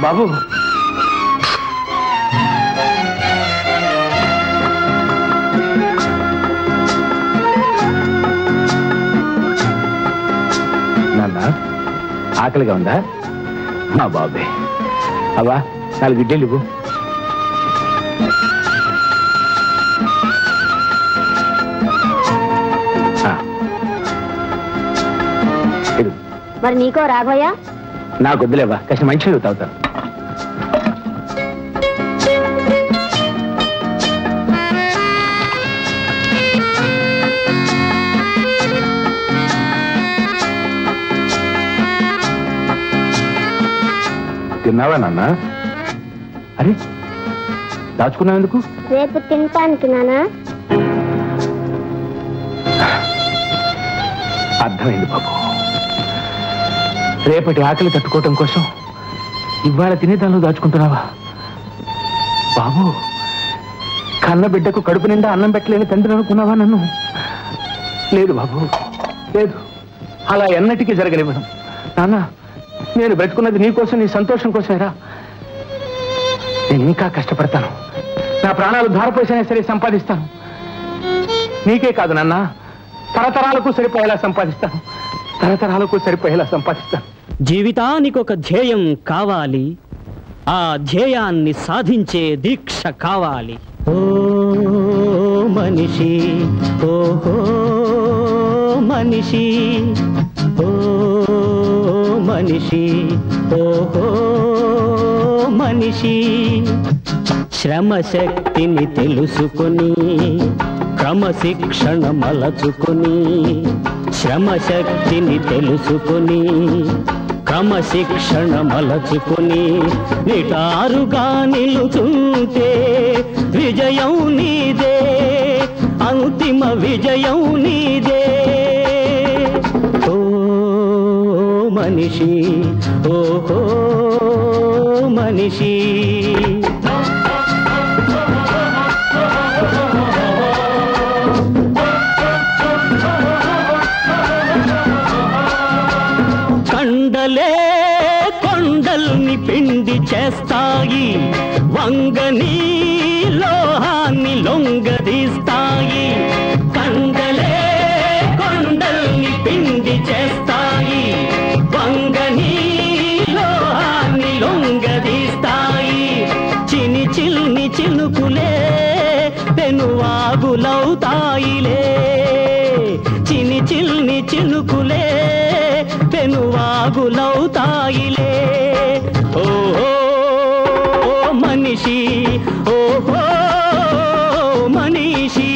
బాబు నాన్న ఆకలిగా ఉందా మా బాబే అవ్వా నాలుగు ఇడ్లీలు ఇవ్వు. ఆ. ఇదిగో. మరి నీకో రాఘవయ్య నాకు వద్దులేవా కాస్త మంచి తాగుతాను తిన్నావా నాన్న అరే దాచుకున్నావు ఎందుకు రేపు తింటానికి నానా అర్థమైంది బాబు రేపటి ఆకలి తట్టుకోవటం కోసం ఇవాళ తినేదానిలో దాచుకుంటున్నావా బాబు కన్న బిడ్డకు కడుపు నిండా అన్నం పెట్టలేని తండ్రి అనుకున్నావా నన్ను లేదు బాబు లేదు అలా ఎన్నటికీ జరగనివ్వను నాన్న నేను బ్రతుకున్నది నీ కోసం నీ సంతోషం కోసమేరా నేను ఇంకా కష్టపడతాను నా ప్రాణాలు ధారపోసైనా సరే సంపాదిస్తాను నీకే కాదు నాన్న తరతరాలకు సరిపోయేలా సంపాదిస్తాను తరతరాలకు సరిపోయేలా సంపాదిస్తాను జీవితానికి ఒక ధ్యేయం కావాలి ఆ ధ్యేయాన్ని సాధించే దీక్ష కావాలి ఓ మనిషి ఓహో మనిషి ఓ మనిషి ఓహో మనిషి శ్రమ శక్తిని తెలుసుకొని క్రమశిక్షణ మలచుకొని శ్రమ శక్తిని తెలుసుకొని క్రమశిక్షణ మలచుకొని నిటారుగా నిలుచుంటే విజయం నీదే అంతిమ విజయం నీదే ఓ మనిషి ఓహో మనిషి కండలే కొండల్ని పిండి చేస్తాయి వంగని లోహాన్ని లొంగదీస్తాయి కండలే కొండల్ని పిండి చేస్తాయి వంగని లోహాన్ని లొంగదీస్తాయి చిని చిల్ని చినుకులే పెనువాగులవుతాయిలే చిని చిల్ని చినుకులే పెనువాగులవుతాయిలే ఓహో మనిషి ఓహో మనిషి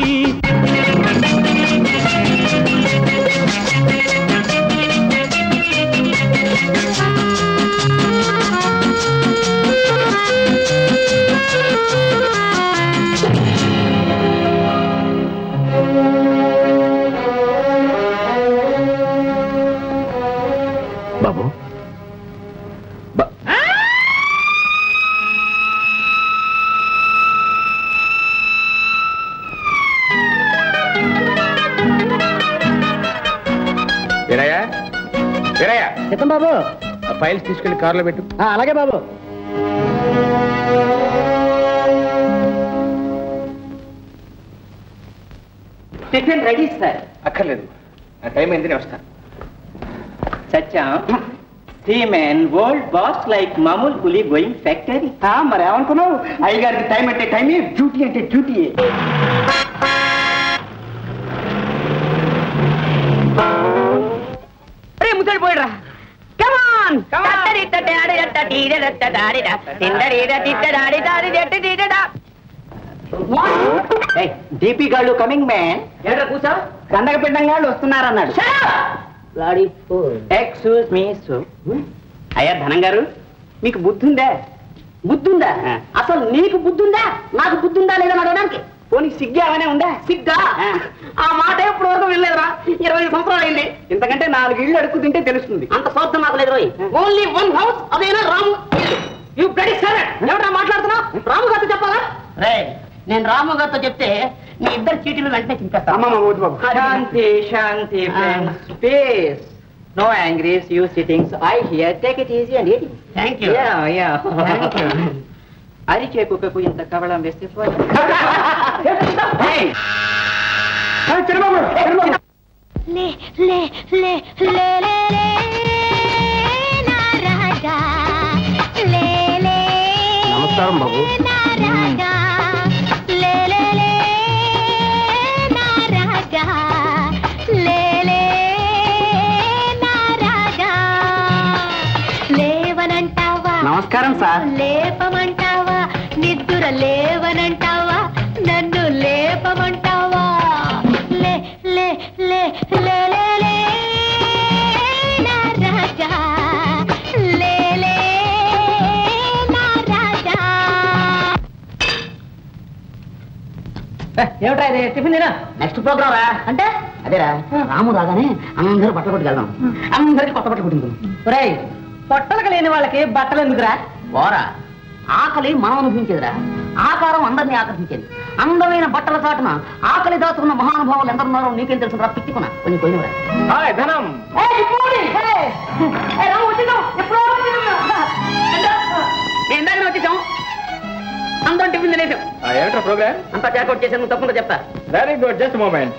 బాబు బా- వీరయ్య వీరయ్య చెప్పండి బాబు ఆ ఫైల్స్ తీసుకెళ్లి కారులో పెట్టు అలాగే బాబు టిఫిన్ రెడీ సార్ అక్కర్లేదు నా టైం అయింది నేను వస్తాను సత్యం సీమెన్ వరల్డ్ బాస్ లైక్ మామూలు పులి గోయింగ్ ఫ్యాక్టరీ మరి ఏమనుకున్నావు అయ్యగారికి టైం అంటే టైమే డ్యూటీ అంటే డ్యూటీ రే ముసలి పోయిరా కమాన్ డిపి గాళ్ళు కమింగ్ మ్యాన్ ఎక్కడ కూర్చో గండక పిండం గాళ్ళు వస్తున్నారన్నాడు ఎక్స్క్యూజ్ మీ అయ్యా ధనం గారు మీకు బుద్ధి ఉందా బుద్ధి ఉందా అసలు నీకు బుద్ధి ఉందా నాకు బుద్ధి ఉందా లేదా అడగడానికి పోనీ సిగ్గు ఏమైనా ఉందా సిగ్గా ఆ మాట ఎప్పుడు వరకు వెళ్ళలేదురా ఇరవై సంవత్సరాలు అయింది ఇంతకంటే నాలుగు ఇళ్ళు అడుక్కు తింటే తెలుస్తుంది అంత స్వార్థం నాకు లేదు ఓన్లీ వన్ హౌస్ అదేనా రాము యూ బ్లడీ సరే ఎవరా మాట్లాడుతున్నావు రాము గారితో చెప్పాలా రే నేను రాము గారితో చెప్తే నీ ఇద్దరు చీటీలు వెంటనే చింపేస్తా శాంతి శాంతి space no angries you sittings I here take it easy and eating thank you ya ya thank you అరిచే కుక్కకు ఇంత కవళం వేస్తే పోదు. Hey! లే లే లే లే లే లే నా రాజా లే లే నమస్కారం బాబు. నా రాజా లే లే లే నా రాజా లే లే నా రాజా లేవనంటావా నమస్కారం సార్ లేపమంటావా నిద్దుర లేవనంటావా నన్ను లేపమంటావా లే లే లే లే లే లే నా రాజా లే లే నా రాజా ఏమిటా ఇది టిఫిన్ తినా నెక్స్ట్ ప్రోగ్రామ్ రా అంటే అదేరా రాము రాగానే అందరూ బట్టలు కొట్టుకు వెళ్దాం అందరికి కొత్త బట్టలు కుట్టించుకుందాం ఒరేయ్ పొట్టలకు లేని వాళ్ళకి బట్టలు ఎందుకురా ఓరా ఆకలి మనం అనుభవించేదిరా ఆకారం అందరినీ ఆకర్షించేది అందమైన బట్టల చాటున ఆకలి దాచుకున్న మహానుభావులు ఎందరున్నారో నీకేం తెలుసురా పిచ్చుకున్నా కొంచెం పోయినవరా హాయ్ ధనం ఇందాక వచ్చేసాం అందరం టిఫిన్ తినేసాం ఏమిటో ప్రోగ్రామ్ అంతా చేకౌట్ చేసాను నువ్వు తప్పకుండా చెప్తా వెరీ గుడ్ జస్ట్ మూమెంట్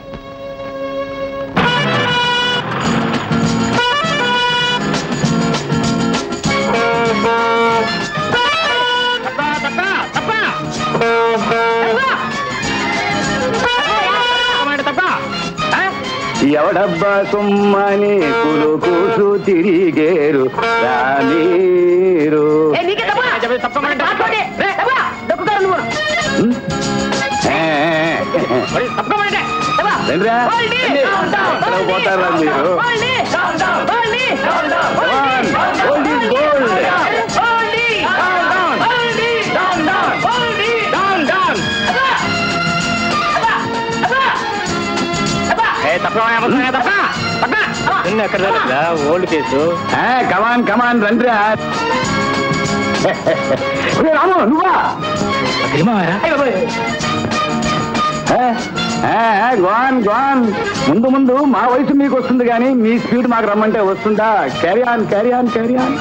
ఎవడబ్బా సుమ్మని కులు కూసు తిరిగేరు రానీరు ఏ, నీకే తప్ప? మాట్లాడే. రే, తప్ప. దొక్కుతారు నువ్వు. ఏ, ఏ, ఏ. తప్పకుండా. తప్ప. రండిరా. Hold it. రండి. Down, down, ఎక్కడ హోల్డ్ it. పోతారా మీరు? Hold it. Hold it. Hold it. Come on. Hold it, gold. Hold it. Hold it. Hold it. తప్ప. తప్ప. తప్ప. తప్ప. ఓల్డ్ కేసు కమాన్ కమాన్ రండిరా ఒరే రాము నువ్వా అయ్య బాబోయ్. గోన్ గోన్ ముందు ముందు మా వయసు మీకు వస్తుంది కానీ మీ స్పీడ్ మాకు రమ్మంటే వస్తుందా carry on carry on carry on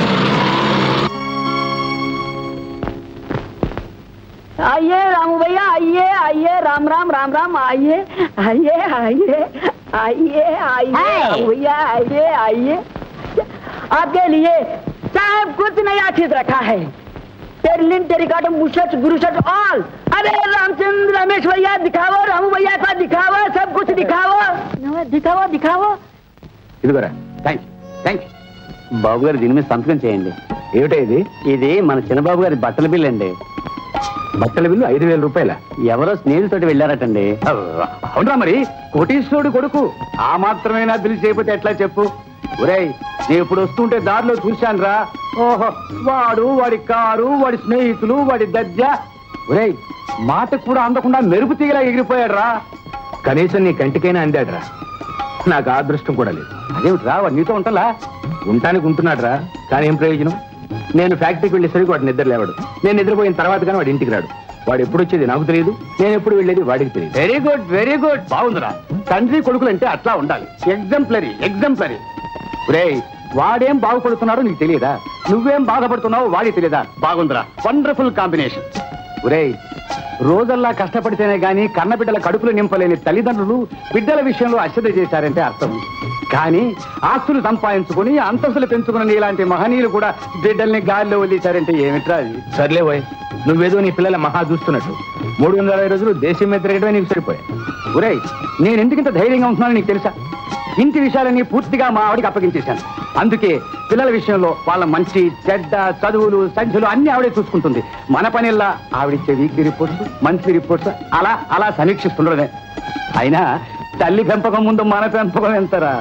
आइए रामू भैया आइए आइए राम राम राम राम आइए आइए आइए आइए आइए रामू भैया आइए आइए आपके लिए साहब कुछ नया चीज रखा है टेरलिन टेरिकाटो मुशट गुरुशट ऑल अरे रामचंद्र रमेश भैया दिखाओ रामू भैया का दिखाओ सब कुछ दिखाओ दिखाओ दिखाओ ఇదిగోరా థ్యాంక్స్ థ్యాంక్స్ బాబు గారు దీని మీద సంతకం చేయండి ఏమిటా ఇది ఇది మన చిన్నబాబు గారి బట్టల బిల్ అండి బట్టల బిల్లు ఐదు వేల రూపాయల ఎవరో స్నేహితులతోటి వెళ్ళారటండి అవునరా మరి కోటీశ్వరుడు కొడుకు ఆ మాత్రమేనా బిల్ చేయకపోతే ఎట్లా చెప్పు ఒరేయ్ నేను ఇప్పుడు వస్తుంటే దారిలో చూశాను రా ఓహో వాడు వాడి కారు వాడి స్నేహితులు వాడి దర్జ ఒరేయ్ మాటకు కూడా అందకుండా మెరుపు తీగలా ఎగిరిపోయాడు రా కనీసం నీ కంటికైనా అందాడు రా నాకు ఆ అదృష్టం కూడా లేదు అదేమిటి రా వాడు నీతో ఉంటాలా ఉంటానికి ఉంటున్నాడు రా కానీ ఏం ప్రయోజనం నేను ఫ్యాక్టరీకి వెళ్ళేసరికి వాడు నిద్ర లేవాడు నేను నిద్రపోయిన తర్వాత కానీ వాడు ఇంటికి రాడు వాడు ఎప్పుడు వచ్చేది నాకు తెలియదు నేను ఎప్పుడు వెళ్ళేది వాడికి తెలియదు వెరీ గుడ్ వెరీ గుడ్ బాగుందిరా తండ్రి కొడుకులు అంటే అట్లా ఉండాలి ఎగ్జాంపులరీ ఎగ్జాంపులరీ రేయ్ వాడేం బాగుపడుతున్నాడో నీకు తెలియదా నువ్వేం బాధపడుతున్నావో వాడికి తెలియదా బాగుందిరా వండర్ఫుల్ కాంబినేషన్ ఒరేయ్ రోజల్లా కష్టపడితేనే గాని కన్నబిడ్డల కడుపులు నింపలేని తల్లిదండ్రులు బిడ్డల విషయంలో అశ్రద్ధ చేశారంటే అర్థం కానీ ఆస్తులు సంపాదించుకుని అంతస్తులు పెంచుకుని ఇలాంటి మహనీయులు కూడా బిడ్డల్ని గాలిలో వదిలేశారంటే ఏమిట్రా అది సర్లే పోయ్ నువ్వేదో నీ పిల్లల మహా చూస్తున్నట్టు మూడు వందల అరవై రోజులు దేశం మీద తిరగడమే నీకు సరిపోయాయి ఒరేయ్ నేను ఎందుకింత ధైర్యంగా ఉంటున్నానో నీకు తెలుసా ఇంటి విషయాలన్నీ పూర్తిగా మా ఆవిడకి అప్పగించేశాను అందుకే పిల్లల విషయంలో వాళ్ళ మంచి చెడ్డ చదువులు సంఖ్యలు అన్ని ఆవిడే చూసుకుంటుంది మన పనిల్లా ఆవిడిచ్చే వీక్లీ రిపోర్ట్స్ మంత్లీ రిపోర్ట్స్ అలా అలా సమీక్షిస్తుండడమే అయినా తల్లి పెంపకం ముందు మన పెంపకం ఎంతరా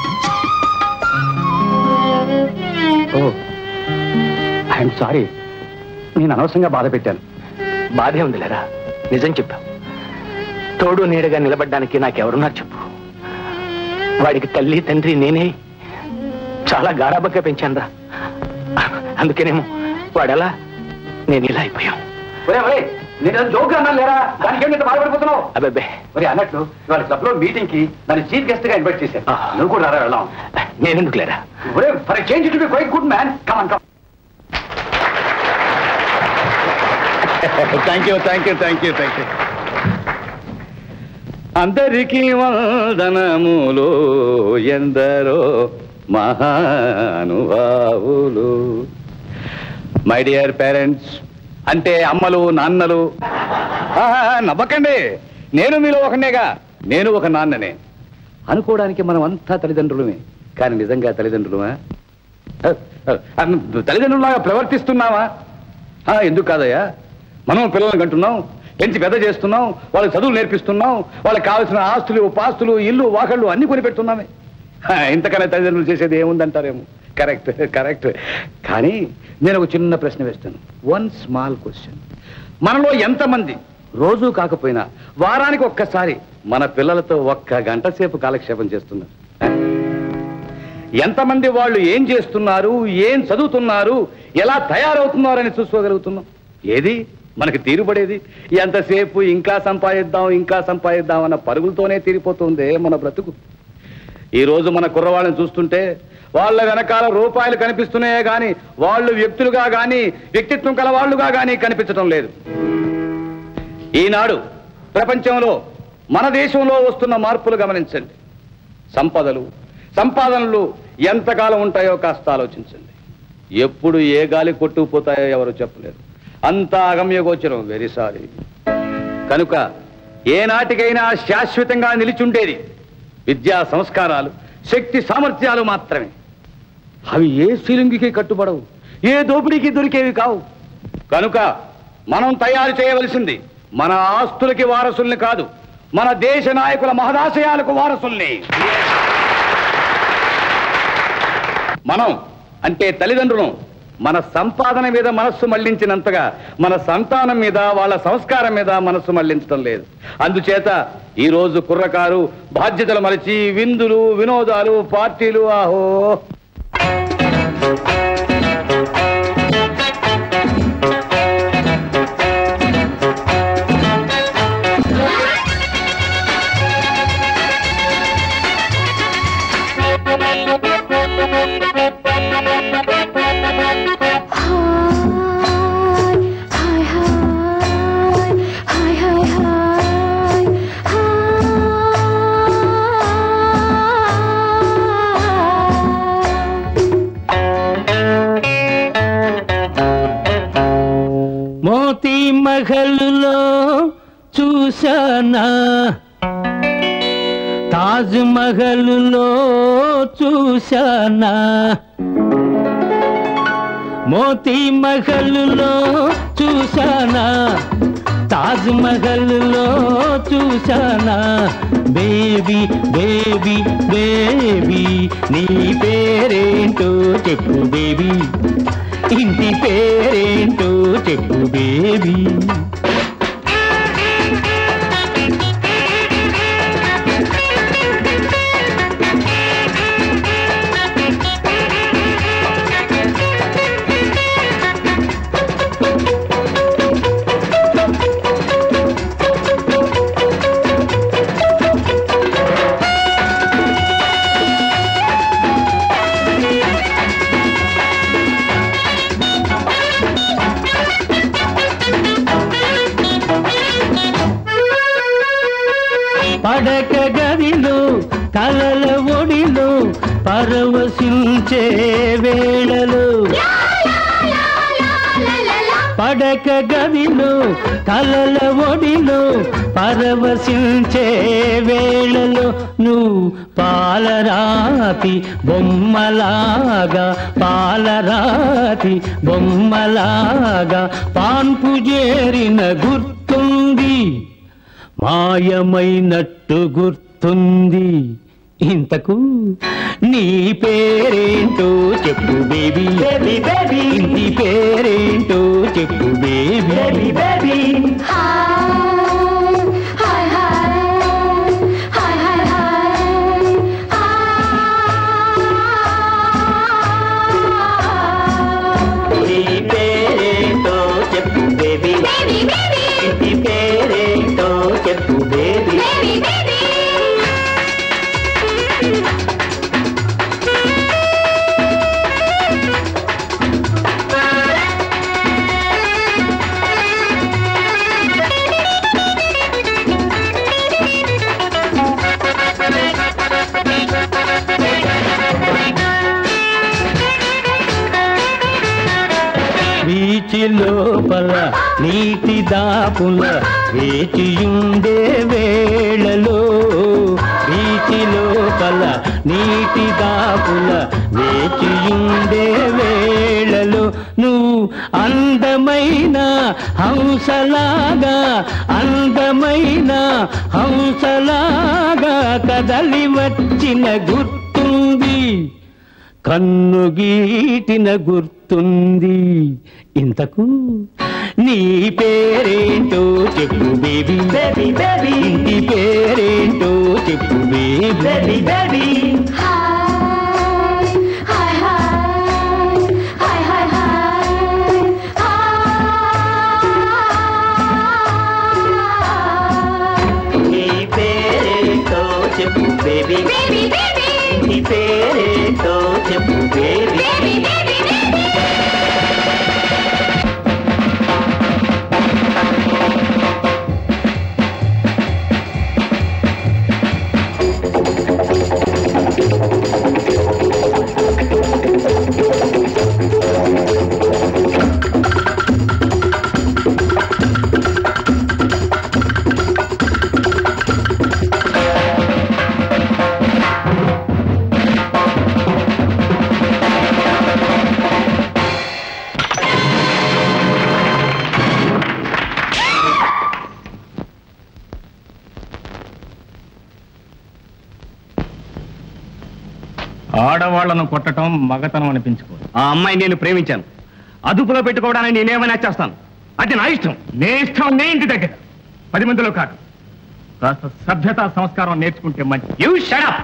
ఓ ఐఎమ్ సారీ నేను అనవసరంగా బాధ పెట్టాను బాధే ఉంది లేరా నిజం చెప్పావు తోడు నీడగా నిలబడ్డానికి నాకెవరున్నారు చెప్పు వాడికి తల్లి తండ్రి నేనే చాలా గారాబగ్గా పెంచానురా అందుకేనేమో వాడెలా నేను ఇలా అయిపోయాం అబ్బే మరి అన్నట్లు ఇవాళ క్లబ్ లో మీటింగ్ కి నన్ను చీఫ్ గెస్ట్ గా ఇన్వైట్ చేశారు నువ్వు కూడా రారా వెళ్దాం నేనెందుకు లేరా for change to be quite good man come on come thank you thank you thank you thank you అందరికీ వందనములు ఎందరో మహానుభావులు మై డియర్ పేరెంట్స్ అంటే అమ్మలు నాన్నలు ఆహా, నవ్వకండి నేను మీలో ఒకనేగా నేను ఒక నాన్ననే అనుకోవడానికి మనం అంతా తల్లిదండ్రులమే కానీ నిజంగా తల్లిదండ్రులమా ఆ, ఆ, తల్లిదండ్రులాగా ప్రవర్తిస్తున్నావా ఆ, ఎందుకు కాదయ్యా మనం పిల్లల్ని కంటున్నాం పెంచి పెద్ద చేస్తున్నాం వాళ్ళకి చదువులు నేర్పిస్తున్నాం వాళ్ళకి కావాల్సిన ఆస్తులు పాస్తులు ఇల్లు వాకళ్ళు అన్ని కొని పెడుతున్నామే ఆ, ఇంతకన్నా తల్లిదండ్రులు చేసేది ఏముందంటారేమో కరెక్ట్ కరెక్ట్ కానీ నేను ఒక చిన్న ప్రశ్న వేస్తాను వన్ స్మాల్ క్వశ్చన్ మనలో ఎంతమంది రోజు కాకపోయినా వారానికి ఒక్కసారి మన పిల్లలతో ఒక్క గంట సేపు కాలక్షేపం చేస్తున్నారు ఎంతమంది వాళ్ళు ఏం చేస్తున్నారు ఏం చదువుతున్నారు ఎలా తయారవుతున్నారని చూసుకోగలుగుతున్నాం ఏది మనకి తీరుబడేది ఎంతసేపు ఇంకా సంపాదిద్దాం ఇంకా సంపాదిద్దాం అన్న పరుగులతోనే తీరిపోతుంది మన బ్రతుకు ఈ రోజు మన కుర్రవాళ్ళని చూస్తుంటే వాళ్ళ వెనకాల రూపాయలు కనిపిస్తున్నాయే గాని వాళ్ళు వ్యక్తులుగా గాని వ్యక్తిత్వం కల వాళ్ళుగా గాని కనిపించడం లేదు ఈనాడు ప్రపంచంలో మన దేశంలో వస్తున్న మార్పులు గమనించండి సంపదలు సంపాదనలు ఎంతకాలం ఉంటాయో కాస్త ఆలోచించండి ఎప్పుడు ఏ గాలి కొట్టుకుపోతాయో ఎవరు చెప్పలేరు అంతా అగమ్యగోచరం వెరీ సారీ కనుక ఏనాటికైనా శాశ్వతంగా నిలిచుండేది విద్యా సంస్కారాలు శక్తి సామర్థ్యాలు మాత్రమే అవి ఏ శిలుంగికి కట్టుబడవు ఏ దోపిడీకి దొరికేవి కావు కనుక మనం తయారు చేయవలసింది మన ఆస్తులకి వారసుల్ని కాదు మన దేశ నాయకుల మహదాశయాలకు వారసుల్ని మనం అంటే తల్లిదండ్రులు మన సంపాదన మీద మనస్సు మళ్లించినంతగా మన సంతానం మీద వాళ్ళ సంస్కారం మీద మనస్సు మళ్లించడం లేదు అందుచేత ఈ రోజు కుర్రకారు బాధ్యతలు మలిచి విందులు వినోదాలు పార్టీలు ఆహో Hi, hi, hi, hi, hi, hi. మోతీ మహల్లో చూశానా తాజ్ మహల్లో చూశానా మోతీ మహల్లో చూశానా తాజ్ మహల్లో చూశానా బేబీ బేబీ బేబీ నీ పేరేంటో చెప్పు బేబీ ఇంటి పేరేంటో చెప్పు బేబీ పడక గదిలో కలల ఒడిలో పరవశించే వేళలో పడక గదిలో కలల ఒడిలో పరవశించే వేళలో నువ్వు పాలరాతి బొమ్మలాగా పాలరాతి బొమ్మలాగా పాన్పు చేరిన గుర్తుంది మాయమైనట్టు గుర్తుంది ఇంతకు నీ పేరేంటో చెప్పు బేబీ బేబీ బేబీ ఇంటి పేరేంటో చెప్పు baby baby Hi, hi, hi, hi, hi, hi. నీ పేరేంటో చెప్పు బేబీ Baby, baby, ఇంటి పేరేంటో చెప్పు బేబీ baby, బీచి లోపల నీటి దాపుల వేచియుండే వేళలో బీచి లోపల నీటి దాపుల వేచియుండే వేళలో నువ్వు అందమైన హంసలాగా అందమైన హంసలాగా కదలి వచ్చిన గుర్తుంది కన్ను గీటిన గుర్తుంది ఇంతకు నీ పేరేంటో చెప్పు బేబీ బేబీ బేబీ ఇంటి పేరేంటో చెప్పు baby baby baby Hi, hi, hi, hi, hi, hi. నీ పేరేంటో చెప్పు బేబీ Baby, baby, నీ పేరేంటో చెప్పు బేబీ baby, baby, baby. ఆడవాళ్లను కొట్టడం మగతనం అనిపించుకో ఆ అమ్మాయి నేను ప్రేమించాను అదుపులో పెట్టుకోవడానికి నేనేమైనా చేస్తాను అది నా ఇష్టం నే ఇష్టం నే ఇంటి దగ్గర పది మందిలో కాదు కాస్త సభ్యత సంస్కారం నేర్చుకుంటే మంచి యూ షడప్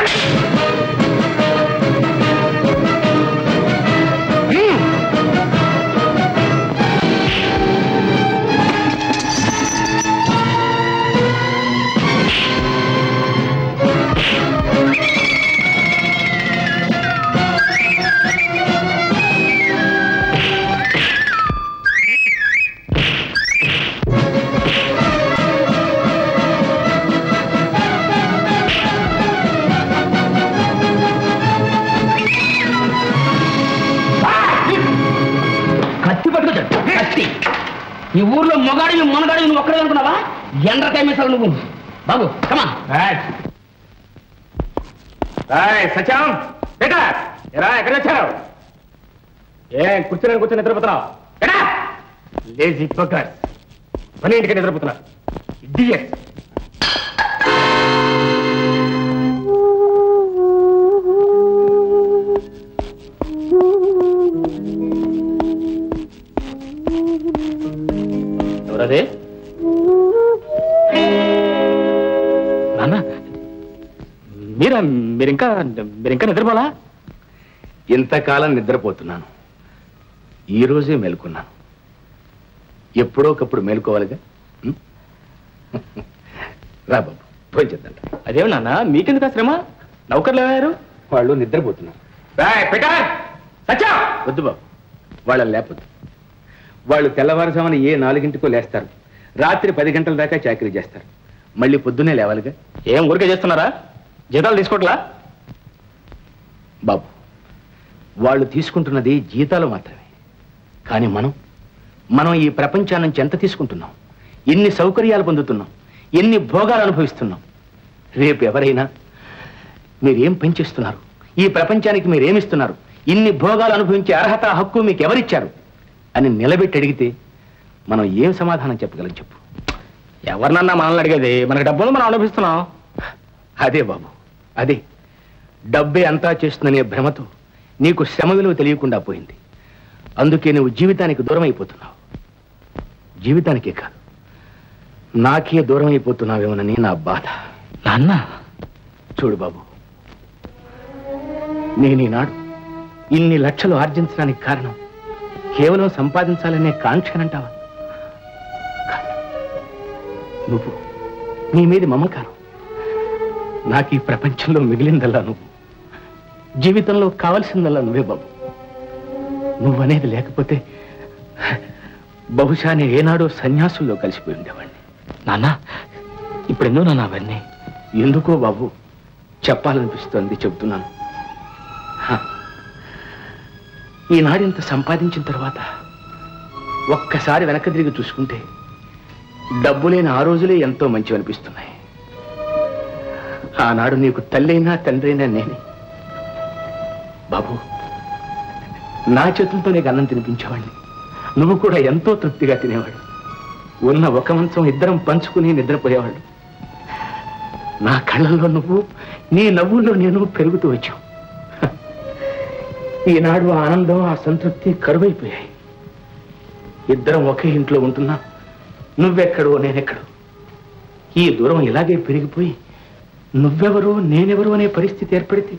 కత్తి పట్టుకొచ్చాడు కత్తి ఈ ఊర్లో మొగాడివి మొనగాడివి నువ్వు ఒక్కడే అనుకున్నావా ఎండ్రకాయ మీసాలు నువ్వు బాబు కమా సత్యం బేటా ఎరా ఎక్కడ వచ్చారు ఏ కూర్చుని కూర్చొని నిద్రపోతున్నావు ఎడా లేజీ పక్కర్ పని ఇంటికి నిద్రపోతున్నా ఇడియట్ ఎవరది నాన్న మీరా మీరింకా మీరింకా నిద్రపోలా ఇంతకాలం నిద్రపోతున్నాను ఈ రోజే మేలుకున్నాను ఎప్పుడో ఒకప్పుడు మేలుకోవాలిగా ఉం? రా బాబు పోయి చేద్దాం అదేం నాన్న మీకెందుకు ఆ శ్రమ నౌకర్లు ఏమయ్యారు వాళ్ళు నిద్రపోతున్నారు సత్యా వద్దు బాబు వాళ్ళని లేపొద్దు వాళ్ళు తెల్లవారుజామున ఏ నాలుగింటికో లేస్తారు రాత్రి పది గంటల దాకా చాకరీ చేస్తారు మళ్ళీ పొద్దున్నే లేవాలిగా ఏం ఊరికే చేస్తున్నారా జీతాలు తీసుకోవట్లా బాబు వాళ్ళు తీసుకుంటున్నది జీతాలు మాత్రమే కానీ మనం మనం ఈ ప్రపంచాన్ని నుంచి ఎంత తీసుకుంటున్నాం ఎన్ని సౌకర్యాలు పొందుతున్నాం ఎన్ని భోగాలు అనుభవిస్తున్నాం రేపు ఎవరైనా మీరేం పెంచిస్తున్నారు ఈ ప్రపంచానికి మీరేమిస్తున్నారు ఇన్ని భోగాలు అనుభవించే అర్హత హక్కు మీకు ఎవరిచ్చారు అని నిలబెట్టి అడిగితే మనం ఏం సమాధానం చెప్పగలం చెప్పు ఎవరినన్నా మనల్ని అడిగేది మనకి డబ్బులు మనం అనుభవిస్తున్నాం అదే బాబు అదే డబ్బే అంతా చేస్తుందనే భ్రమతో నీకు శ్రమ విలువ తెలియకుండా పోయింది అందుకే నువ్వు జీవితానికి దూరం అయిపోతున్నావు జీవితానికే కాదు నాకే దూరం అయిపోతున్నావేమోనని నా బాధ నాన్న చూడు బాబు నేను ఈనాడు ఇన్ని లక్షలు ఆర్జించడానికి కారణం కేవలం సంపాదించాలనే కాంక్షనంటావా కాదు. నువ్వు నీ మీద మమకారం నాకు ఈ ప్రపంచంలో మిగిలిందల్లా నువ్వు జీవితంలో కావలసిందల్లా నువ్వే బాబు నువ్వనేది లేకపోతే బహుశా నేను ఏనాడో సన్యాసుల్లో కలిసిపోయి ఉండేవాడిని నాన్న ఇప్పుడు ఎందుకు నాన్న అవన్నీ ఎందుకో బాబు చెప్పాలనిపిస్తోంది చెబుతున్నాను హ. ఈనాడింత సంపాదించిన తర్వాత ఒక్కసారి వెనక్కి తిరిగి చూసుకుంటే డబ్బు లేని ఆ రోజులే ఎంతో మంచి అనిపిస్తున్నాయి ఆనాడు నీకు తల్లైనా తండ్రైనా నేనే బాబు నా చేతులతో నీకు అన్నం తినిపించేవాడిని నువ్వు కూడా ఎంతో తృప్తిగా తినేవాడు ఉన్న ఒక మంచం ఇద్దరం పంచుకుని నిద్రపోయేవాళ్ళు నా కళ్ళల్లో నువ్వు నీ నవ్వుల్లో నేను పెరుగుతూ వచ్చావు ఈనాడు ఆ ఆనందం ఆ సంతృప్తి కరువైపోయాయి ఇద్దరం ఒకే ఇంట్లో ఉంటున్నా నువ్వెక్కడో నేనెక్కడో ఈ దూరం ఇలాగే పెరిగిపోయి నువ్వెవరో నేనెవరో అనే పరిస్థితి ఏర్పడితే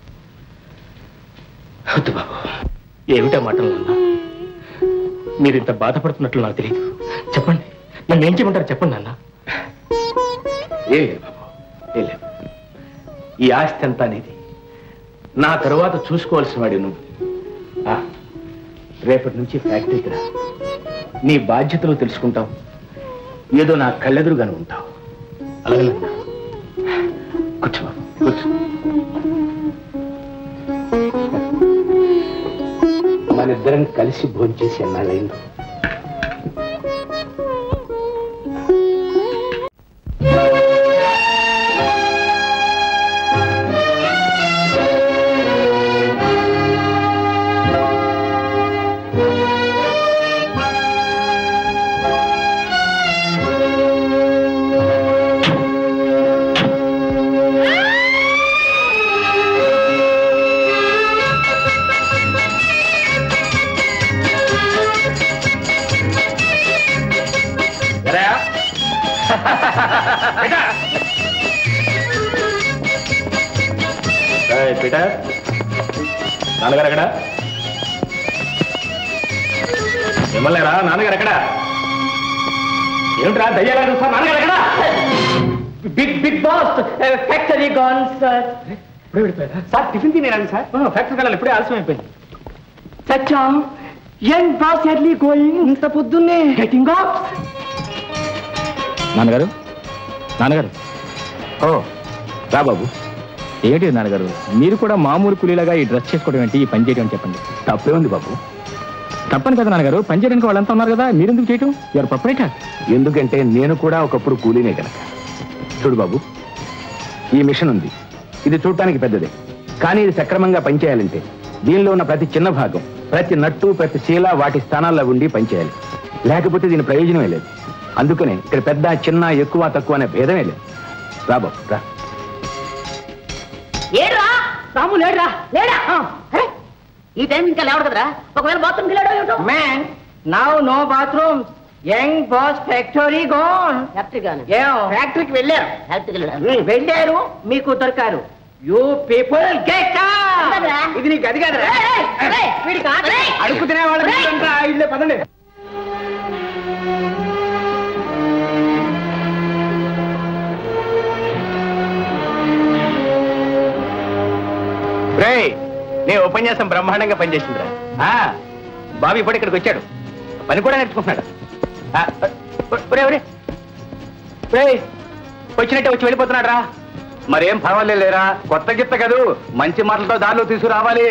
వద్దు బాబు ఏమిటా మాటలు నాన్న మీరు ఇంత బాధపడుతున్నట్లు నాకు తెలియదు చెప్పండి నన్ను ఏం చేయమంటారు చెప్పండి నాన్న ఏ లేదు బాబు ఏ లేదు ఈ ఆస్తి అంతా అనేది నా తరువాత చూసుకోవాల్సిన వాడి నువ్వు ఆ, రేపటి నుంచి ఫ్యాక్టరీకి రా నీ బాధ్యతలు తెలుసుకుంటావు ఏదో నా కళ్ళెదురుగానే ఉంటావు అలాగే నాన్న. కూర్చో బాబు కూర్చో మనిద్దరం కలిసి భోంచేసి అన్నాళ్ళైందో పీటర్ నాన్నగారు ఎక్కడ మిమ్మల్నిరా నాన్నగారు ఎక్కడ ఏమిట్రా దయ్యాలా చూస్తా నాన్నగారు ఎక్కడ big big boss factory gone sir ఇప్పుడే వెళ్ళిపోయారా సార్ టిఫిన్ తినేరాను సార్ ఫ్యాక్టరీకి వెళ్ళాలి ఇప్పుడే ఆలస్యం అయిపోయింది సచ్చా యంగ్ బాస్ ఎర్లీ గోయింగ్ ఇంత పొద్దున్నే గెటింగ్ ఆఫ్ నాన్నగారు నాన్నగారు ఓ రా బాబు ఏంటి నాన్నగారు మీరు కూడా మామూలు కూలీలాగా ఈ డ్రెస్ చేసుకోవడం ఏంటి ఈ పని చేయడం చెప్పండి తప్పే ఉంది బాబు తప్పని కదా నాన్నగారు పని చేయడానికి వాళ్ళంతా ఉన్నారు కదా మీరెందుకు చేయటం ఎవరు పప్పరేట ఎందుకంటే నేను కూడా ఒకప్పుడు కూలీనే కనుక చూడు బాబు ఈ మిషన్ ఉంది ఇది చూడటానికి పెద్దదే కానీ ఇది సక్రమంగా పనిచేయాలంటే దీనిలో ఉన్న ప్రతి చిన్న భాగం ప్రతి నట్టు ప్రతి శీల వాటి స్థానాల్లో ఉండి పనిచేయాలి లేకపోతే దీని ప్రయోజనమే లేదు అందుకనే ఇక్కడ పెద్ద చిన్న ఎక్కువ తక్కువ అనే భేదమే లేదు రా బాబు రా ఏడ్రా రాము లేడురా లేడా అరే ఈ టైం ఇంకా లేవడు కదరా ఒకవేళ బాత్రూమ్ కి లేడో ఏమిటో man now no bathroom young boss factory gone factory ఫ్యాక్టరీకి వెళ్ళారు ఫ్యాక్టరీకి వెళ్ళారు మీకు దొరికారు యూ పీపుల్ గెట్ ఇది నీకు గది కదరా అడుగు తినే వాళ్ళకి ఇల్లే పదండి రే నీ ఉపన్యాసం బ్రహ్మాండంగా పనిచేసిందిరా ఆ, బాబు ఇప్పుడు ఇక్కడికి వచ్చాడు పని కూడా నేర్చుకుంటున్నాడు ఆ, ఒరే, ఒరే. ఒరేయ్, వచ్చినట్టే వచ్చి వెళ్ళిపోతున్నాడు రా మరేం పర్వాలేదు లేరా కొత్త గిత్త కదూ మంచి మాటలతో దారిలో తీసుకురావాలి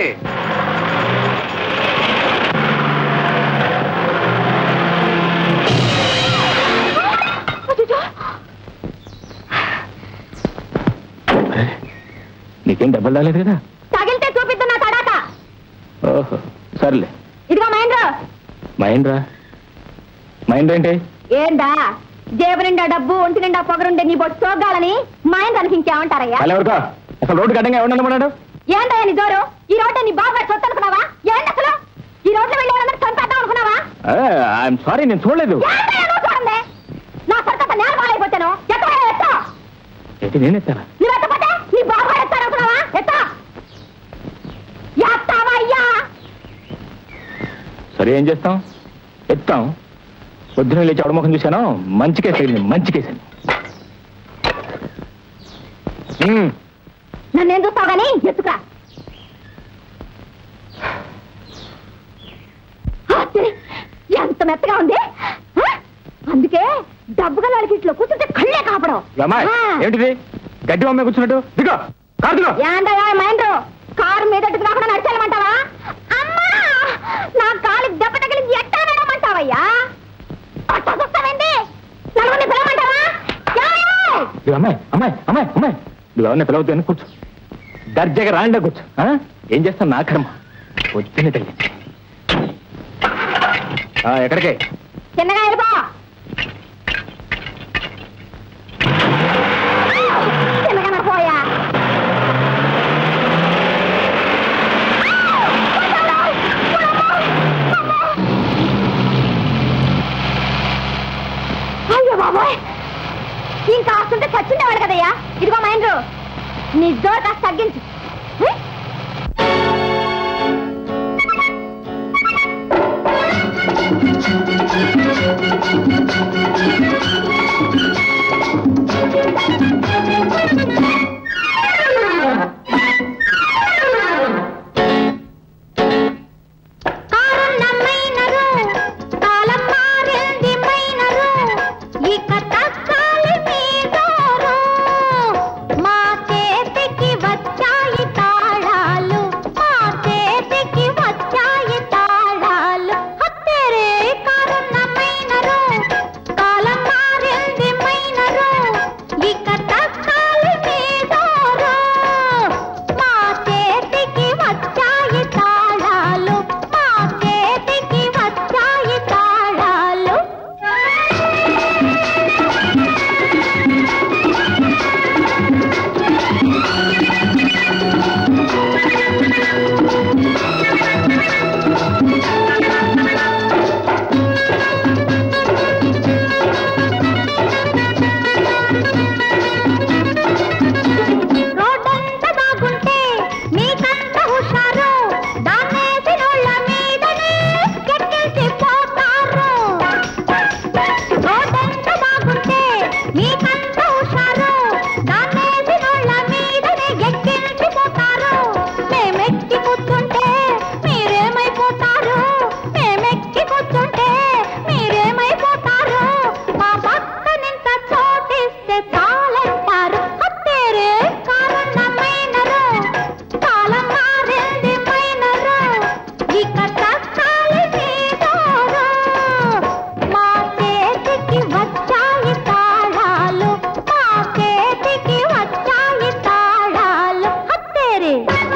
నీకేం డబ్బులు రాలేదు కదా తగిలితే చూపిద్దు నా తడాక ఓహో సర్లే ఇదిగో మహేంద్ర మహేంద్ర మహేంద్ర ఏంటి ఏందా జేబు నిండా డబ్బు ఒంటి నిండా పొగరుండే నీ బొట్టు చూడాలని మహేంద్రానికి ఇంకేమంటారయ్యా అలా ఎవరికో అసలు రోడ్డు గడ్డంగా ఎవడన్నాడు ఏందయ్యా నీ జోరు ఈ రోడ్డు నీ బాగా సొత్తు అనుకున్నావా ఏంటి అసలు ఈ రోడ్లో వెళ్ళే వాళ్ళందరూ చంపేద్దాం అనుకున్నావా ఐఎమ్ సారీ నేను చూడలేదు ఏందయ్యా నువ్వు చూడండి నా సొంత నేల పాలైపోతాను ఎక్కడ ఎత్తా ఏంటి నేను ఎత్తానా నువ్వు ఎత్తపోతే నీ బాగా ఎత్తాను అనుకున్నావా ఎత్తా ఎత్తావా అయ్యా సరే ఏం చేస్తాం ఎత్తాం పొద్దున లేచి అవడముఖం చూశాను మంచి కేసు తగిలింది మంచి కేసు నన్నేం చూస్తావు కానీ ఎత్తుకా ఆశ్చర్య! ఎంత మెత్తగా ఉంది ఆ? అందుకే డబ్బు గల వాళ్ళకి ఇట్లా కూర్చుంటే కళ్ళే కాపడం రమాయ్ ఆ. ఏంటిది గడ్డి అమ్మాయి కూర్చున్నట్టు దిగో కారు దిగో ఏందయ్యా మహేంద్రు కారు మీద కాకుండా నడిచేయమంటావా అమ్మా నా కాలు దెబ్బ తగిలింది ఎట్టా నడమంటావయ్యా ఇదిగో అమ్మాయి అమ్మాయి అమ్మాయి అమ్మాయి నువ్వు ఎవరిని పిలవద్దు అని కూర్చో దర్జాగా రాండా కూర్చో ఆ? ఏం చేస్తాను నా కర్మ వచ్చిన తల్లి ఆ, ఎక్కడికే చిన్నగా వెళ్ళిపో చిన్నగా పోయా అయ్యో బాబోయ్ ఇంకా ఆస్తుంటే చచ్చిండేవాడు కదయ్యా ఇదిగో మహేంద్రు నీ జోరు కాస్త తగ్గించు హ్మ్? కారణమైనరు కాలం మారింది మైనరు ఇక తక్కాలి మీదోరు మా చేతికి వచ్చాయి తాళాలు మా చేతికి వచ్చాయి తాళాలు హత్తెరే కారణమైనరు కాలం మారింది మైనరు ఇక తక్కాలి మీదోరు మా చేతికి వచ్చాయి తాళాలు మా చేతికి వచ్చాయి తాళాలు రోడ్డంతా బాగుంటే మీకంత హుషారు దాన్నేసినోళ్ళ మీదనే ఎక్కేసి పోతారు రోడ్డంతా బాగుంటే మీకంత హుషారు దాన్నేసినోళ్ళ మీదనే ఎక్కేసి పోతారు మేమెక్కి కూర్చుంటే మీరేమైపోతారు మేమెక్కి కూర్చుంటే మీరేమైపోతారు మా పక్కనింత చోటిస్తే చాలంటారు హత్తేరే కారణమైనరు కాలం మారింది మైనరు ఇక తక్కాలి మీదోరు మా చేతికి వచ్చాయి తాళాలు మా చేతికి వచ్చాయి తాళాలు హత్తేరే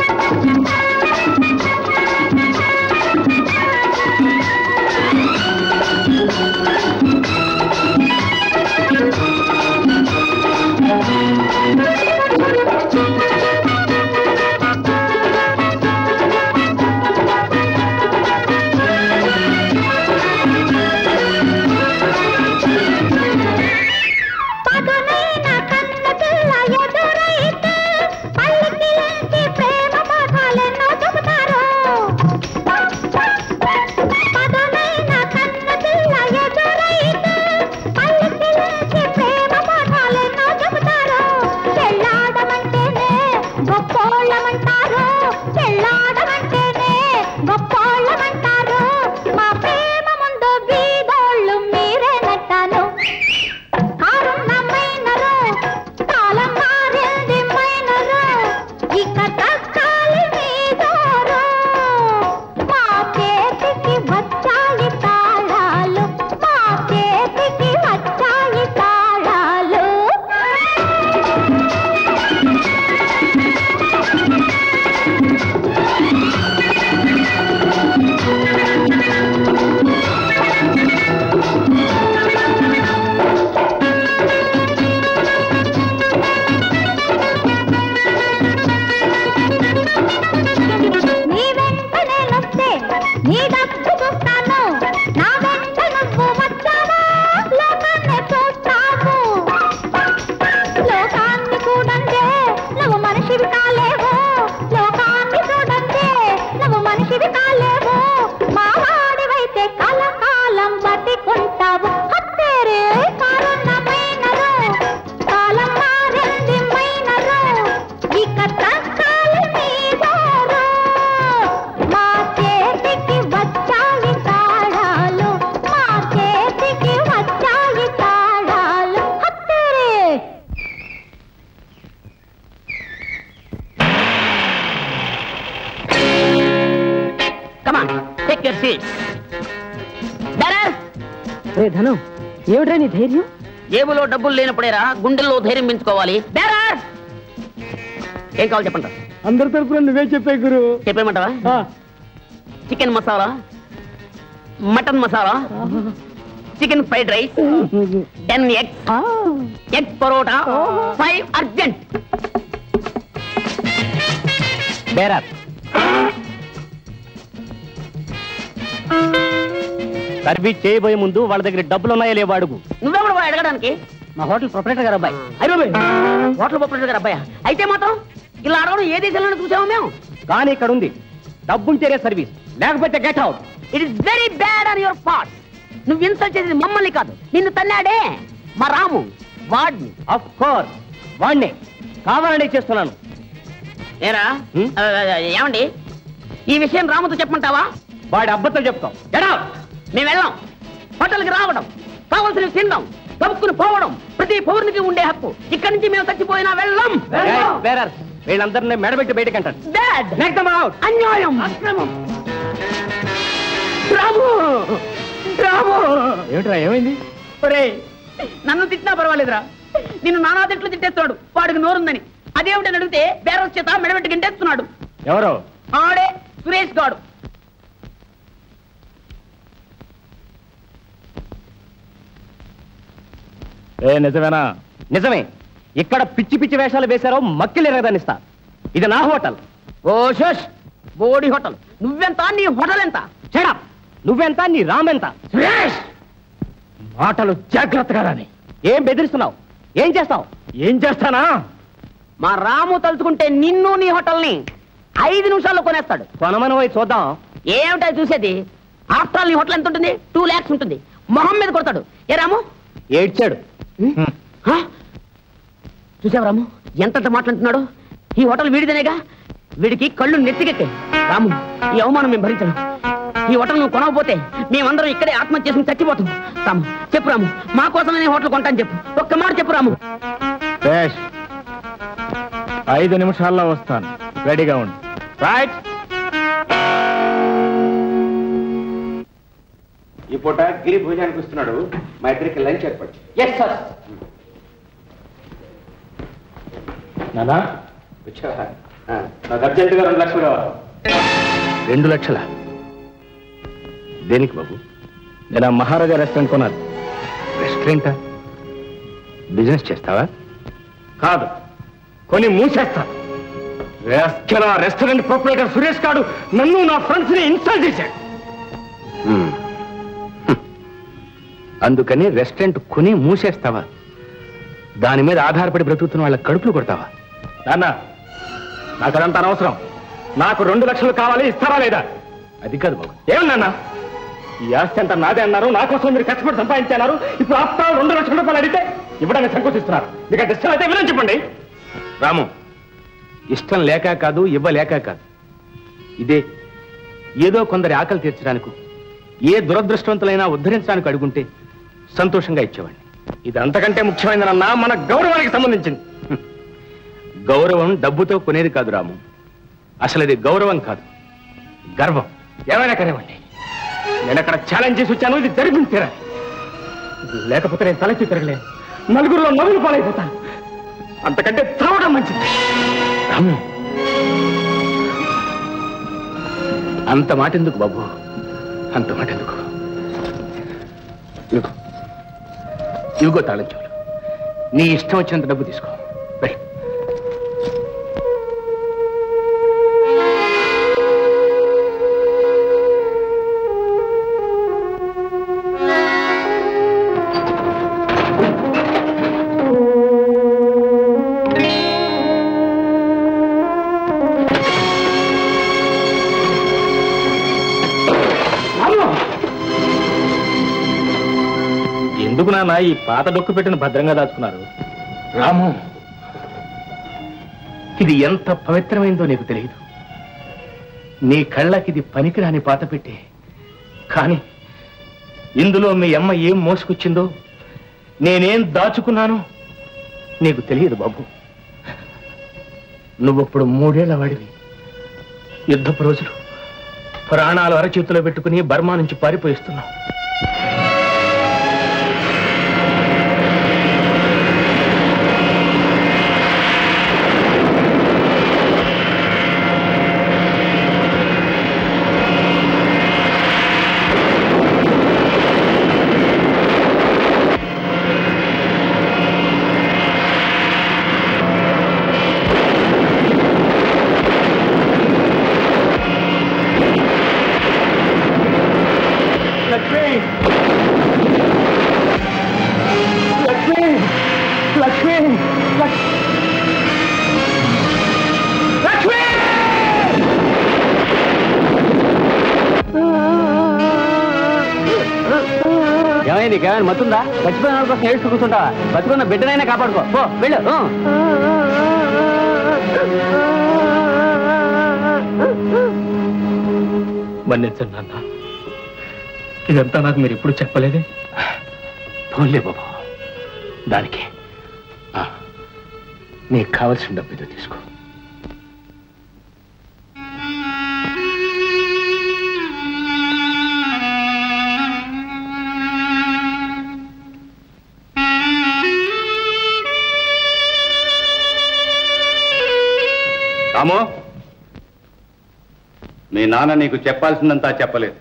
పదునైన కన్న పిల్ల ఎదురైతే పల్లకిలోంచి ప్రేమ పాఠాలెన్నో చెబుతారు పదునైన కన్న పిల్ల ఎదురైతే పల్లకిలోంచి ప్రేమ పాఠాలెన్నో చెబుతారు చెల్లాడమంటేనే గొప్పోళ్ళమంటారు చెల్లాడమంటేనే గొప్పోళ్ళమంటారు మా ప్రేమ ముందు బీదోళ్ళు మీరేనట్టాను కారణమైనరు కాలం మారింది మైనరు ఇక తక్కాలి మీదోరు మా చేతికి వచ్చాయి తాళాలు మా చేతికి వచ్చాయి తాళాలు నీ వెంట నేనొస్తే నీ డబ్బు చూస్తాను నా వెంట నువ్వు వచ్చావా లోకాన్ని చూస్తావు లోకాన్ని చూడంటే నువ్వు మనిషివి కాలేవు లోకాన్ని చూడంటే నువ్వు మనిషివి కాలేవు మా వాడివైతే కలకాలం బతికుంటావు హత్తేరే కారణమైనరు కాలం మారింది మైనరు ఇక తక్కాలి మీదోరు మా చేతికి వచ్చాయి తాళాలు మా చేతికి వచ్చాయి తాళాలు హత్తేరే come on take your seats bearer రే ధను ఏమిట్రా నీ ధైర్యం జేబులో డబ్బులు లేనప్పుడేరా గుండెల్లో ధైర్యం పెంచుకోవాలి బేరార్ ఏం కావాలి చెప్పండి అందరి తరపున నువ్వే చెప్పే గురు చెప్పేమంటావా chicken masala mutton masala chicken fried rice ten eggs egg parotta five urgent bearer service చేయబోయే ముందు వాళ్ళ దగ్గర డబ్బులు ఉన్నాయో లేవో అడుగు నువ్వెవడు వాడు అడగడానికి మా హోటల్ ప్రొపరేటర్ గారు అబ్బాయి అయ్యో హోటల్ ప్రొపరేటర్ గారు అబ్బాయా అయితే మాత్రం ఇలా అడగడం ఏ దేశంలోనే చూసాము మేము కానీ ఇక్కడ ఉంది డబ్బుంటేనే సర్వీస్ లేకపోతే get out it is very bad on your part నువ్వు ఇన్సల్ట్ చేసేది మమ్మల్ని కాదు నిన్ను తన్నాడే మా రాము వాడిని ఆఫ్ కోర్స్ వాణ్ణే కావాలనే చేస్తున్నాను ఏరా హ్మ్? ఆ, ఏమండి ఈ విషయం రాముతో చెప్పమంటావా వాడి అబ్బతో చెప్తాం ఎడా మేము వెళ్ళాం హోటల్కి రావడం కావలసినవి తినడం కలుపుకుని పోవడం ప్రతి పౌరునికి ఉండే హక్కు ఇక్కడి నుంచి మేము చచ్చిపోయినా వెళ్ళం బేరర్ వీళ్ళందరినీ మెడబెట్టి బయటకు అంటారు Bad. Make them out. అన్యాయం అక్రమం రాము రాము ఏమిట్రా ఏమైంది ఒరేయ్ నన్ను తిట్టినా పర్వాలేదురా నిన్ను నానా తిట్లు తిట్టేస్తున్నాడు వాడికి నోరుందని అదేమిటని అడిగితే బేరస్ చేత మెడబెట్టి గింటేస్తున్నాడు ఎవరో ఆడే సురేష్ గాడు ఏ నిజమేనా నిజమే ఇక్కడ పిచ్చి పిచ్చి వేషాలు వేశారో మక్కిలు ఎరగదనిస్తా ఇది నా హోటల్ ఓ శోష్ బోడి హోటల్ నువ్వెంత నీ హోటల్ ఎంత చెడా నువ్వెంత నీ రామెంత సురేష్ మాటలు జాగ్రత్తగా రాని ఏం బెదిరిస్తున్నావు ఏం చేస్తావు ఏం చేస్తానా మా రాము తలుచుకుంటే నిన్ను నీ హోటల్ని ఐదు నిమిషాల్లో కొనేస్తాడు కొనమని పోయి చూద్దాం ఏమిటో చూసేది ఆఫ్టర్ ఆల్ నీ హోటల్ ఎంత ఉంటుంది టూ ల్యాక్స్ ఉంటుంది మొహం మీద కొడతాడు ఏ రాము ఏడ్చాడు హ? చూసావా రాము ఎంతంత మాట్లాడుతున్నాడు ఈ హోటల్ వీడిదనేగా వీడికి కళ్ళు నెత్తికెక్కాయి రాము ఈ అవమానం మేము భరించడం ఈ హోటల్ నువ్వు కొనకపోతే మేమందరం ఇక్కడే ఆత్మహత్య చేసుకుని చచ్చిపోతాం రాము చెప్పు రాము మా కోసమే హోటల్ కొంటాను చెప్పు ఒక్క మాట చెప్పు రాము బేష్ ఐదు నిమిషాల్లో వస్తాను రెడీగా ఉండు రైట్ ఈ పూట గిరి భోజనానికి వస్తున్నాడు మా ఇద్దరికి లంచ్ ఏర్పాటు ఎస్ సార్ నానా వచ్చావా ఆ, నాకు అర్జెంటుగా రెండు లక్షలు కావాలి రెండు లక్షల దేనికి బాబు నేను ఆ మహారాజా రెస్టారెంట్ కొన్నాను రెస్టారెంటా బిజినెస్ చేస్తావా కాదు కొని మూసేస్తా restaurant restaurant proprietor Suresh garu నన్ను నా ఫ్రెండ్స్ ని ఇన్స్టాల్ చేశాడు అందుకని రెస్టారెంట్ కొని మూసేస్తావా దాని మీద ఆధారపడి బ్రతుకుతున్న వాళ్ళ కడుపులు కొడతావా నాన్న నాకు అదంత అనవసరం నాకు రెండు లక్షలు కావాలి ఇస్తారా లేదా అది కాదు బాబు ఏమన్నా ఈ ఆస్తి అంతా నాదే అన్నారు నా కోసం మీరు కష్టపడి సంపాదించారు ఇప్పుడు ఆస్తా రెండు లక్షల రూపాయలు అడిగితే ఇవ్వడానికి సంకోచిస్తున్నారు మీకు అంటే ఇష్టం అయితే వినని చెప్పండి రాము ఇష్టం లేక కాదు ఇవ్వలేక కాదు ఇదే ఏదో కొందరి ఆకలి తీర్చడానికి ఏ దురదృష్టవంతులైనా ఉద్ధరించడానికి అడుగుంటే సంతోషంగా ఇచ్చేవాడిని ఇది అంతకంటే ముఖ్యమైనదన్నా మన గౌరవానికి సంబంధించింది హ్మ్. గౌరవం డబ్బుతో కొనేది కాదు రాము అసలు ఇది గౌరవం కాదు గర్వం ఏమైనా కరేవండి నేను అక్కడ ఛాలెంజ్ చేసి వచ్చాను ఇది జరిగింది తీరాలి లేకపోతే నేను తలెత్తి తిరగలేను నలుగురిలో నవ్వులు పాలైపోతాను అంతకంటే చావడం మంచిది రాము అంత మాట ఎందుకు బాబు అంత మాట ఎందుకు ఇదిగో. ఇవిగో తాళం చెవులు నీ ఇష్టం వచ్చినంత డబ్బు తీసుకో వెళ్ళు ఎందుకు నాన్న ఈ పాత డొక్కు పెట్టిన భద్రంగా దాచుకున్నారు రాము ఇది ఎంత పవిత్రమైందో నీకు తెలియదు నీ కళ్ళకి ఇది పనికిరాని పాత పెట్టే కానీ ఇందులో మీ అమ్మ ఏం మోసుకొచ్చిందో నేనేం దాచుకున్నానో నీకు తెలియదు బాబు నువ్వప్పుడు మూడేళ్ల వాడివి యుద్ధపు రోజులు ప్రాణాలు అరచేతిలో పెట్టుకుని బర్మా నుంచి పారిపోయిస్తున్నావు నీకేమైనా మతుందా చచ్చిపోయిన వాళ్ళ కోసం ఏడుస్తూ కూర్చుంటావా బతుకున్న బిడ్డనైనా కాపాడుకో పో వెళ్ళు ఊ. మన్నించండి నాన్న ఇదంతా నాకు మీరు ఎప్పుడు చెప్పలేదే పోన్లే బాబు దానికి ఆ, నీకు కావలసిన డబ్బు ఏదో తీసుకో రాము మీ నాన్న నీకు చెప్పాల్సిందంతా చెప్పలేదు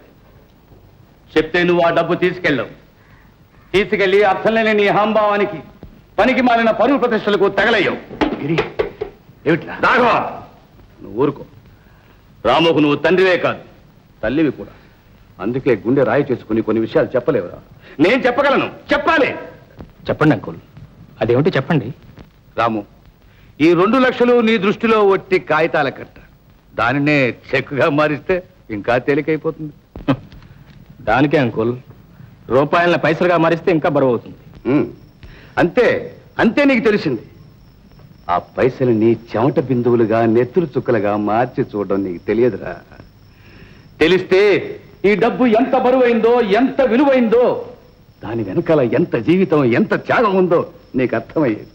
చెప్తే నువ్వు ఆ డబ్బు తీసుకెళ్ళవు తీసుకెళ్లి అర్థం లేని నీ అహంభావానికి పనికి మాలిన పరువు ప్రతిష్టలకు తగలయ్యవు గిరి ఏమిట్రా రాఘవ నువ్వు ఊరుకో రాముకు నువ్వు తండ్రివే కాదు తల్లివి కూడా అందుకే గుండె రాయి చేసుకుని కొన్ని విషయాలు చెప్పలేవురా నేను చెప్పగలను చెప్పాలి చెప్పండి అంకుల్ అదేమిటి చెప్పండి రాము ఈ రెండు లక్షలు నీ దృష్టిలో ఒట్టి కాగితాల కట్ట దానినే చెక్కుగా మారిస్తే ఇంకా తేలికైపోతుంది దానికే అంకుల్ రూపాయలని పైసలుగా మారిస్తే ఇంకా బరువు అవుతుంది ఉమ్. అంతే అంతే నీకు తెలిసింది ఆ పైసలు నీ చెమట బిందువులుగా నెత్తురు చుక్కలుగా మార్చి చూడడం నీకు తెలియదురా తెలిస్తే ఈ డబ్బు ఎంత బరువైందో ఎంత విలువైందో దాని వెనకాల ఎంత జీవితం ఎంత త్యాగం ఉందో నీకు అర్థమయ్యేది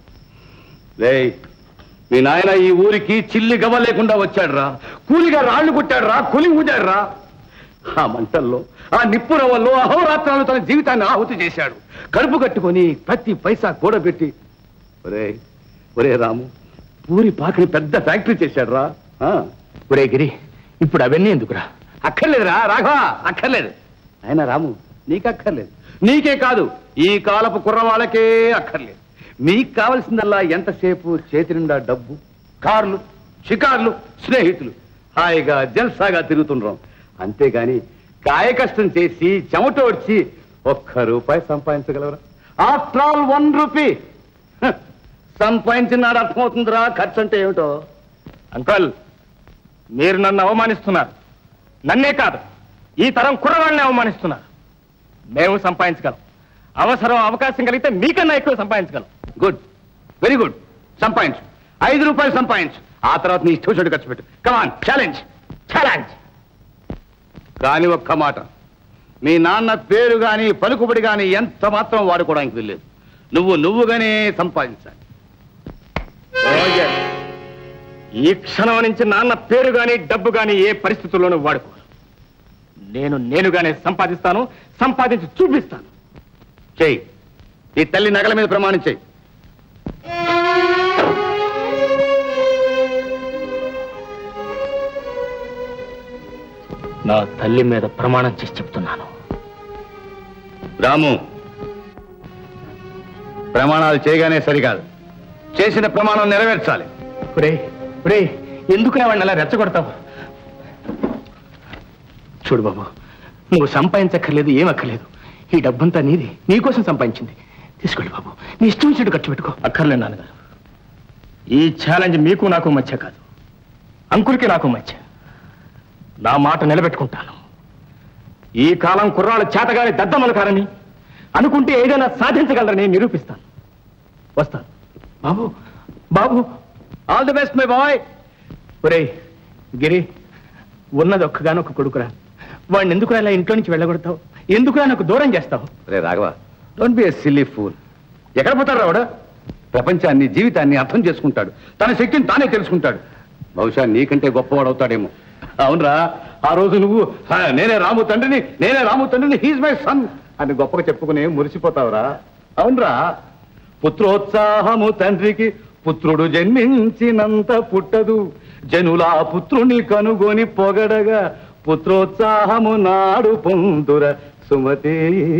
రేయ్ మీ నాయన ఈ ఊరికి చిల్లి గవ్వ లేకుండా వచ్చాడురా కూలిగా రాళ్లు కొట్టాడురా కూలి ఊదాడురా ఆ మంటల్లో ఆ నిప్పు రవ్వల్లో అహోరాత్రాలు తన జీవితాన్ని ఆహుతి చేశాడు కడుపు కట్టుకొని ప్రతి పైసా కూడబెట్టి ఒరే ఒరే రాము పూరి పాకని పెద్ద ఫ్యాక్టరీ చేశాడు రా ఒరే గిరి ఇప్పుడు అవన్నీ ఎందుకురా అక్కర్లేదురా రాఘవ అక్కర్లేదు ఆయన రాము నీకు అక్కర్లేదు నీకే కాదు ఈ కాలపు కుర్రవాళ్ళకే అక్కర్లేదు మీకు కావలసిందల్లా ఎంతసేపు చేతి నిండా డబ్బు కార్లు షికార్లు స్నేహితులు హాయిగా జల్సాగా తిరుగుతుండ్రాం అంతేగాని కాయ కష్టం చేసి చెమట వచ్చి ఒక్క రూపాయి సంపాదించగలవరా ఆఫ్టర్ ఆల్ వన్ రూపీ హ, సంపాదించినాడు అర్థమవుతుందిరా ఖర్చు అంటే ఏమిటో అంకుల్ మీరు నన్ను అవమానిస్తున్నారు నన్నే కాదు ఈ తరం కుర్రవాళ్ళని అవమానిస్తున్నారు మేము సంపాదించగలం అవసరం అవకాశం కలిగితే మీకన్నా ఎక్కువ సంపాదించగలం గుడ్ వెరీ గుడ్ సంపాదించు ఐదు రూపాయలు సంపాదించు ఆ తర్వాత నీ ఇష్టం చెడు ఖర్చు పెట్టు కమాన్ ఛాలెంజ్ ఛాలెంజ్ కానీ ఒక్క మాట మీ నాన్న పేరు గాని పలుకుబడి గాని ఎంత మాత్రం వాడుకోవడానికి వెళ్ళలేదు నువ్వు నువ్వుగానే సంపాదించాలి Oh, yes. ఈ క్షణం నుంచి నాన్న పేరు గాని డబ్బు గాని ఏ పరిస్థితుల్లోనూ వాడుకో నేను నేనుగానే సంపాదిస్తాను సంపాదించి చూపిస్తాను చెయ్యి ఈ తల్లి నగల మీద ప్రమాణం చెయ్యి నా తల్లి మీద ప్రమాణం చేసి చెప్తున్నాను రాము ప్రమాణాలు చేయగానే సరికాదు చేసిన ప్రమాణం నెరవేర్చాలి ఒరే ఒరే ఎందుకు వాడిని అలా రెచ్చగొడతావు చూడు బాబు నువ్వు సంపాదించక్కర్లేదు ఏమక్కర్లేదు ఈ డబ్బంతా నీది నీకోసం సంపాదించింది తీసుకోండి బాబు నీ ఇష్టం చెడు ఖర్చు పెట్టుకో అక్కర్లేదు నాన్నగారు ఈ ఛాలెంజ్ మీకు నాకు మధ్య కాదు అంకుల్కి నాకు మధ్య నా మాట నిలబెట్టుకుంటాను ఈ కాలం కుర్రాళ్ళు చేతగాని దద్దమలు కారని అనుకుంటే ఏదైనా సాధించగలరని నిరూపిస్తాను వస్తాను బాబు బాబు all the best my boy ఒరేయ్ గిరి ఉన్నది ఒక్కగానొక్క కొడుకురా వాడిని ఎందుకురా ఇలా ఇంట్లో నుంచి వెళ్ళగొడతావు ఎందుకురా నాకు దూరం చేస్తావు రే Raghava don't be a silly fool ఎక్కడ పోతాడు రావడా ప్రపంచాన్ని జీవితాన్ని అర్థం చేసుకుంటాడు తన శక్తిని తానే తెలుసుకుంటాడు బహుశా నీకంటే గొప్పవాడు అవుతాడేమో అవునరా ఆ రోజు నువ్వు "హా, నేనే రాము తండ్రిని నేనే రాము తండ్రిని హీజ్ మై సన్ అని గొప్పగా చెప్పుకుని మురిసిపోతావురా అవునరా పుత్రోత్సాహము తండ్రికి పుత్రుడు జన్మించినంత పుట్టదు జనులా పుత్రుని కనుగొని పొగడగా పుత్రోత్సాహము నాడు పొందుర సుమతి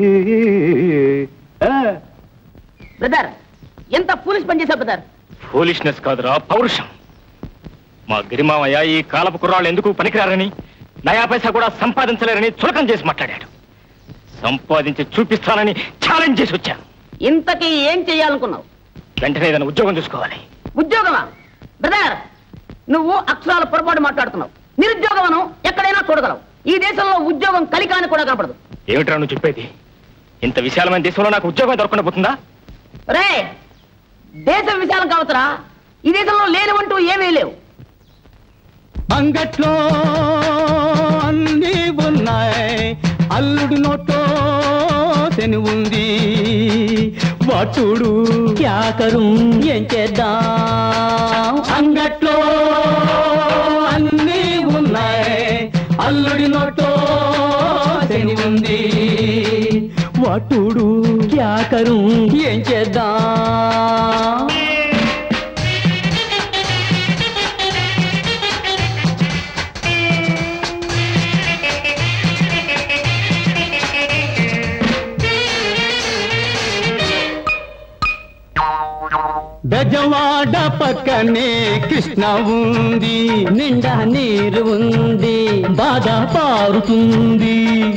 ఆ, బ్రదర్ ఎంత పోలీస్ పని చేశావు బ్రదర్ ఫూలిష్నెస్ కాదురా పౌరుషం మా గిరిమామయ్య ఈ కాలపు కుర్రాళ్ళు ఎందుకు పనికిరారని నయా పైసా కూడా సంపాదించలేరని చులకం చేసి మాట్లాడాడు సంపాదించి చూపిస్తానని ఛాలెంజ్ చేసి వచ్చాను ఇంతకీ ఏం చెయ్యాలనుకున్నావు వెంటనే ఏదైనా ఉద్యోగం చూసుకోవాలి ఉద్యోగమా బ్రదర్ నువ్వు అక్షరాల పొరపాటు మాట్లాడుతున్నావు నిరుద్యోగమను ఎక్కడైనా చూడగలవు ఈ దేశంలో ఉద్యోగం కలికాని కూడా కనపడదు ఏమిట్రా నువ్వు చెప్పేది ఇంత విశాలమైన దేశంలో నాకు ఉద్యోగం దొరకకుండా పోతుందా రే దేశం విశాలం కావచ్చురా ఈ దేశంలో లేనివంటూ ఏమీ లేవు అంగట్లో అన్ని ఉన్నాయి అల్లుడి నోట్లో తెని ఉంది వాటుడు క్యాకరు ఏం చేద్దాం అంగట్లో అన్ని ఉన్నాయి అల్లుడి నోట్లో తెని ఉంది వాటుడు క్యాకరు ఏం చేద్దాం బెజవాడ పక్కనే కృష్ణ ఉంది నిండా నీరు ఉంది బాగా పారుతుంది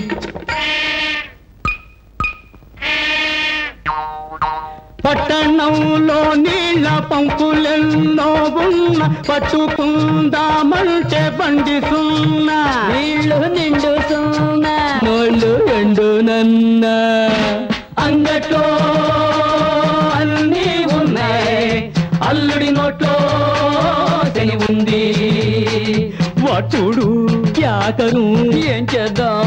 పట్టణంలో నీళ్ళ పంపులెన్నో ఉన్న పట్టుకుందామంటే బండి సున్నా నీళ్లు నిండు సున్నా నోళ్ళు ఎండు నన్న అంగట్లో అన్నీ ఉన్నాయి అల్లుడి నోట్లో శని ఉంది వాటుడు క్యాకరు ఏం చేద్దాం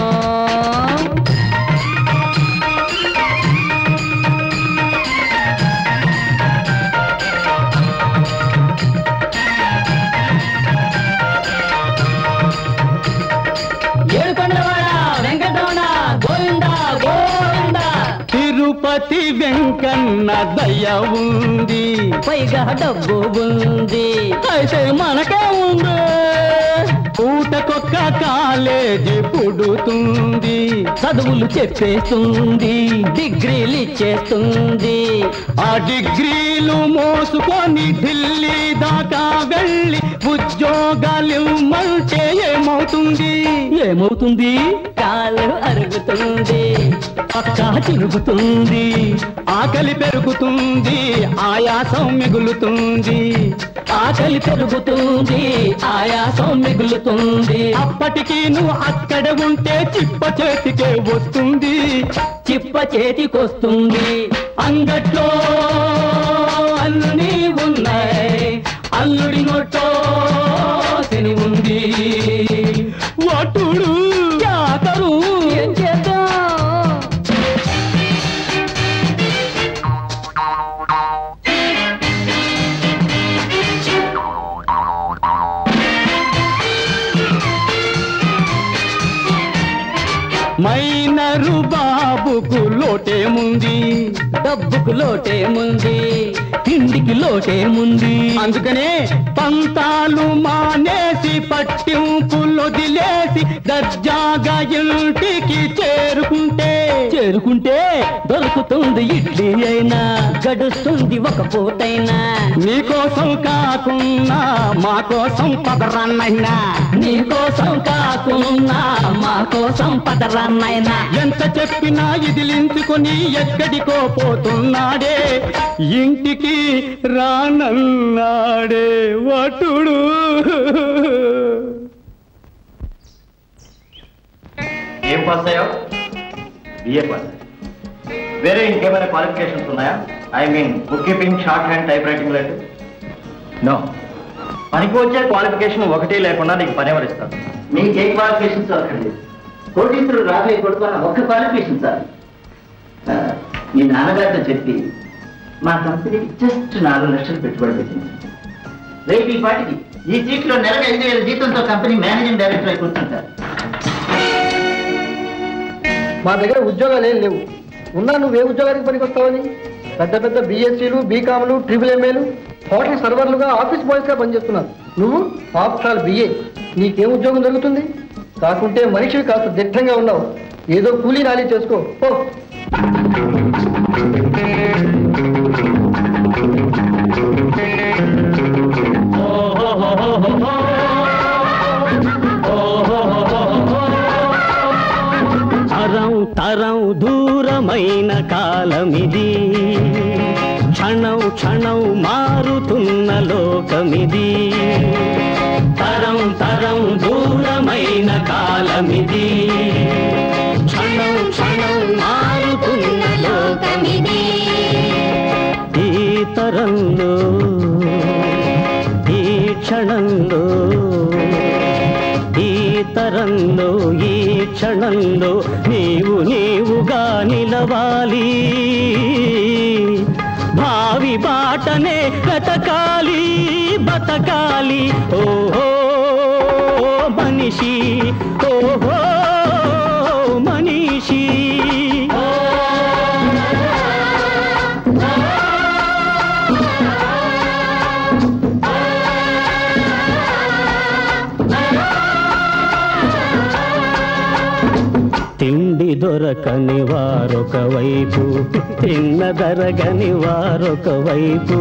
ఏడుకొండలవాడ వెంకటరమణ గోవింద గోవింద తిరుపతి వెంకన్న దయ ఉంది పైగా డబ్బు ఉంది అయితే మనకే ఉంది పూటకొక్క కాలేజీ పుడుతుంది చదువులు చెప్పేస్తుంది డిగ్రీలు ఇచ్చేస్తుంది ఆ డిగ్రీలు మోసుకొని ఢిల్లీ దాకా వెళ్ళి ఉద్యోగాలు మంటే ఏమవుతుంది ఏమవుతుంది కాలు అరుగుతుంది పక్క తిరుగుతుంది ఆకలి పెరుగుతుంది ఆయాసం మిగులుతుంది ఆకలి పెరుగుతుంది ఆయాసం మిగులుతుంది అప్పటికి నువ్వు అక్కడ ఉంటే చిప్ప చేతికే వస్తుంది చిప్ప చేతికొస్తుంది అంగట్లో అన్నీ ఉన్నాయి అల్లుడి నోట్లో శని ఉంది వాటుడు జాతరు ఏం చేద్దాం మైనరు బాబుకు లోటేముంది డబ్బుకు లోటేముంది తిండికి లోటేముంది అందుకనే పంతాలు మానేసి పట్టింపులు వదిలేసి దర్జాగా ఇంటికి చేరుకుంటే చేరుకుంటే దొరుకుతుంది ఇడ్లీ అయినా గడుస్తుంది ఒక పూటైనా నీకోసం కాకున్నా మా కోసం పదరన్నైనా నీకోసం కాకున్నా మా కోసం పదరన్నైనా ఎంత చెప్పినా ఇదిలించుకొని ఎక్కడికో పోతున్నాడే ఇంటికి రానన్నాడే వటుడు ఏం పాస్ అయ్యావు బిఏ పాస్ వేరే ఇంకేమైనా క్వాలిఫికేషన్స్ ఉన్నాయా I mean book keeping shorthand typewriting లాంటి నో పనికి వచ్చే క్వాలిఫికేషన్ ఒకటి లేకుండా నీకు పని ఎవరిస్తాను మీకు ఏ క్వాలిఫికేషన్స్ అక్కర్లేదు కోటీశ్వరుడు రాబోయే కొడుకున్న ఒక్క క్వాలిఫికేషన్ సార్ ఆ, మీ నాన్నగారితో చెప్పి మా కంపెనీకి జస్ట్ నాలుగు లక్షలు పెట్టుబడి పెట్టింది రేపు ఈ పాటికి ఈ సీట్లో నెలకు ఐదు వేల జీతంతో కంపెనీ మేనేజింగ్ డైరెక్టర్ అయి కూర్చుంటారు మా దగ్గర ఉద్యోగాలు ఏం లేవు ఉన్నా నువ్వు ఏ ఉద్యోగానికి పనికొస్తావని పెద్ద పెద్ద బీఎస్సీలు బీకామ్లు ట్రిపుల్ ఎంఏలు హోటల్ సర్వర్లుగా ఆఫీస్ బాయ్స్ గా పనిచేస్తున్నారు నువ్వు ఆఫ్టర్ బిఏ నీకేం ఉద్యోగం దొరుకుతుంది కాకుంటే మనిషివి కాస్త దిట్టంగా ఉన్నావు ఏదో కూలీ నాలి చేసుకో పో తరం తరం దూరమైన కాలమిది క్షణం క్షణం మారుతున్న లోకమిది తరం తరం దూరమైన కాలమిది క్షణం క్షణం మారుతున్న తరంలో ఈ క్షణంలో ఈ తరంలో ఈ క్షణంలో నీవు నీవుగా నిలవాలి భావి బాటనే బ్రతకాలి బతకాలి ఓహో మనిషి ఓహో మనిషి తిండి దొరకని వారొక వైపు తిన్న దరగని వారొక వైపు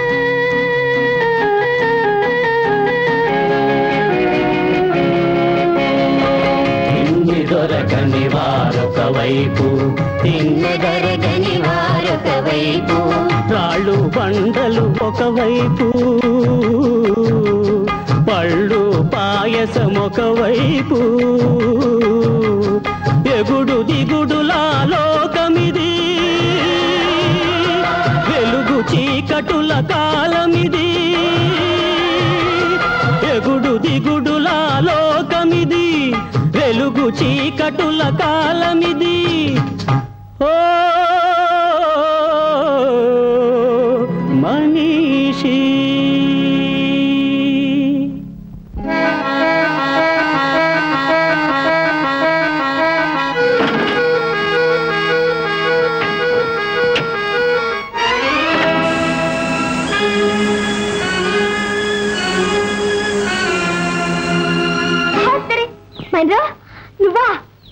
తిండి దొరకని వారొక వైపు తిన్న దరగని వారొక వైపు రాళ్ళు బండలు ఒకవైపు పళ్ళు పాయసం ఒకవైపు ఎగుడు దిగుడులా లోకమిది వెలుగు చీకటుల కాలమిది ఎగుడు దిగుడులా లోకమిది వెలుగు చీకటుల కాలమిది ఓ మనీషి సరే మైంద్ర నువ్వా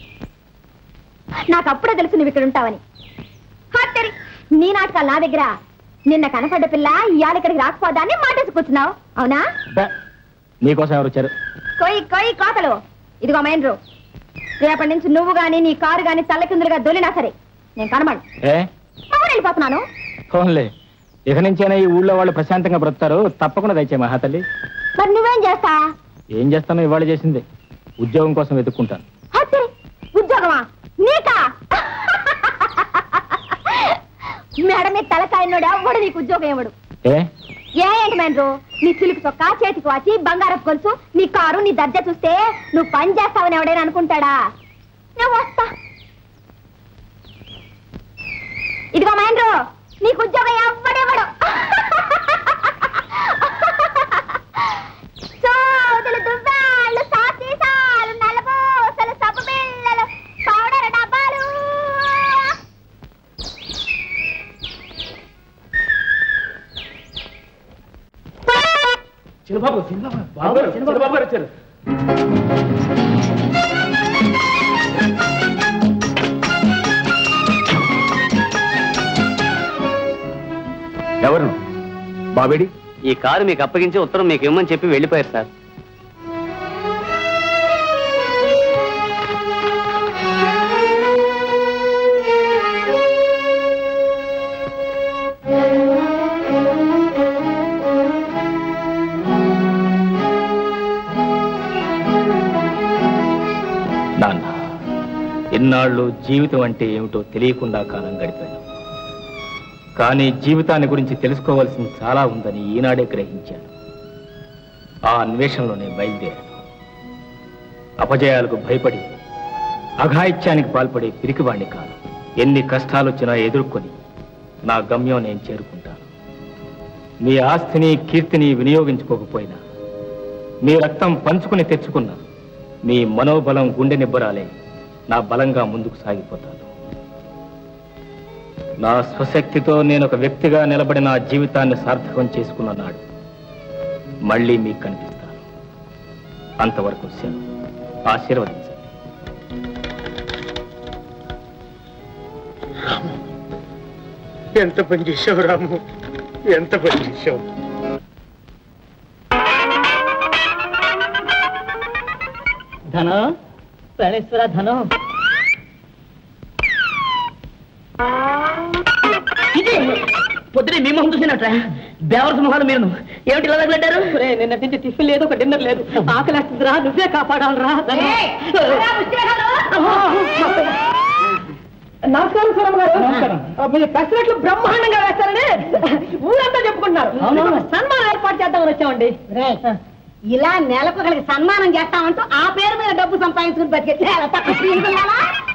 నాకు అప్పుడే తెలుసు నువ్వు ఇక్కడ ఉంటావని హాత్తరి నీ నాటకాలు నా దగ్గర నిన్న కనపడ్డ పిల్ల ఇవాళ ఇక్కడికి రాకపోదాన్ని మాటేసి కూర్చున్నావు అవునా నీకోసం ఎవరు వచ్చారు కొయ్యి కొయ్యి కోతలు ఇదిగో మహేంద్రు రేపటి నుంచి నువ్వు గాని నీ కారు గాని తల్లకిందులుగా దొలినా సరే నేను కనబడు ఏ అవును వెళ్ళిపోతున్నాను ఫోన్లే ఇక నుంచైనా ఈ ఊళ్ళో వాళ్ళు ప్రశాంతంగా బ్రతుకుతారు తప్పకుండా దయచే మహాతల్లి మరి నువ్వేం చేస్తా ఏం చేస్తానో ఇవాళ చేసింది ఉద్యోగం కోసం వెతుక్కుంటాను హత్తరి ఉద్యోగమా నీకా మేడ మీద తలకాయనోడు ఎవ్వడు నీకు ఉద్యోగం ఇవ్వడు ఏ ఏ ఏంటి మేనరు నీ చిలుకు చొక్కా చేతికి వాచి బంగారపు గొలుసు నీ కారు నీ దర్జా చూస్తే నువ్వు పని చేస్తావని ఎవడైనా అనుకుంటాడా నేను వస్తా ఇదిగో మహేంద్రు నీకు ఉద్యోగం ఎవ్వడెవడు సోదులు దువ్వాళ్ళు సాసీసాలు నల్లబోసలు సబ్బు బిళ్ళలు పౌడర్ డబ్బాలు చిన్నబాబు చిన్నబాబు చిన్నబాబు గారు వచ్చారు ఎవరు బాబేడి ఈ కారు మీకు అప్పగించి ఉత్తరం మీకు ఇవ్వమని చెప్పి వెళ్ళిపోయారు సార్ నాన్న ఎన్నాళ్ళు జీవితం అంటే ఏమిటో తెలియకుండా కాలం గడిపాను కానీ జీవితాన్ని గురించి తెలుసుకోవాల్సింది చాలా ఉందని ఈనాడే గ్రహించాను ఆ అన్వేషణలోనే బయలుదేరాను అపజయాలకు భయపడి అఘాయిత్యానికి పాల్పడే పిరికివాణ్ణి కాదు ఎన్ని కష్టాలు వచ్చినా ఎదుర్కొని నా గమ్యం నేను చేరుకుంటాను మీ ఆస్తిని కీర్తిని వినియోగించుకోకపోయినా మీ రక్తం పంచుకుని తెచ్చుకున్న మీ మనోబలం గుండె నిబ్బరాలే నా బలంగా ముందుకు సాగిపోతాను నా స్వశక్తితో నేను ఒక వ్యక్తిగా నిలబడి నా జీవితాన్ని సార్థకం చేసుకున్న నాడు మళ్ళీ మీకు కనిపిస్తాను అంతవరకు సెలవు ఆశీర్వదించండి ఎంత పని చేసావు రాము ఎంత పని చేసావు ధనం ప్రాణేశ్వర ధనం పొద్దునే మీ మొహం చూసినట్రా బేవరస మొహాలు మీరు ఏమిటి ఇలా తగలడ్డారు నిన్న నుంచి టిఫిన్ లేదు ఒక డిన్నర్ లేదు ఆకలి వేస్తుందిరా నువ్వే కాపాడాలరా నమస్కారం సూరమ్మ గారు మీరు పెసరట్లు బ్రహ్మాండంగా వేస్తారని ఊరంతా చెప్పుకుంటున్నారు సన్మానం ఏర్పాటు చేద్దామని వచ్చామండి ఇలా నెలకు ఒకరికి సన్మానం చేస్తామంటూ ఆ పేరు మీద డబ్బు సంపాదించుకుని బతికే చాలా తక్కువ స్త్రీలు ఉన్నారా?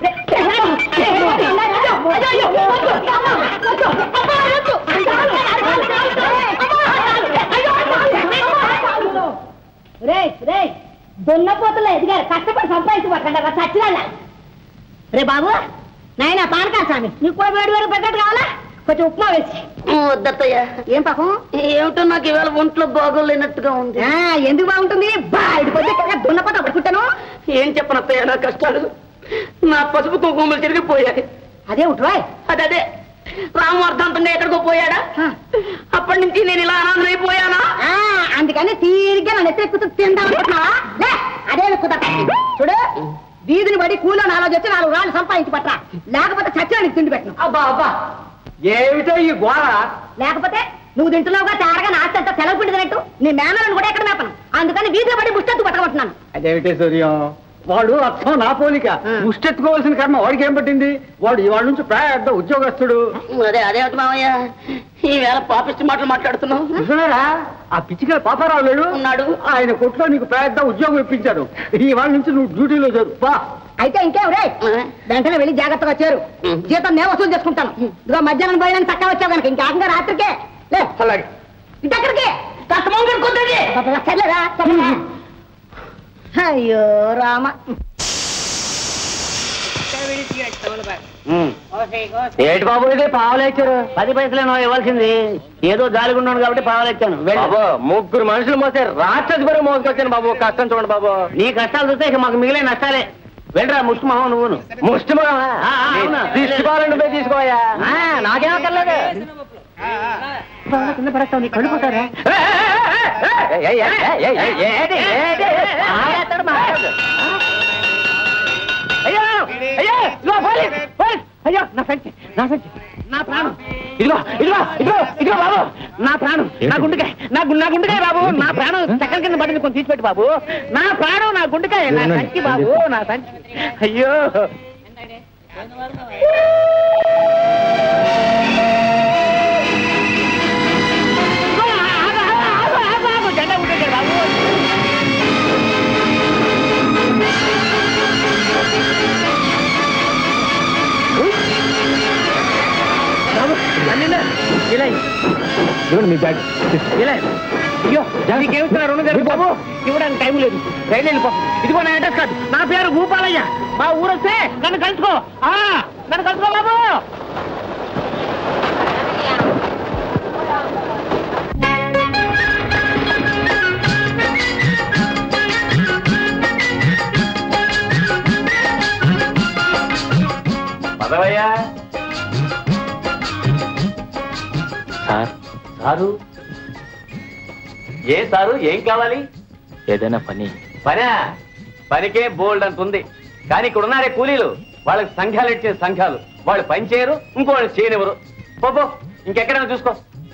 రేయ్, రేయ్, దున్నపోతుల్లో ఎదిగారు కష్టపడి సంపాదించి పట్టండి చచ్చిరాళ్ళ రే బాబు నాయన పానకాల స్వామి నీకు కూడా వేడి వేడి పెట్టట్టు కావాలా కొంచెం ఉప్మా వేసి వద్దత్తయ్య ఏం పాపం ఏమిటో నాకు ఇవాళ ఒంట్లో బాగోలేనట్టుగా ఉంది ఆ, ఎందుకు బాగుంటుంది బాయిడి పొద్దు దున్నపోత పడుకుంటాను ఏం చెప్పనత్తయ్య నా కష్టాలు నా పసుపు కుంకుమలు తిరిగిపోయాయి అదే ఉట్రాయ్ అదే అదే రాము అర్థంతంగా ఎక్కడికో పోయాడా అప్పటి నుంచి నేను ఇలా ఆనందం అయిపోయానా ఆ, అందుకని తీరిగ్గా నన్ను ఎత్తెక్కుతూ తిందాం అనుకుంటున్నావా లే, అదే ఎక్కుతా చూడు వీధిని పడి కూలో నాలుగు వచ్చి నాలుగు రాళ్ళు సంపాదించి పట్టరా లేకపోతే చచ్చానికి తిండి పెట్టను అబ్బా అబ్బా ఏమిటో ఈ గోళ లేకపోతే నువ్వు తింటున్నావుగా తేరగా నాస్తి అంతా సెలవు పిండినట్టు నీ మేనలను కూడా ఎక్కడ మేపను అందుకని వీధిలో పడి ముష్టెత్తు పట్టమంటున్నాను అదేమిటే సూర్యం వాడు అర్థం నా పోలిక ముష్టెత్తుకోవాల్సిన కర్మ వాడికి ఏం పట్టింది వాడు ఇవాళ నుంచి పెద్ద ఉద్యోగస్తుడు అదే అదే మామయ్య ఈవేళ పాపిష్టి మాటలు మాట్లాడుతున్నావు నిజమేరా ఆ పిచ్చిగా పాపారావు లేడు ఉన్నాడు. ఆయన కొట్లో నీకు పెద్ద ఉద్యోగం ఇప్పించాడు ఇవాళ నుంచి నువ్వు డ్యూటీలో చేరు బా అయితే ఇంకేం రే వెంటనే వెళ్ళి జాగ్రత్తగా వచ్చారు జీతం నేను వసూలు చేసుకుంటాను ఇదిగో మధ్యాహ్నం పోయినా తక్కువ వచ్చావు కనుక ఇంకా ఆకంగా రాత్రికే లే అలాగే ఇటక్కడికి సర్లేరా సర్లేరా. అయ్యో రామ ఏటి బాబు ఇది పావులు ఇచ్చారు పది పైసలేనో ఇవ్వాల్సింది ఏదో జాలిగున్నాను కాబట్టి పావులు ఇచ్చాను బాబు ముగ్గురు మనుషులు మోసే రాక్షసి బరువు మోసుకొచ్చాను బాబు కష్టం చూడండి బాబు నీ కష్టాలు చూస్తే ఇక మాకు మిగిలిన నష్టాలే వెళ్ళరా ముష్టి మొహం నువ్వు ముష్టి తీసుకోవాలని నువ్వే తీసుకోయా నాకేమక్కర్లేదు కింద పడతావు నీ కళ్ళు పోతారా అయ్యో అయ్యో ఇదిగో పోలీస్ పోలీస్ అయ్యో నా సంచి నా సంచి నా ప్రాణం ఇదిగో ఇదిగో ఇదిగో ఇదిగో బాబు నా ప్రాణం నా గుండెకాయ నా గు- నా గుండెకాయ బాబు నా ప్రాణం చక్కల కింద పడింది కొంచెం తీసిపెట్టు బాబు నా ప్రాణం నా గుండెకాయ నా సంచి బాబు నా సంచి అయ్యో ఆగు, ఆగు, ఆగు, ఆగు, జెండా ఉంటుంది బాబు బాబు అన్నిందా ఇలా ఇవ్వండి మీ బ్యాగ్ ఇలా అయ్యో నీకేమిస్తున్నారు రుణం జరుగు బాబు ఇవ్వడానికి టైం లేదు రైలు వెళ్ళిపో ఇదిగో నా అడ్రస్ కాదు నా పేరు భూపాలయ్య మా ఊరు వస్తే నన్ను కలుసుకో ఆ, నన్ను కలుసుకో బాబు పదవయ్యా సార్ సారు ఏ సారు ఏం కావాలి ఏదైనా పని పనా పనికే బోల్డ్ అంత ఉంది కానీ ఇక్కడ ఉన్నారే కూలీలు వాళ్ళకి సంఘాలు ఇచ్చే సంఘాలు వాళ్ళు పని చేయరు ఇంకోళ్ళు చేయనివ్వరు పో పో, ఇంకెక్కడైనా చూసుకో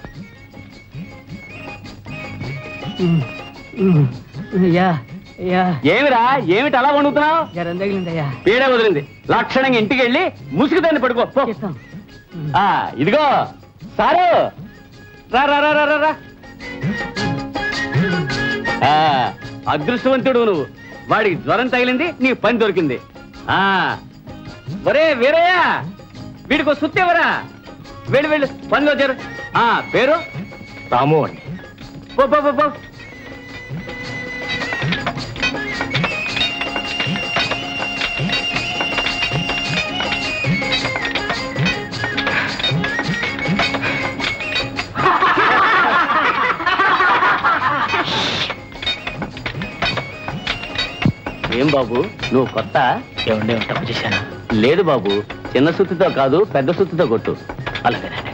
అయ్యా అయ్యా ఏమిరా ఏమిటి అలా వండుతున్నావు జ్వరం తగిలిందయ్యా పీడ వదిలింది లక్షణంగా ఇంటికి వెళ్ళి ముసుగు దాన్ని పడుకో పో. ఆ ఇదిగో సారు రా రా రా రా, రా రా ఆ, అదృష్టవంతుడు నువ్వు వాడికి జ్వరం తగిలింది నీ పని దొరికింది ఆ ఒరే వీరయ్య వీడికి సుత్తేవరా వెళ్ళి వెళ్ళి పనిలో చేరు ఆ పేరు రాము అండి పో పో పో, పో ఏం బాబు నువ్వు కొత్త ఏమండి తప్పు చేశాను లేదు బాబు చిన్న సుత్తితో కాదు పెద్ద సుత్తితో కొట్టు అలాగేనండి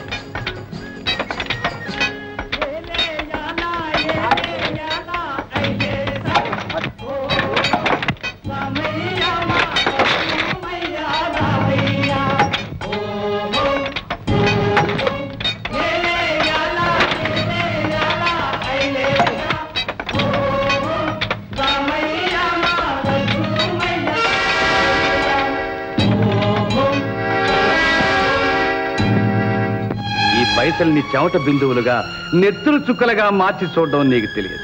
ఆ పైసల్ని చెమట బిందువులుగా నెత్తులు చుక్కలుగా మార్చి చూడడం నీకు తెలియదు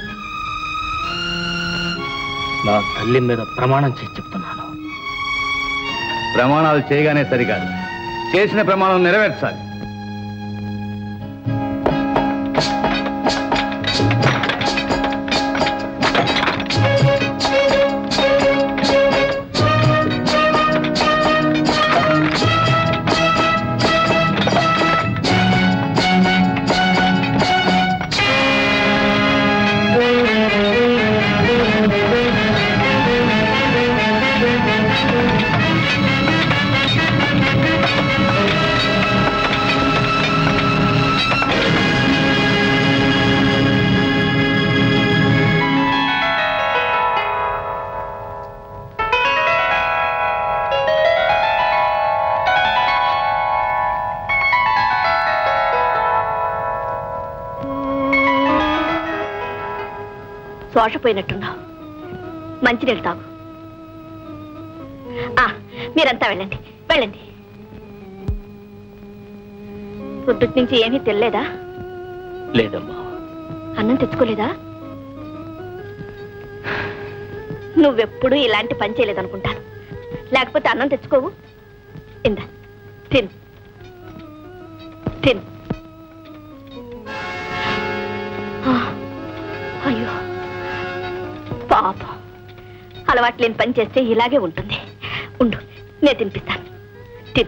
నా తల్లి మీద ప్రమాణం చేసి చెప్తున్నాను ప్రమాణాలు చేయగానే సరికాదు చేసిన ప్రమాణం నెరవేర్చాలి శోషపోయినట్టున్నావు మంచినీళ్ళు తాగు ఆ, మీరంతా వెళ్ళండి వెళ్ళండి పొద్దుటి నుంచి ఏమీ తెలియదా లేదమ్మా అన్నం తెచ్చుకోలేదా నువ్వెప్పుడు ఇలాంటి పని చేయలేదనుకుంటాను లేకపోతే అన్నం తెచ్చుకోవు ఇందా తిను తిను ఆ, అయ్యో పాపం అలవాటు లేని పని చేస్తే ఇలాగే ఉంటుంది ఉండు నేను తినిపిస్తాను తిను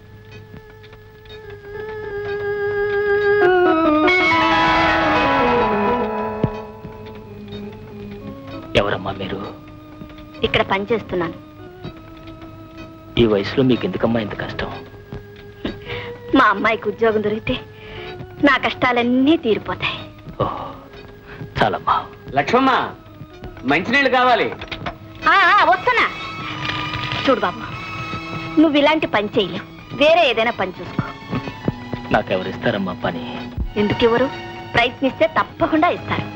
ఎవరమ్మా మీరు ఇక్కడ పని చేస్తున్నాను ఈ వయసులో మీకు ఎందుకమ్మా ఇంత కష్టం మా అమ్మాయికి ఉద్యోగం దొరికితే నా కష్టాలన్నీ తీరిపోతాయి ఓహ్ చాలమ్మా లక్ష్మమ్మ మంచినీళ్ళు కావాలి ఆ, ఆ, వస్తున్నా చూడు బాబు నువ్వు ఇలాంటి పని చేయలేవు వేరే ఏదైనా పని చూసుకో నాకెవరిస్తారమ్మా పని ఎందుకు ఇవ్వరు ప్రయత్నిస్తే తప్పకుండా ఇస్తారు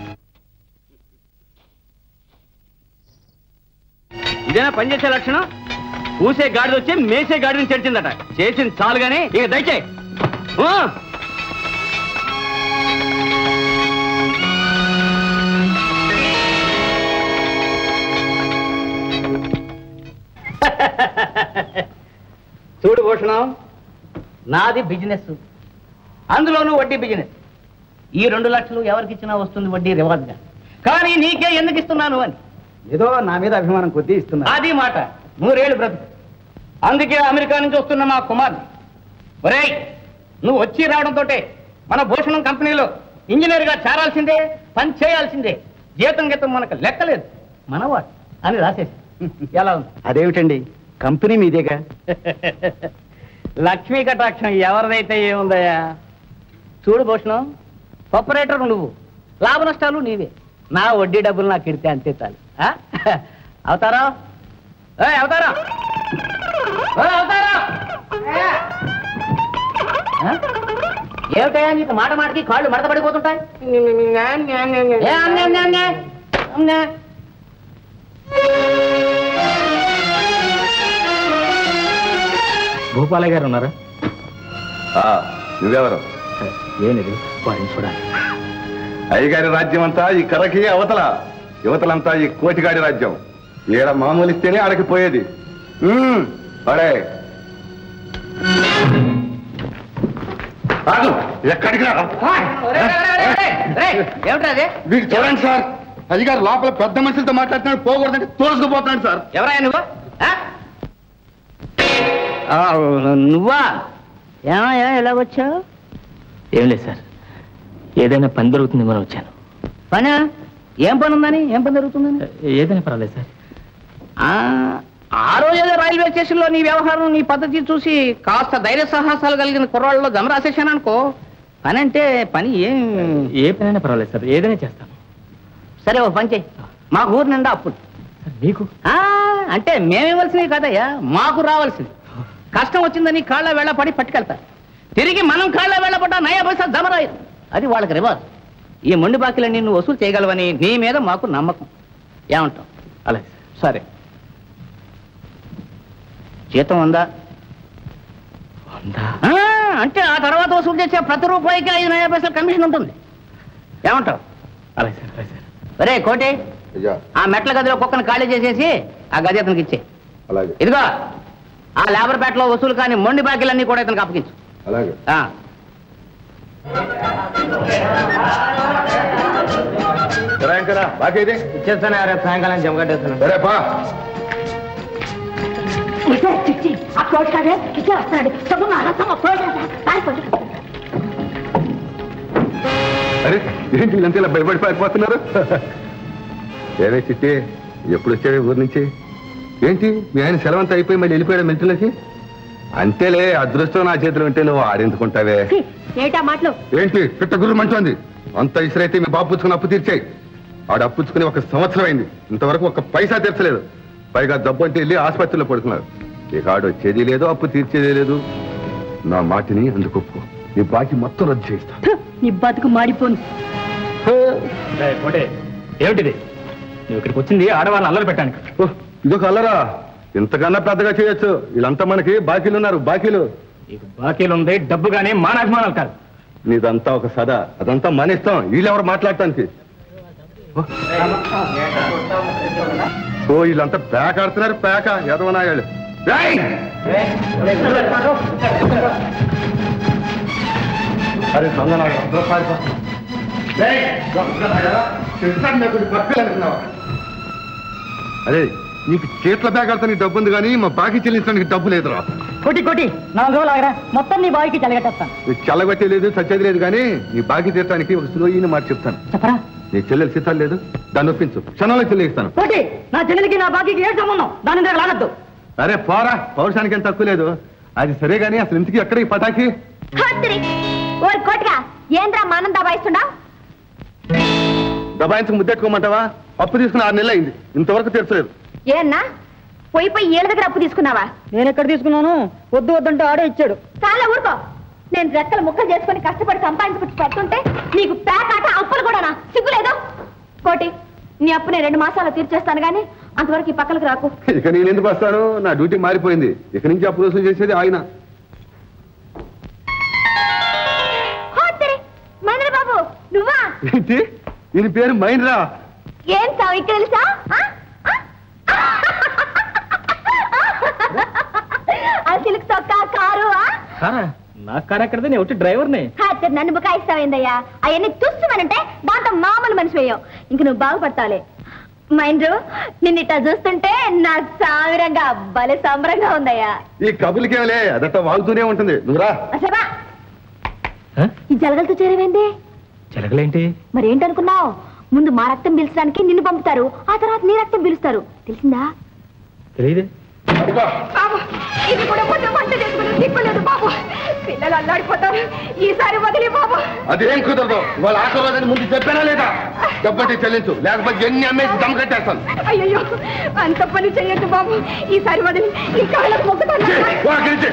ఇదేనా పని చేసే లక్షణం పూసే గాడిద వచ్చి మేసే గాడిదని చెడిచిందట చేసింది చాలు గాని ఇక దయచేయి ఊ. చూడు భూషణం నాది బిజినెస్ అందులోనూ వడ్డీ బిజినెస్ ఈ రెండు లక్షలు ఎవరికి ఇచ్చినా వస్తుంది వడ్డీ రివాజ్గా కానీ నీకే ఎందుకు ఇస్తున్నాను అని ఏదో నా మీద అభిమానం కొద్దీ ఇస్తున్నా అది మాట నూరేళ్ళు బ్రతుకు అందుకే అమెరికా నుంచి వస్తున్న మా కుమార్ని ఒరేయ్ నువ్వు వచ్చి రావడంతో మన భూషణం కంపెనీలో ఇంజనీర్ గా చేరాల్సిందే పని చేయాల్సిందే జీతం గీతం మనకు లెక్కలేదు మనవాడు అని రాసేసి ఎలా ఉంది అదేమిటండి కంపెనీ మీదేగా లక్ష్మీ కటాక్షం ఎవరిదైతే ఏముందయ్యా చూడు భూషణం ఆపరేటర్ నువ్వు లాభ నష్టాలు నీవే నా వడ్డీ డబ్బులు నాకు ఇడితే అంతే చాలు ఆ? అవతారా ఏయ్, అవతారా ఓయ్, అవతారా ఆ? ఏమిటయ్యా నీకు మాట మాటకి కాళ్ళు మడత పడిపోతుంటాయి ఏ, అన్నే, అన్నే, అన్నే. అన్నే. భూపాలయ్య గారు ఉన్నారా నువ్వెవరు ఏనిది వారిని చూడాలి అయ్యగారి రాజ్యం అంతా ఈ కర్రకి అవతల యువతలంతా ఈ కోటిగాడి రాజ్యం ఈడ మామూలు ఇస్తేనే ఆడకి పోయేది ఉమ్, అడే ఆగు, ఎక్కడికి రా? ఒరేయ్, ఒరేయ్, ఒరేయ్, ఒరేయ్, ఏమిట్రా అది వీడు చూడండి సార్ అయ్యగారు లోపల పెద్ద మనుషులతో మాట్లాడుతున్నాడు పోకూడదంటే తోసుకుపోతున్నాడు సార్ ఎవరయ్యా నువ్వు ఆ? ఆ, నువ్వా ఏమయ్యా ఎలా వచ్చావు ఏం లేదు సార్ ఏదైనా పని దొరుకుతుందేమో వచ్చాను పని ఏం పని ఉందని ఏం పని జరుగుతుందని ఏదైనా పర్వాలేదు సార్ ఆ, ఆ రోజేదో రైల్వే స్టేషన్ లో నీ వ్యవహారం నీ పద్ధతి చూసి కాస్త ధైర్య సాహసాలు కలిగిన కుర్రాళ్ళలో జమ రాసేసాను అనుకో పని అంటే పని ఏం ఏ పనైనా పర్వాలేదు సార్ ఏదైనా చేస్తాను సరే ఓ పని చేయి మా ఊరు నిండా అప్పులు సార్ మీకు ఆ, అంటే మేమివ్వాల్సినవి కాదయ్యా మాకు రావాల్సింది కష్టం వచ్చిందని కాళ్ళ వేళ పడి పట్టుకెళ్తారు తిరిగి మనం కాళ్ళ వేళ పడ్డా నయా పైసా జమరాయదు అది వాళ్ళకి రివాజ్ ఈ మొండి బాకీలన్నీ నువ్వు వసూలు చేయగలవని నీ మీద మాకు నమ్మకం ఏమంటావు అలాగే సార్ సరే జీతం ఉందా ఉందా ఆ, అంటే ఆ తర్వాత వసూలు చేసే ప్రతి రూపాయికి ఐదు నయా పైసలు కమిషన్ ఉంటుంది ఏమంటావు అలాగే సార్ అలాగే సార్ ఒరే కోటి అయ్యా ఆ మెట్ల గదిలో కుక్కను ఖాళీ చేసేసి ఆ గది అతనికి ఇచ్చే అలాగే ఇదిగో ఆ లేబర్ పేటలో వసూలు కానీ మొండి బాకీలన్నీ కూడా ఇతనికి అప్పగించు అలాగే ఆ. కదా బాకీ ఇచ్చేస్తాను రేపు సాయంకాలం జమ కట్టేస్తాను సరే పా ఇదే చిచ్చి ఆ కోడికాడే ఇట్లా వస్తున్నాడు సొమ్ము అరసమ్మ పోయేదా పారిపోండి అరే ఏంటి వీళ్ళంతా ఇలా భయపడి పారిపోతున్నారు ఏమే చిట్టి ఎప్పుడు వచ్చావు ఊరి నుంచి ఏంటి మీ ఆయన సెలవంతా అయిపోయి మళ్ళీ వెళ్ళిపోయాడు మిల్టులకి అంతేలే అదృష్టం నా చేతిలో ఉంటే నువ్వు ఆడించుకుంటావే ఏటా మాటలు ఏంటి పిట్ట గుర్రు మంటోంది అంత ఇసురైతే మీ బాబు పుచ్చుకుని అప్పు తీర్చాయి ఆడు అప్పు పుచ్చుకుని ఒక సంవత్సరం అయింది ఇంతవరకు ఒక పైసా తీర్చలేదు పైగా డబ్బు అంటే వెళ్ళి ఆసుపత్రిలో పడుకున్నారు ఇక ఆడు వచ్చేది లేదు అప్పు తీర్చేది లేదు నా మాటిని అందుకు ఒప్పుకో నీ బాకీ మొత్తం రద్దు చేయిస్తా నీ బతుకు మాడిపోను కోటే ఏమిటిది నువ్వు ఇక్కడికి వచ్చింది ఆడవాళ్ళని అల్లరి పెట్టడానికి ఓ, ఇదొక అల్లరా ఇంతకన్నా పెద్దగా చేయొచ్చు వీళ్ళంతా మనకి బాకీలు ఉన్నారు బాకీలు నీకు బాకీలు ఉంది డబ్బు కానీ మానాభిమానాలు కాదు నీదంతా ఒక సదా అదంతా మన ఇష్టం వీళ్ళెవరు మాట్లాడటానికి ఓ. ఓ వీళ్ళంతా ప్యాక్ ఆడుతున్నారు ప్యాక ఎదవనాయాళ్ళు రేయ్! అరే దొంగనాయాలు, అందరూ పారిపోతున్నారు. రేయ్, దొంగనాయాలా? తెలుసా నీకు ఈ పక్కలు అనుకున్నావా? అదే నీకు చేతుల బ్యాగ్ ఆడుతా డబ్బు ఉంది కానీ మా బాకీ చెల్లించడానికి డబ్బు లేదురా కొట్టి కొట్టి నాలుగు రోజులు ఆగరా మొత్తం నీ బావికి చల్లగట్టేస్తాను నీకు చల్లగొట్టే లేదు చచ్చేది లేదు కానీ నీ బాకీ తీర్చడానికి ఒక సులోయిన మాట చెప్తాను చెప్పరా నీ చెల్లెలు సీతాలు లేదు దాన్ని ఒప్పించు క్షణంలో చెల్లిస్తాను కొట్టి నా చెల్లెలికి నా బాకీకి ఏ సంబంధం దాని దగ్గర లాగద్దు అరే పోరా పౌరుషానికి ఏం తక్కువ లేదు అది సరే గానీ అసలు ఇంటికి ఎక్కడ ఈ పటాకి హత్తిరి ఓరి కోటిగా ఏంద్రా మానం దబాయిస్తుండా దబాయించుకు ముద్దెట్టుకోమంటావా అప్పు తీసుకుని ఆరు నెలలు అయింది ఇంతవరకు తీర్చలేదు ఏన్నా పోయి పోయి ఏళ్ళ దగ్గర అప్పు తీసుకున్నావా నేను ఎక్కడ తీసుకున్నాను వద్దు వద్దంటే ఆడే ఇచ్చాడు చాలా ఊరుకో నేను రెక్కలు ముక్కలు చేసుకొని కష్టపడి సంపాదించుకుంటూ పెడుతుంటే నీకు పేకాట అప్పులు కూడానా సిగ్గులేదు కోటి నీ అప్పు నేను రెండు మాసాలు తీర్చేస్తాను గానీ అంతవరకు ఈ పక్కలకు రాకు ఇక నేను ఎందుకు వస్తాను నా డ్యూటీ మారిపోయింది ఇక నుంచి అప్పు వసూలు చేసేది ఆయన హత్తిరి మహేంద్ర బాబు నువ్వా ఏంటి ఈయన పేరు మైండ్రా ఏం సావు ఇక్కడ తెలుసా ఆ? ఆ? ఆ సిల్క్ చొక్కా కారు ఆ? కారా నా కారు ఎక్కడదే నేను ఒకటి డ్రైవర్ని హత్తిరి నన్ను బుకాయిస్తావేందయ్యా అవన్నీ తుస్సుమనంటే దాంతో మామూలు మనిషి వేయం ఇంక నువ్వు బాగుపడతావులే మైండ్రు నిన్ను ఇట్లా చూస్తుంటే నాకు సామిరంగా భలే సంబరంగా ఉందయ్యా ఈ కబులికేమలే అదంతా వాగుతూనే ఉంటుంది నువ్వురా అసలు ఈ జలగలతో చేరవేంది చెలగలేంటి మరి ఏంటనుకున్నావు ముందు మా రక్తం పీల్చడానికి నిన్ను పంపుతారు ఆ తర్వాత నీ రక్తం పీలుస్తారు తెలిసిందా తెలియదే బాబు ఇది కూడా కొంచెం వంట చేసుకుని దిక్కులేదు బాబు పిల్లలు అల్లాడిపోతారు ఈసారి వదిలి బాబు అదేం కుదరదు వాళ్ళ ఆఖరి రోజున ముందు చెప్పానా లేదా డబ్బట్టి చెల్లించు లేకపోతే ఎన్ని అమ్మేసి దమ్ కట్టేస్తాను అయ్యయ్యో అంత పని చెయ్యొద్దు బాబు ఈసారి వదిలి ఈ కాళ్ళకు మొక్కుతాను వా, గిరిజి.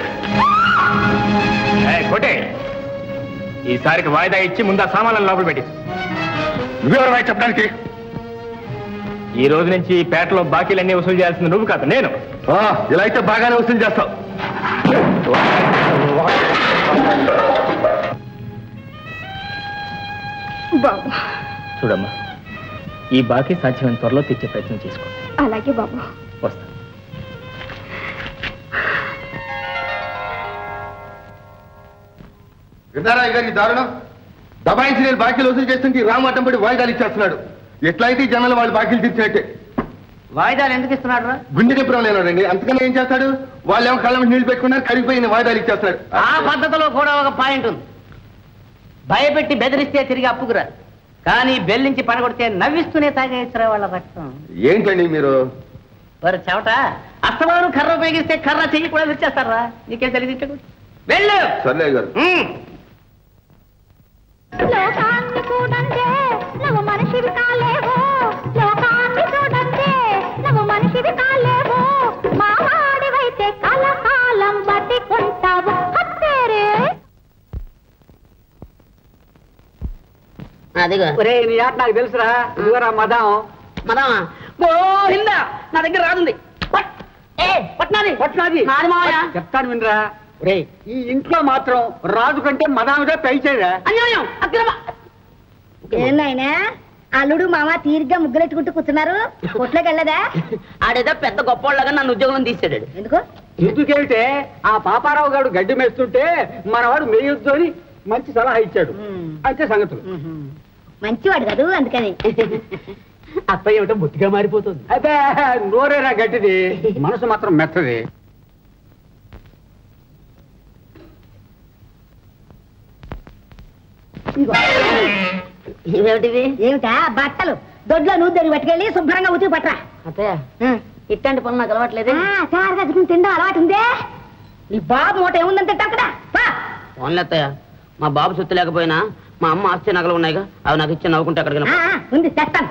కొట్టే ఈసారికి వాయిదా ఇచ్చి ముందు ఆ సామాన్లను లోపల పెట్టి నువ్వెవరు వాయి చెప్పడానికి ఈ రోజు నుంచి ఈ పేటలో బాకీలన్నీ వసూలు చేయాల్సింది నువ్వు కాదు నేను ఆ, ఇలా అయితే బాగానే వసూలు చేస్తావు బాబు చూడమ్మా ఈ బాకీ సాధ్యమైన త్వరలో తెచ్చే ప్రయత్నం చేసుకో అలాగే బాబు వస్తా విన్నారా గారి దారుణం దబాయించి నేను బాకీలు వసూలు చేస్తుంటే ఈ రాము అడ్డం పడి వాయిదాలు ఇచ్చేస్తున్నాడు ఎట్లయితే ఈ జనాలు వాళ్ళు బాకీలు తీర్చినట్టే వాయిదాలు ఎందుకు ఇస్తున్నాడు రా గుండె నింపడం లేనాడండి అంతకన్నా ఏం చేస్తాడు వాళ్ళు ఏమో కళ్ళ మీద నీళ్లు పెట్టుకున్నారు కరిగిపోయిన వాయిదాలు ఇచ్చేస్తాడు ఆ పద్ధతిలో కూడా ఒక పాయింట్ ఉంది భయపెట్టి బెదిరిస్తే తిరిగి అప్పుకురా కానీ బెల్లించి పడగొడితే నవ్విస్తూనే తాగేచ్చరా వాళ్ళ రక్తం ఏంటండి మీరు వారు చెవట అస్తమానం కర్ర ఉపయోగిస్తే కర్ర చెయ్యి కూడా వచ్చేస్తారా నీకేం తెలియదు వెళ్ళు సర్లే గారు ఉమ్. లోకాన్ని చూడండి నువ్వు మనిషివి కాలేవు లోకాన్ని చూడండి నువ్వు మనిషివి కాలేవు మావాడివైతే కలకాలం బతికుంటావు హత్తేరే అదిగో ఒరే నీ ఆట నాకు తెలుసురా ఇదిగోరా మదం మదమా గోవింద నా దగ్గర రాదుంది ఏ పట్నాది పట్నాది నాది మావయ్య చెప్తాను వినరా రే ఈ ఇంట్లో మాత్రం రాజు కంటే మదామిదే పెంచేదా అన్యాయం అక్రమ ఏందైనా అల్లుడు మామ తీరిగ్గా ముగ్గులెట్టుకుంటూ కూర్చున్నారు కొట్లోకి వెళ్ళదా ఆడేదో పెద్ద గొప్పవాళ్ళగా నన్ను ఉద్యోగం తీసాడు ఎందుకు ఎందుకంటే ఆ పాపారావు గారు గడ్డి మేస్తుంటే మనవాడు మేయొద్దు అని మంచి సలహా ఇచ్చాడు అంతే సంగతులు మంచివాడు కాదు అందుకని అత్తయ్య ఏమిటో బుద్ధిగా మారిపోతుంది అయితే నోరేరా గట్టిది మనసు మాత్రం మెత్తది ఇవేమిటివి ఏమిటా బట్టలు దొడ్లో నువ్వు దగ్గర పట్టుకెళ్ళి శుభ్రంగా ఉతికి పట్టరా అత్తయ్య ఇట్లాంటి పనులు నాకు అలవాట్లేదే చారు కట్టుకుని తిండం అలవాటు ఉందే నీ బాబు మూట ఏముందని తింటావు కదా పా. ఫోన్లే అత్తయ్య మా బాబు సొత్తు లేకపోయినా మా అమ్మ ఆస్తి నగలు ఉన్నాయిగా అవి నాకు ఇచ్చి నవ్వుకుంటే ఆ, ఎక్కడికి ఆ, ఉంది తెస్తాను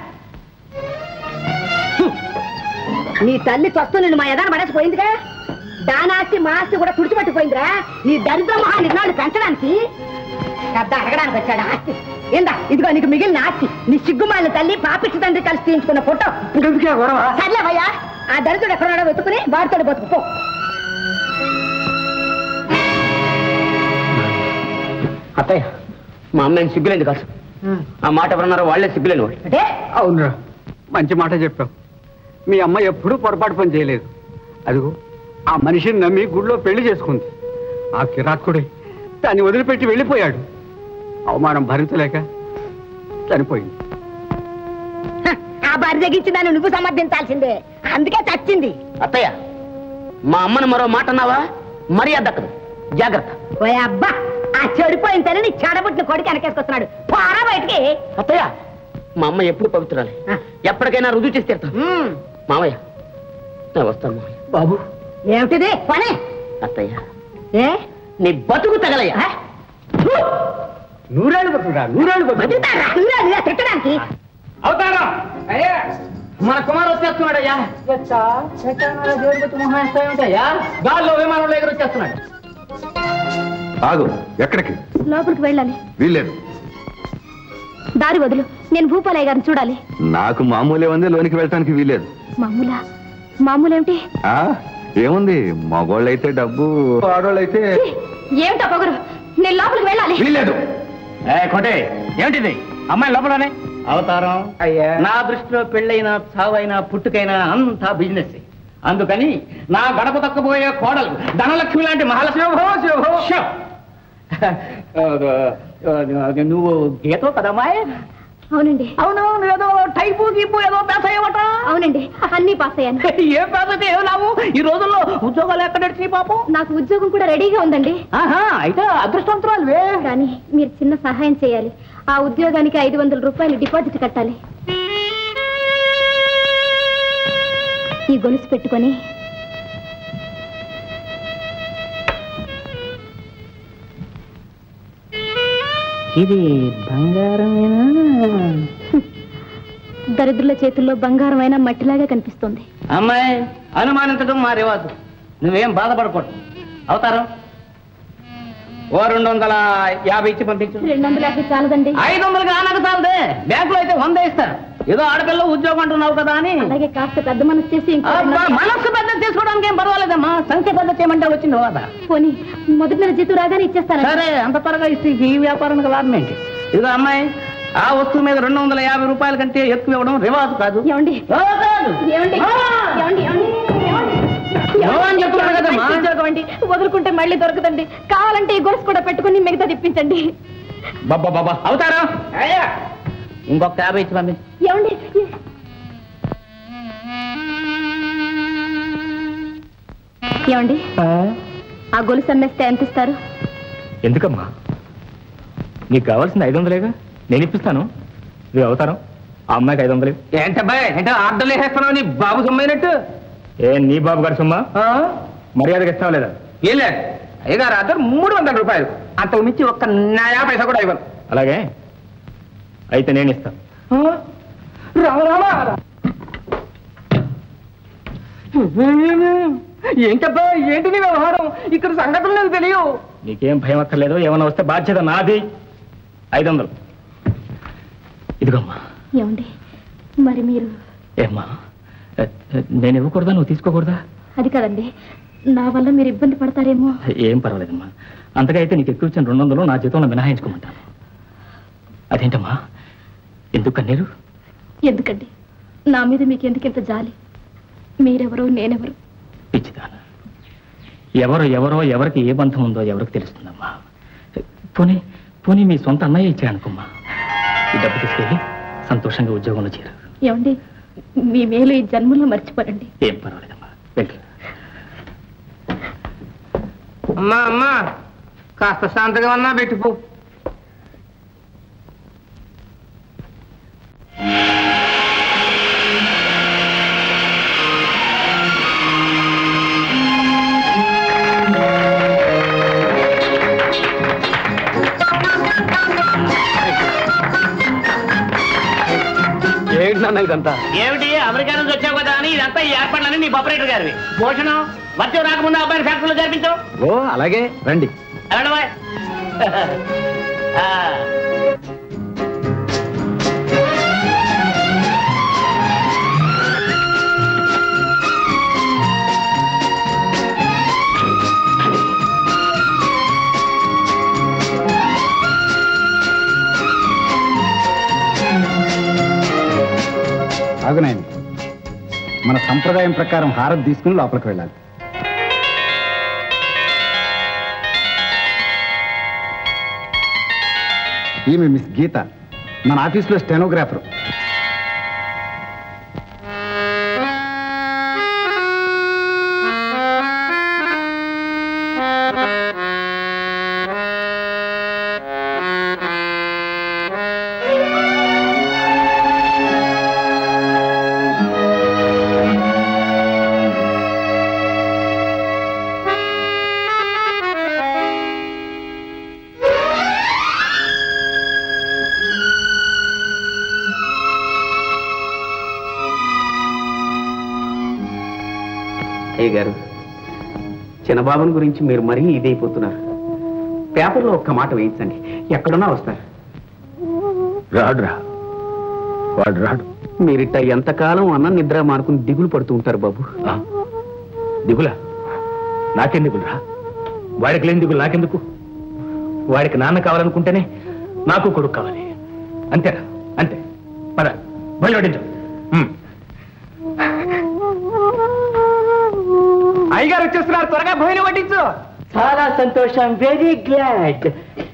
హ్మ్. నీ తల్లి తస్తు నిన్ను మా ఎదాన పడేసిపోయిందిగా దానాస్తి మా ఆస్తి కూడా తుడిచిపెట్టిపోయిందిరా నీ దరిద్ర మొహాన్ని నాడు పెంచడానికి పెద్ద అడగడానికి వచ్చాడు ఆస్తి ఏందా ఇదిగో నీకు మిగిలిన ఆస్తి నీ సిగ్గుమాలిన తల్లి పాపిచ్చి తండ్రి కలిసి తీయించుకున్న ఫోటో ఇప్పుడు ఎందుకే గొడవ సర్లేవయ్యా ఆ దరిద్రుడు ఎక్కడున్నాడో వెతుకుని వాడితోడు బతుకు పో అత్తయ్య మా అమ్మ ఏం సిగ్గులేంది కాదు ఆ మాట ఎవరన్నారో వాళ్ళే సిగ్గులేని వాళ్ళు అంటే అవునురా మంచి మాట చెప్పావు మీ అమ్మ ఎప్పుడూ పొరపాటు పని చేయలేదు అదిగో ఆ మనిషిని నమ్మి గుళ్ళో పెళ్లి చేసుకుంది ఆ కిరాత్కుడే దాన్ని వదిలిపెట్టి వెళ్ళిపోయాడు అవమానం భరించలేక చనిపోయింది హ, ఆ బరి తెగించి నన్ను నువ్వు సమర్థించాల్సిందే అందుకే చచ్చింది అత్తయ్య మా అమ్మను మరో మాట అన్నావా మర్యాద దక్కదు జాగ్రత్త ఓ అబ్బా ఆ చెడిపోయిన తల్లిని చెడబుట్టిన కొడుకు వెనకేసుకొస్తున్నాడు పోరా బయటికి అత్తయ్య మా అమ్మ ఎప్పుడు పవిత్రాలే ఆ. ఎప్పటికైనా రుజువు చేసి తీరుతాను ఉమ్, మామయ్య నేను వస్తాను మామయ్య బాబు ఏమిటిది పని అత్తయ్య ఏ నీ బతుకు తగలయ్యా ఆ? నూరేళ్ళు బతుకురా నూరేళ్ళు బతుకు బతుకుతారా? నువ్వే నువ్వే తిట్టడానికి అవుతారా మన కుమారు వచ్చేస్తున్నాడయ్యా గాల్లో విమానంలో ఎగురు వచ్చేస్తున్నాడు ఆగు ఎక్కడికి లోపలికి వెళ్ళాలి వీల్లేదు దారి వదులు నేను భూపాలయ్య గారిని చూడాలి నాకు మామూలే ఉంది లోనికి వెళ్ళటానికి వీల్లేదు మామూలా మామూలు ఏమిటి ఆ ఏముంది మగోళ్ళైతే డబ్బు ఆడోళ్ళైతే ఛీ, ఏమిటా పొగరు నేను లోపలికి వెళ్ళాలి వీల్లేదు కోటే ఏమిటిది అమ్మాయి లోపలనే అవతారం అయ్యా నా దృష్టిలో పెళ్ళైనా చావైనా పుట్టుకైనా అంతా బిజినెస్ అందుకని నా గడప తక్కబోయే కోడలు ధనలక్ష్మి లాంటి మహాలక్ష్మి శుభో, శుభో. షో. నువ్వు గీతో కదమ్మాయి అవునండి అవును ఏదో టైపు గీపు ఏదో పేస ఏమట అవునండి అన్ని పాస్ అయ్యాను ఏ పేస అయితే ఏం లాభం ఈ రోజుల్లో ఉద్యోగాలు ఎక్కడ నడిచినాయి పాపం నాకు ఉద్యోగం కూడా రెడీగా ఉందండి ఆహా అయితే అదృష్టవంతురాలువే కానీ మీరు చిన్న సహాయం చేయాలి ఆ ఉద్యోగానికి ఐదు వందల రూపాయలు డిపాజిట్ కట్టాలి ఈ గొలుసు పెట్టుకొని ఇది బంగారమేనా దరిద్రుల చేతుల్లో బంగారమైన మట్టిలాగా కనిపిస్తుంది అమ్మాయి అనుమానించడం మా రివాజు నువ్వేం బాధపడకూడదు అవుతారు ఓ రెండు వందల యాభై ఇచ్చి పంపించు రెండు వందల యాభై చాలదండి ఐదు వందలు కానక చాలదే బ్యాంకులో అయితే వంద ఇస్తారు ఏదో ఆడపిల్ల ఉద్యోగం అంటున్నావు కదా అని అలాగే కాస్త పెద్ద మనసు చేసి ఇంకో రెండు అబ్బా, వందలు- మనస్సు పెద్ద చేసుకోవడానికి ఏం పర్వాలేదమ్మా సంఖ్య పెద్ద చేయమంటే వచ్చింది హోదా పోనీ మొదటి నెల జీతం రాగానే ఇచ్చేస్తాను సరే అంత త్వరగా ఇస్తే ఈ వ్యాపారానికి లాభం ఏంటి ఇదిగో అమ్మాయి ఆ వస్తువు మీద రెండు వందల యాభై రూపాయల కంటే ఎక్కువ ఇవ్వడం రివాజు కాదు ఏమండి ఓ, కాదు. ఏమండి ఆ! ఏమండి ఏమండి ఏమండి? ఏమో అని చెప్తున్నాను కదమ్మా. మంచి ఉద్యోగం అండి వదులుకుంటే మళ్ళీ దొరకదండి కావాలంటే ఈ గొలుసు కూడా పెట్టుకుని మిగతా తిప్పించండి బాబా బాబా అవుతారా ఇంకొక యాభై ఇచ్చి పంపించు ఏమండి ఏమండి ఆ గొలుసు అమ్మేస్తే ఎంత ఇస్తారు ఎందుకమ్మా నీకు కావాల్సింది ఐదు వందలేగా నేను ఇప్పిస్తాను ఇది అవతారం ఆ అమ్మాయికి ఐదు వందలు ఏంటబ్బాయి ఏంటో ఆర్డర్లు వేసేస్తున్నావు నీ బాబు సొమ్మైనట్టు ఏ నీ బాబు గారి సొమ్మా మర్యాదగా ఇస్తావా లేదా ఏం లేదు అయ్యగారు ఆర్డర్ మూడు వందల రూపాయలు అంతకు మించి ఒక్క నయా పైసా కూడా ఇవ్వను అలాగే అయితే నేను ఇస్తాను రామ రామ ఏంటబ్బా ఏంటి నీ వ్యవహారం ఇక్కడ సంగతులు నాకు తెలియవు నీకేం భయం అక్కర్లేదు ఏమన్నా వస్తే బాధ్యత నాది ఐదు వందలు ఇదిగోమ్మా ఏమండి మరి మీరు ఏమ్మా ఏ, ఏ, నేను ఇవ్వకూడదా నువ్వు తీసుకోకూడదా అది కదండి నా వల్ల మీరు ఇబ్బంది పడతారేమో ఏం పర్వాలేదమ్మా అంతగా అయితే నీకు ఎక్కువ ఇచ్చిన రెండు వందలు నా జీతంలో మినహాయించుకోమంటాను అదేంటమ్మా ఎందుకు కన్నీరు ఎందుకండి నా మీద మీకు ఎందుకు ఇంత జాలి మీరెవరు నేనెవరు పిచ్చిదాన ఎవరు ఎవరో ఎవరికి ఏ బంధం ఉందో ఎవరికి తెలుస్తుందమ్మా పోనీ పోనీ మీ సొంత అన్నయ్య ఇచ్చాడనుకోమ్మా ఈ డబ్బు తీసుకెళ్ళి సంతోషంగా ఉద్యోగంలో చేరు ఏమండి మీ మేలు ఈ జన్మలో మర్చిపోరండి ఏం పర్వాలేదమ్మా వెళ్ళి అమ్మా అమ్మా కాస్త శాంతగా ఉన్నా పెట్టిపో ఏంటి నాన్న ఇదంతా ఏమిటి అమెరికా నుంచి వచ్చావు కదా అని ఇదంతా ఈ ఏర్పాట్లని నీ ఆపరేటర్ గారివి భోజనం వర్షం రాకముందు అబ్బాయిని ఫ్యాక్టరీలో జరిపించావు ఓ అలాగే రండి వెళ్ళడమా ఆగునాయండి మన సంప్రదాయం ప్రకారం హారతి తీసుకుని లోపలికి వెళ్ళాలి ఈమె మిస్ గీత మన ఆఫీస్లో స్టెనోగ్రాఫర్ అయ్య గారు చిన్నబాబుని గురించి మీరు మరీ ఇదైపోతున్నారు పేపర్లో ఒక్క మాట వేయించండి ఎక్కడున్నా వస్తారు రాడు రా వాడు రాడు మీరిట్ట ఎంతకాలం అన్న నిద్ర మానుకుని దిగులు పడుతూ ఉంటారు బాబు ఆ? దిగులా నాకేం దిగులురా వాడికి లేని దిగులు నాకెందుకు వాడికి నాన్న కావాలనుకుంటేనే నాకు కొడుకు కావాలి అంతేరా అంతే పద బయలుడించు అయ్యగారు వచ్చేస్తున్నారు త్వరగా భోజనం వడ్డించు చాలా సంతోషం వెరీ గ్లాడ్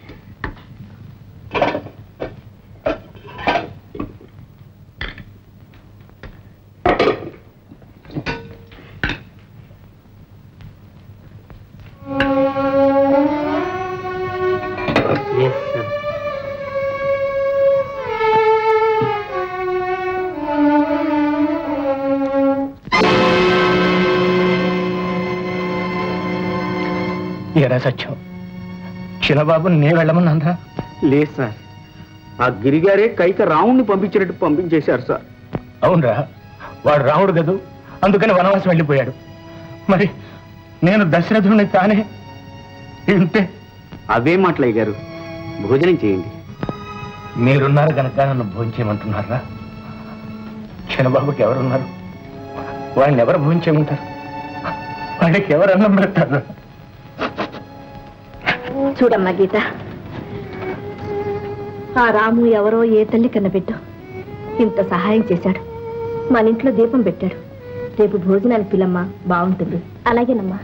ఎరా సత్యం చిన్నబాబు నే వెళ్ళమన్నా లేదు సార్ ఆ గిరిగారే కైక రావుణ్ణి పంపించినట్టు పంపించేశారు సార్ అవునరా వాడు రాముడు గదు అందుకని వనవాసం వెళ్ళిపోయాడు మరి నేను దశరథుని తానే ఇంతే అవే మాటలయ్య గారు భోజనం చేయండి మీరున్నారు కనుక నన్ను భోంచేయమంటున్నారా చిన్నబాబుకి ఎవరున్నారు వాడిని ఎవరు భోంచేయమంటారు వాడికి ఎవరు అన్నం పెడతారు చూడమ్మా గీత ఆ రాము ఎవరో ఏ తల్లి కన్నబిడ్డో ఇంత సహాయం చేశాడు మన ఇంట్లో దీపం పెట్టాడు రేపు భోజనానికి పిల్లమ్మా బాగుంటుంది అలాగేనమ్మా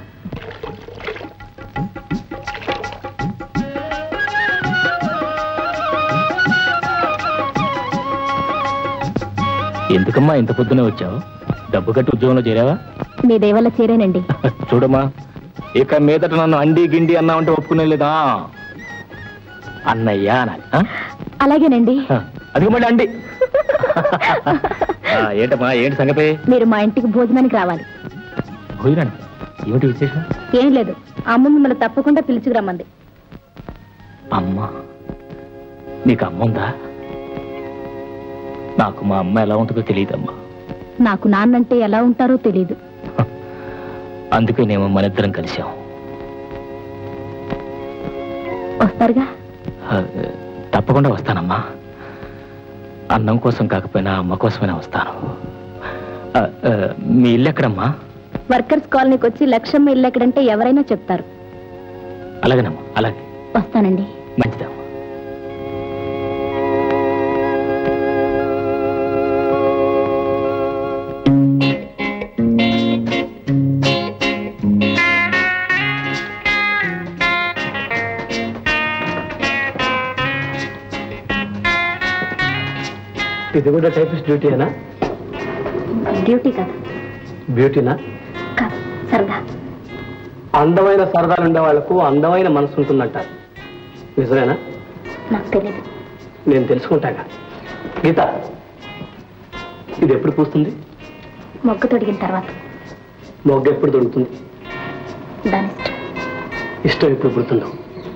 ఎందుకమ్మా ఇంత పొద్దునే వచ్చావు డబ్బు కట్టి ఉద్యోగంలో చేరావా మీ దేవల్ల చేరేనండి చూడమ్మా ఇక మీదట నన్ను అండి గిండి అన్నామంటే ఒప్పుకునే లేదా అన్నయ్య అనాలి ఆ? అలాగేనండి ఆ, అది మళ్ళీ అండి ఆ, ఏంటమ్మా ఏంటి సంగతి మీరు మా ఇంటికి భోజనానికి రావాలి భోజనాన్ని ఏమిటి విశేషం ఏం లేదు అమ్మ మిమ్మల్ని తప్పకుండా పిలుచుకురమ్మంది అమ్మ నీకు అమ్మ ఉందా నాకు మా అమ్మ ఎలా ఉంటుందో తెలియదమ్మా నాకు నాన్నంటే ఎలా ఉంటారో తెలియదు అందుకేనేమో మన ఇద్దరం కలిసాం వస్తారుగా ఆ, తప్పకుండా వస్తానమ్మా అన్నం కోసం కాకపోయినా అమ్మ కోసమైనా వస్తాను ఆ, ఆ, మీ ఇల్లు ఎక్కడమ్మా వర్కర్స్ కాలనీకి వచ్చి లక్ష్యం ఇల్లు ఎక్కడంటే ఎవరైనా చెప్తారు అలాగేనమ్మా అలాగే వస్తానండి మంచిదమ్మా ఇది కూడా టైపిస్ట్ డ్యూటీనా డ్యూటీ కాదు బ్యూటీనా కాదు సరదా అందమైన సరదాలు ఉండే వాళ్లకు అందమైన మనసు ఉంటుందంట నిజమేనా నాకు తెలియదు నేను తెలుసుకుంటాగా గీత ఇది ఎప్పుడు పూస్తుంది మొగ్గు తొడిగిన తర్వాత మొగ్గ ఎప్పుడు దొరుకుతుంది దాని ఇష్టం ఇష్టం ఎప్పుడు పుడుతుందో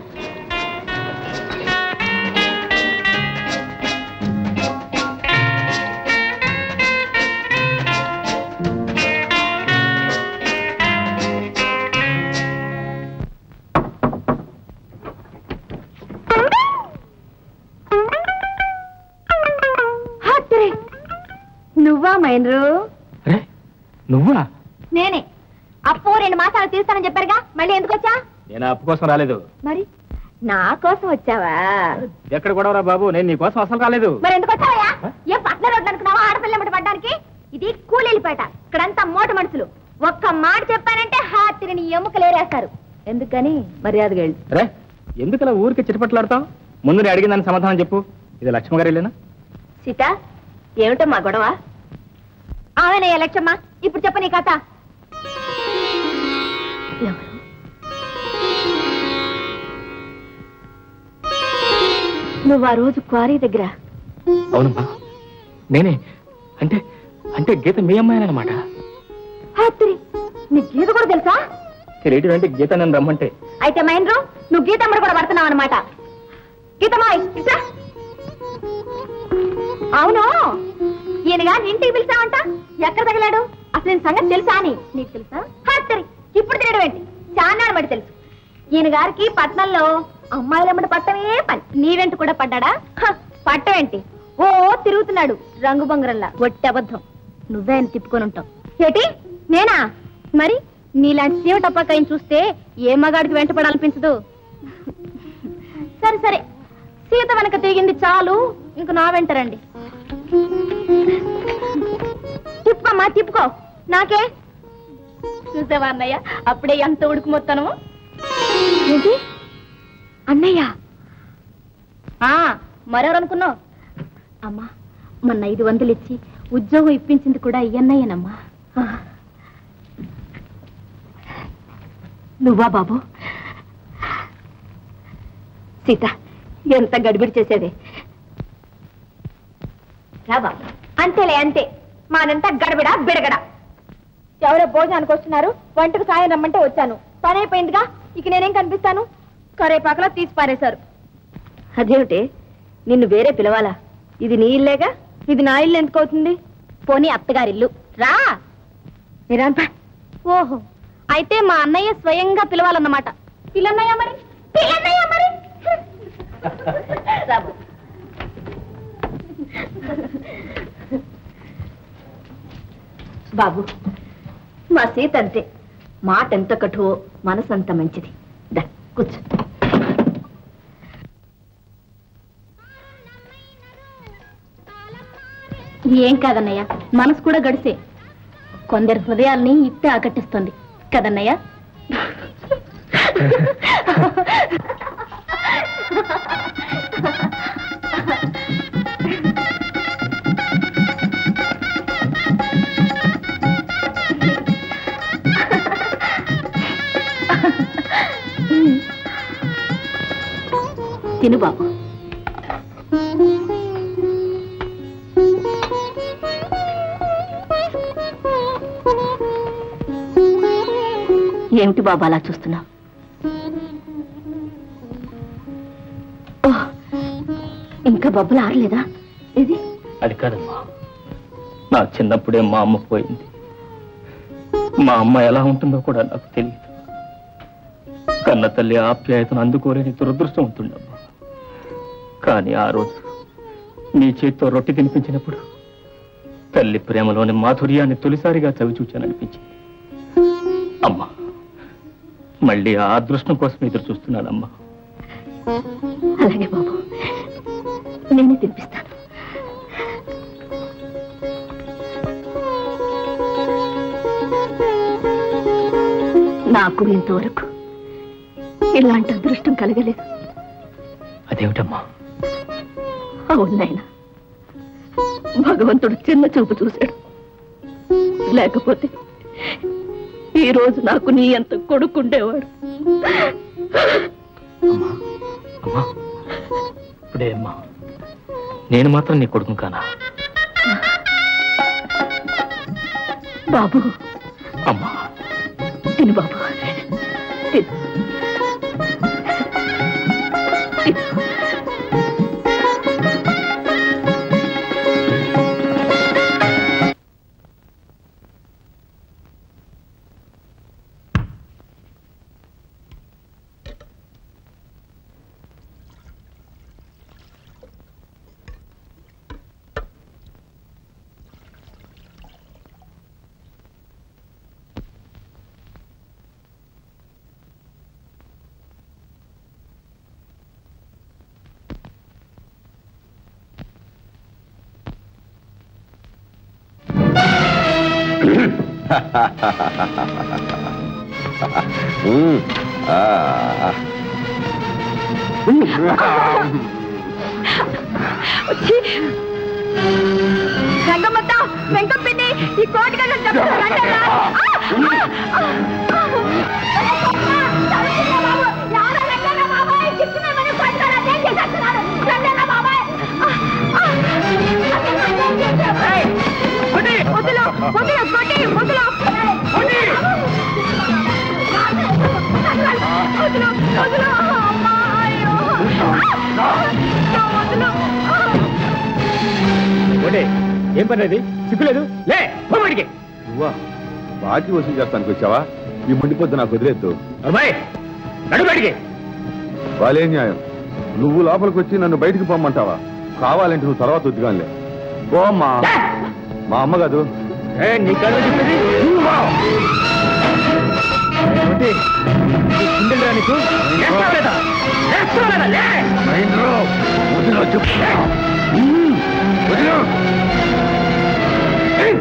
హాత్రే. నువ్వా మైండ్రు రే నువ్వా నేనే అప్పు రెండు మాసాలు తీస్తానని చెప్పారుగా మళ్ళీ ఎందుకు వచ్చా నేను అప్పు కోసం రాలేదు మరి నా కోసం వచ్చావా ఎక్కడ కూడా రా బాబు నేను నీ కోసం అసలు రాలేదు మరి ఎందుకు వచ్చావయ్యా ఏ పట్ల రోడ్డు అనుకున్నావా ఆడపిల్ల ఎమ్మటి పడ్డానికి ఇది కూలీలపేట ఇక్కడంతా మోట మనుషులు ఒక్క మాట చెప్పానంటే హాతిరిని ఎముకలు ఏరేస్తారు ఎందుకని మర్యాదగా వెళ్ళు రే ఎందుకు ఇలా ఊరికి చిటపట్లాడతావు ముందు నేను అడిగిందని సమాధానం చెప్పు ఇది లక్ష్మ గారు వెళ్ళేనా సీత ఏమిటో మా గొడవ ఆమెనయ్యా లక్ష్మమ్మ ఇప్పుడు చెప్ప నీ కథ ఎవరు? నువ్వు ఆ రోజు క్వారీ దగ్గర అవునమ్మా నేనే అంటే అంటే గీత మీ అమ్మాయినమాట హాత్రి నీ గీత కూడా తెలుసా తెలియటం అంటే గీత నన్ను రమ్మంటే అయితే మహేంద్రు నువ్వు గీతమ్మడు కూడా పడుతున్నావు అనమాట గీతమ్మాయి ఇట్రా. అవును ఈయనగా నీ ఇంటికి పిలిచావంట ఎక్కడ తగిలాడు అసలు నేను సంగతి తెలుసా అని నీకు తెలుసా హాత్తరి ఇప్పుడు తినడం ఏంటి చాన్నాడు బట్టి తెలుసు ఈయన గారికి పట్నంలో అమ్మాయిలమ్మడి పట్టమే పని నీ వెంట కూడా పడ్డాడా హ, పట్టం ఏంటి ఓ తిరుగుతున్నాడు రంగు బొంగరంలా ఒట్టి అబద్ధం నువ్వే ఆయన తిప్పుకొని ఉంటావు ఏటి నేనా మరి నీలాంటి సీమ టప్పకాయని చూస్తే ఏ మగాడికి వెంట పడాలనిపించదు సరే సరే సీత వెనక తిరిగింది చాలు ఇంక నా వెంటరండి తిప్పమ్మా తిప్పుకో నాకే చూసావా అన్నయ్య అప్పుడే ఎంత ఉడుకు మొత్తను ఏంటి అన్నయ్య ఆ, మరెవరు అనుకున్నావు అమ్మా మొన్న ఐదు వందలు ఇచ్చి ఉద్యోగం ఇప్పించింది కూడా ఈ అన్నయ్యనమ్మా ఆ. నువ్వా బాబు సీత ఎంత గడిబిడి చేసేది రా బాబు అంతేలే అంతే మానంతా గడబిడ బిడగడ ఎవరో భోజనానికి వస్తున్నారు వంటకు సాయం రమ్మంటే వచ్చాను పని అయిపోయిందిగా ఇక నేనేం కనిపిస్తాను కరేపాకలా తీసి పారేశారు అదేమిటి నిన్ను వేరే పిలవాలా ఇది నీ ఇల్లేగా ఇది నా ఇల్లు ఎందుకు అవుతుంది పోనీ అత్తగారిల్లు రా మీరంతా ఓహో అయితే మా అన్నయ్య స్వయంగా పిలవాలన్నమాట పిల్లన్నయ్య మరి పిల్లన్నయ్య మరి రా బాబు. బాబు మా సీత అంతే మాట ఎంత కఠో మనసు అంత మంచిది దా కూర్చో ఏం కాదన్నయ్య మనసు కూడా గడిసే కొందరి హృదయాల్ని ఇట్టే ఆకట్టిస్తుంది కదన్నయ్య తిను బాబు ఏమిటి బాబు అలా చూస్తున్నావు ఓహ్, ఇంకా బొబ్బలు ఆరలేదా ఇది అది కాదమ్మా నా చిన్నప్పుడే మా అమ్మ పోయింది మా అమ్మ ఎలా ఉంటుందో కూడా నాకు తెలియదు కన్న తల్లి ఆప్యాయతను అందుకోలేని దురదృష్టం ఉంటుండమ్మా కానీ ఆ రోజు నీ చేత్తో రొట్టె తినిపించినప్పుడు తల్లి ప్రేమలోని మాధుర్యాన్ని తొలిసారిగా చవి చూచాననిపించింది అమ్మా మళ్ళీ ఆ అదృష్టం కోసం ఎదురు చూస్తున్నానమ్మా అలాగే బాబు నేనే తినిపిస్తాను నాకు ఇంతవరకు ఇలాంటి అదృష్టం కలగలేదు అదేమిటమ్మా అవును నాయనా భగవంతుడు చిన్న చూపు చూశాడు లేకపోతే ఈ రోజు నాకు నీ అంత కొడుకుండేవాడు అమ్మా ఇప్పుడే అమ్మా నేను మాత్రం నీ కొడుకు కానా బాబు అమ్మా తిను బాబు తిను తిను. ఉమ్, ఆ. వచ్చి రంగమ్మత్త వెంకమ్పిండి ఈ కోటికల్లో వదిలో వదిలో కొట్టి వదిలో వదిలో వదిలో అమ్మా అయ్యో వదిలో ఒకటే ఏం పని అది సిగ్గులేదు లే పో బయటికి నువ్వా బాకీ వసూలు చేస్తానికి వచ్చావా ఈ ముండిపోద్దు నాకు వదిలేద్దు అబ్బాయి నడు బయటికి వాళ్ళే న్యాయం నువ్వు లోపలికి వచ్చి నన్ను బయటికి పొమ్మంటావా కావాలంటే నువ్వు తర్వాత వద్దుగానిలే ఓ అమ్మా మా అమ్మ కాదు ఏ, నీ కళ్ళు చెప్పేది నువ్వు పో. ఏమిటి? ఈ కుండెలు రా నీకు? చేస్తావా లేదా? చేస్తావా లేదా? లే. వదిలో చెప్పు ఉమ్, వదిలో. ఏయ్.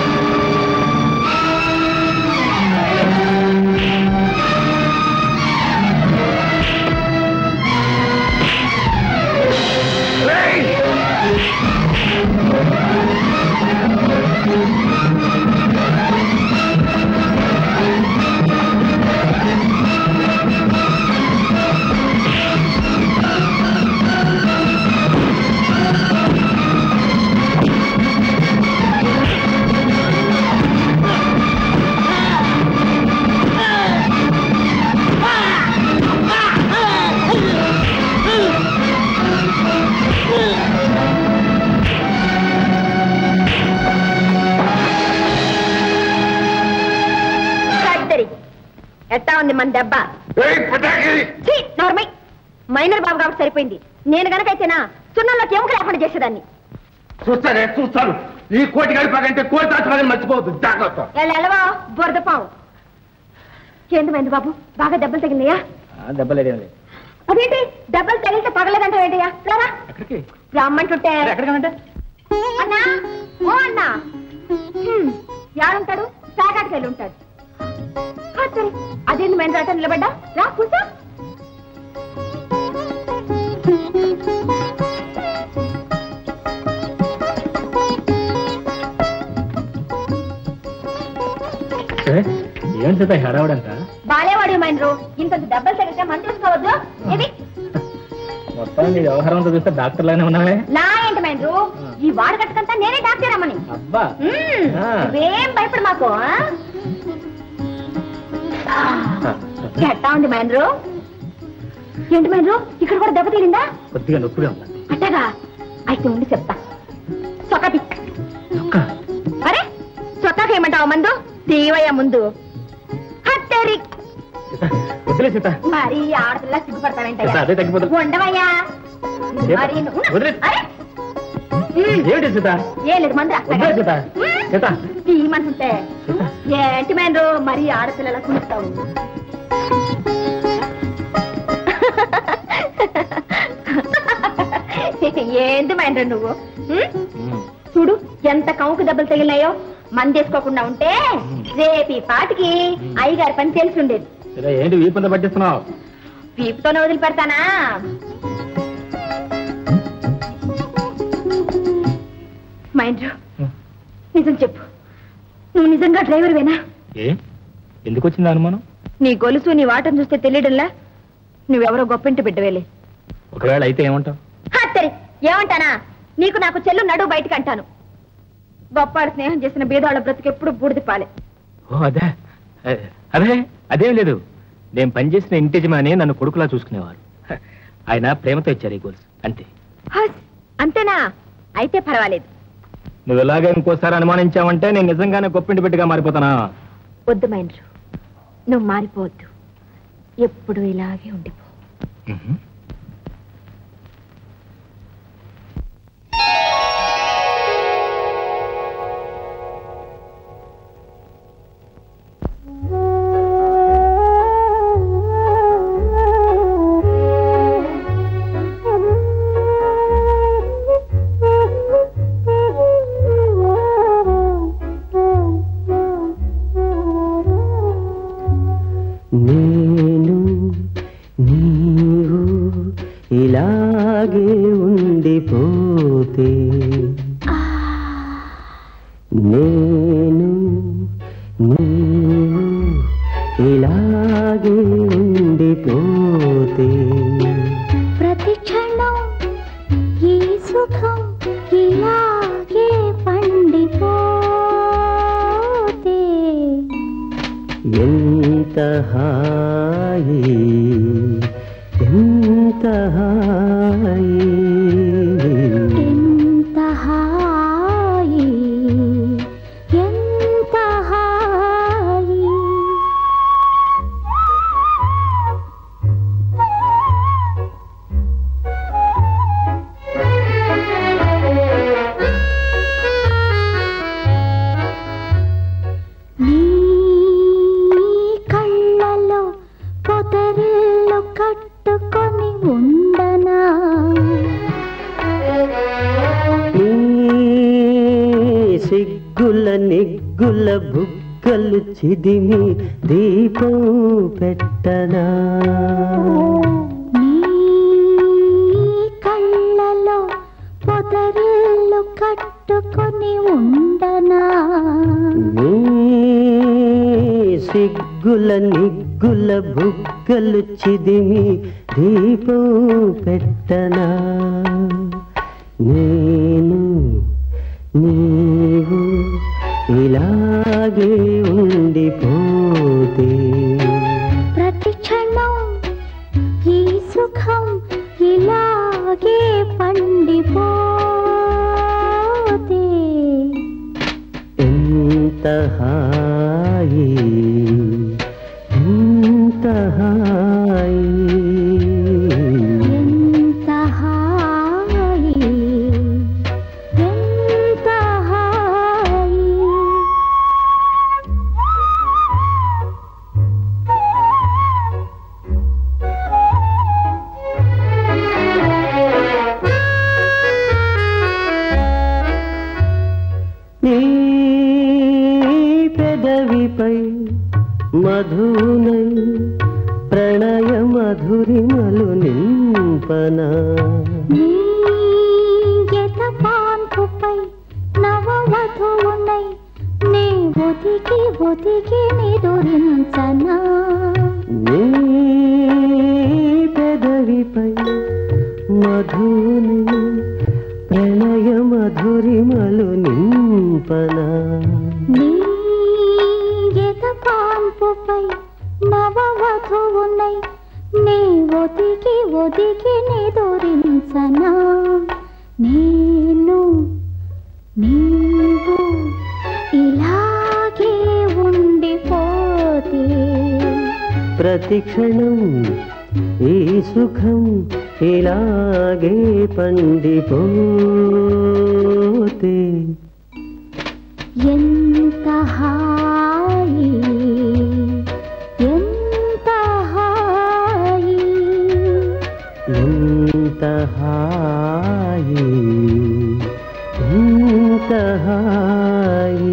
కత్తరి ఎట్టా ఉంది మన దెబ్బ ఏయ్, పటాకి. ఛీ, నోర్మై మైనర్ బాబు కాబట్టి సరిపోయింది నేను గనకైతేనా సున్నంలోకి ఎముక లేకుండా చేసేదాన్ని చూస్తానే చూస్తాను ఈ కోటి గడిపాకంటే కోటి దాచుకోవాలని మర్చిపోవద్దు జాగ్రత్త ఎల్లవా బురద పావు ఏంటమైంది బాబు బాగా దెబ్బలు తగిలినాయా దెబ్బలేదేం లేదు అదేంటి దెబ్బలు తగిలితే పగలేదంటావు ఏంటయ్యా రారా ఎక్కడికి రమ్మంటుంటే ఎక్కడికంటే అన్నా ఓ అన్నా హ్మ్, యాడుంటాడు సాగాడికి వెళ్ళి ఉంటాడు ఆ, సరే అదేంది మేము రాట నిలబడ్డా రా కూర్చో ఏం చేత హడావుడంట బాలేవాడు మైండ్రు ఇంత దెబ్బలు తగిలితే మంది చూసుకోవద్దు ఇది మొత్తం నీ వ్యవహారం అంతా చూస్తే డాక్టర్ లానే ఉన్నావే నా ఏంటి మైండ్రు ఈ వాడు కట్టుకంతా నేనే డాక్టర్ అమ్మని అబ్బా మ్మ్. ఆ. నువ్వేం భయపడు మాకు ఆ? ఎట్టా ఉంది మహేంద్రు ఏంటి మహేంద్రు ఇక్కడ కూడా దెబ్బ తీరిందా కొద్దిగా నొప్పిగా ఉందా అట్టగా అయితే ఉండి చెప్తా చొక్కా అరే చొక్కాకి ఏమంటావు మందు తీవయ్య ముందు హత్తరి వదిలే సీత మరి ఆడపిల్ల సిగ్గుపడతావేంటయ్యా అదే తగ్గిపోతుంది ఉండవయ్యా సీత, మరి నువ్వు- వదిలే. అరే మ్మ్. ఏమిటి సీత ఏం లేదు మందు వదిలే సీత సీత ఈ ఈ మనసుంటే ఏంటి మైండ్రు మరి ఆడపిల్లల కులుస్తావు ఏంటి మైండ్రు నువ్వు ఉం? చూడు ఎంత కౌకు దెబ్బలు తగిలినాయో మందేసుకోకుండా ఉంటే రేపు ఈ పాటికి అయ్యగారి పని తెలిసి ఉండేది సరే ఏంటి వీపంత పట్టిస్తున్నావు వీపుతోనే వదిలిపెడతానా మైండ్రు నిజం చెప్పు నువ్వు నిజంగా డ్రైవర్వేనా ఏ ఎందుకు వచ్చింది అనుమానం నీ గొలుసు నీ వాటం చూస్తే తెలియడంలా నువ్వెవరో గొప్పింటి బిడ్డవేలే ఒకవేళ అయితే ఏమంటావు హత్తరి ఏమంటానా నీకు నాకు చెల్లు నడు బయటకు అంటాను గొప్పాడు స్నేహం చేసిన బీదాళ్ళ బ్రతుకు ఎప్పుడు బూడిది పాలే ఓ అదే ఏ, అదే అదేం లేదు నేను పనిచేసిన ఇంటి యజమాని నన్ను కొడుకులా చూసుకునేవారు హ, ఆయన ప్రేమతో ఇచ్చారు ఈ గోల్స్ అంతే హస్, అంతేనా అయితే పర్వాలేదు నువ్వు ఇలాగే ఇంకోసారి అనుమానించావంటే నేను నిజంగానే గొప్పింటి బిడ్డగా మారిపోతానా వద్దు మైండ్రు నువ్వు మారిపోవద్దు ఎప్పుడు ఇలాగే ఉండిపో మ్మ్. నేను నీవు ఇలాగే ఉండిపోతే నేను నీవు ఇలాగే ఉండిపోతే ప్రతి క్షణం ఈ సుఖం ఇలాగే పండిపోతే ఎంత హాయి ఎంత హాయి ఎంత హాయి ఎంత హాయి నీ కళ్ళలో పొదరిల్లు కట్టుకొని ఉండనా నీ సిగ్గుల నిగ్గుల బుగ్గలు చిదిమి దీపం పెట్టనా నీ కళ్ళలో పొదరిల్లు కట్టుకొని ఉండనా నీ సిగ్గుల నిగ్గుల బుగ్గలు చిదిమి దీపం పెట్టనా నేను నీవు ఇలాగే ఉండిపోతే ప్రతి క్షణం ఈ సుఖం ఇలాగే పండిపోతే ఎంత హాయి ఎంత హాయి ఎంత హాయి ఎంత హాయి నీ పెదవిపై మధునై ప్రణయ మధురిమలు నింపనా నీ ఎద పాన్పుపై నవవధువునై నీ ఒదిగి ఒదిగి నిదురించనా నీ పెదవిపై మధునై ప్రణయ మధురిమలు నింపనా నీ ఎద పాన్పుపై నవవధువునై నీ ఒదిగి ఒదిగి నిదురించనా నేను నీవు ఇలాగే ఉండిపోతే ప్రతి క్షణం ఈ సుఖం ఇలాగే పండిపోతే ఎంత హాయి ఎంత హాయి ఎంత హాయి ఎంత హాయి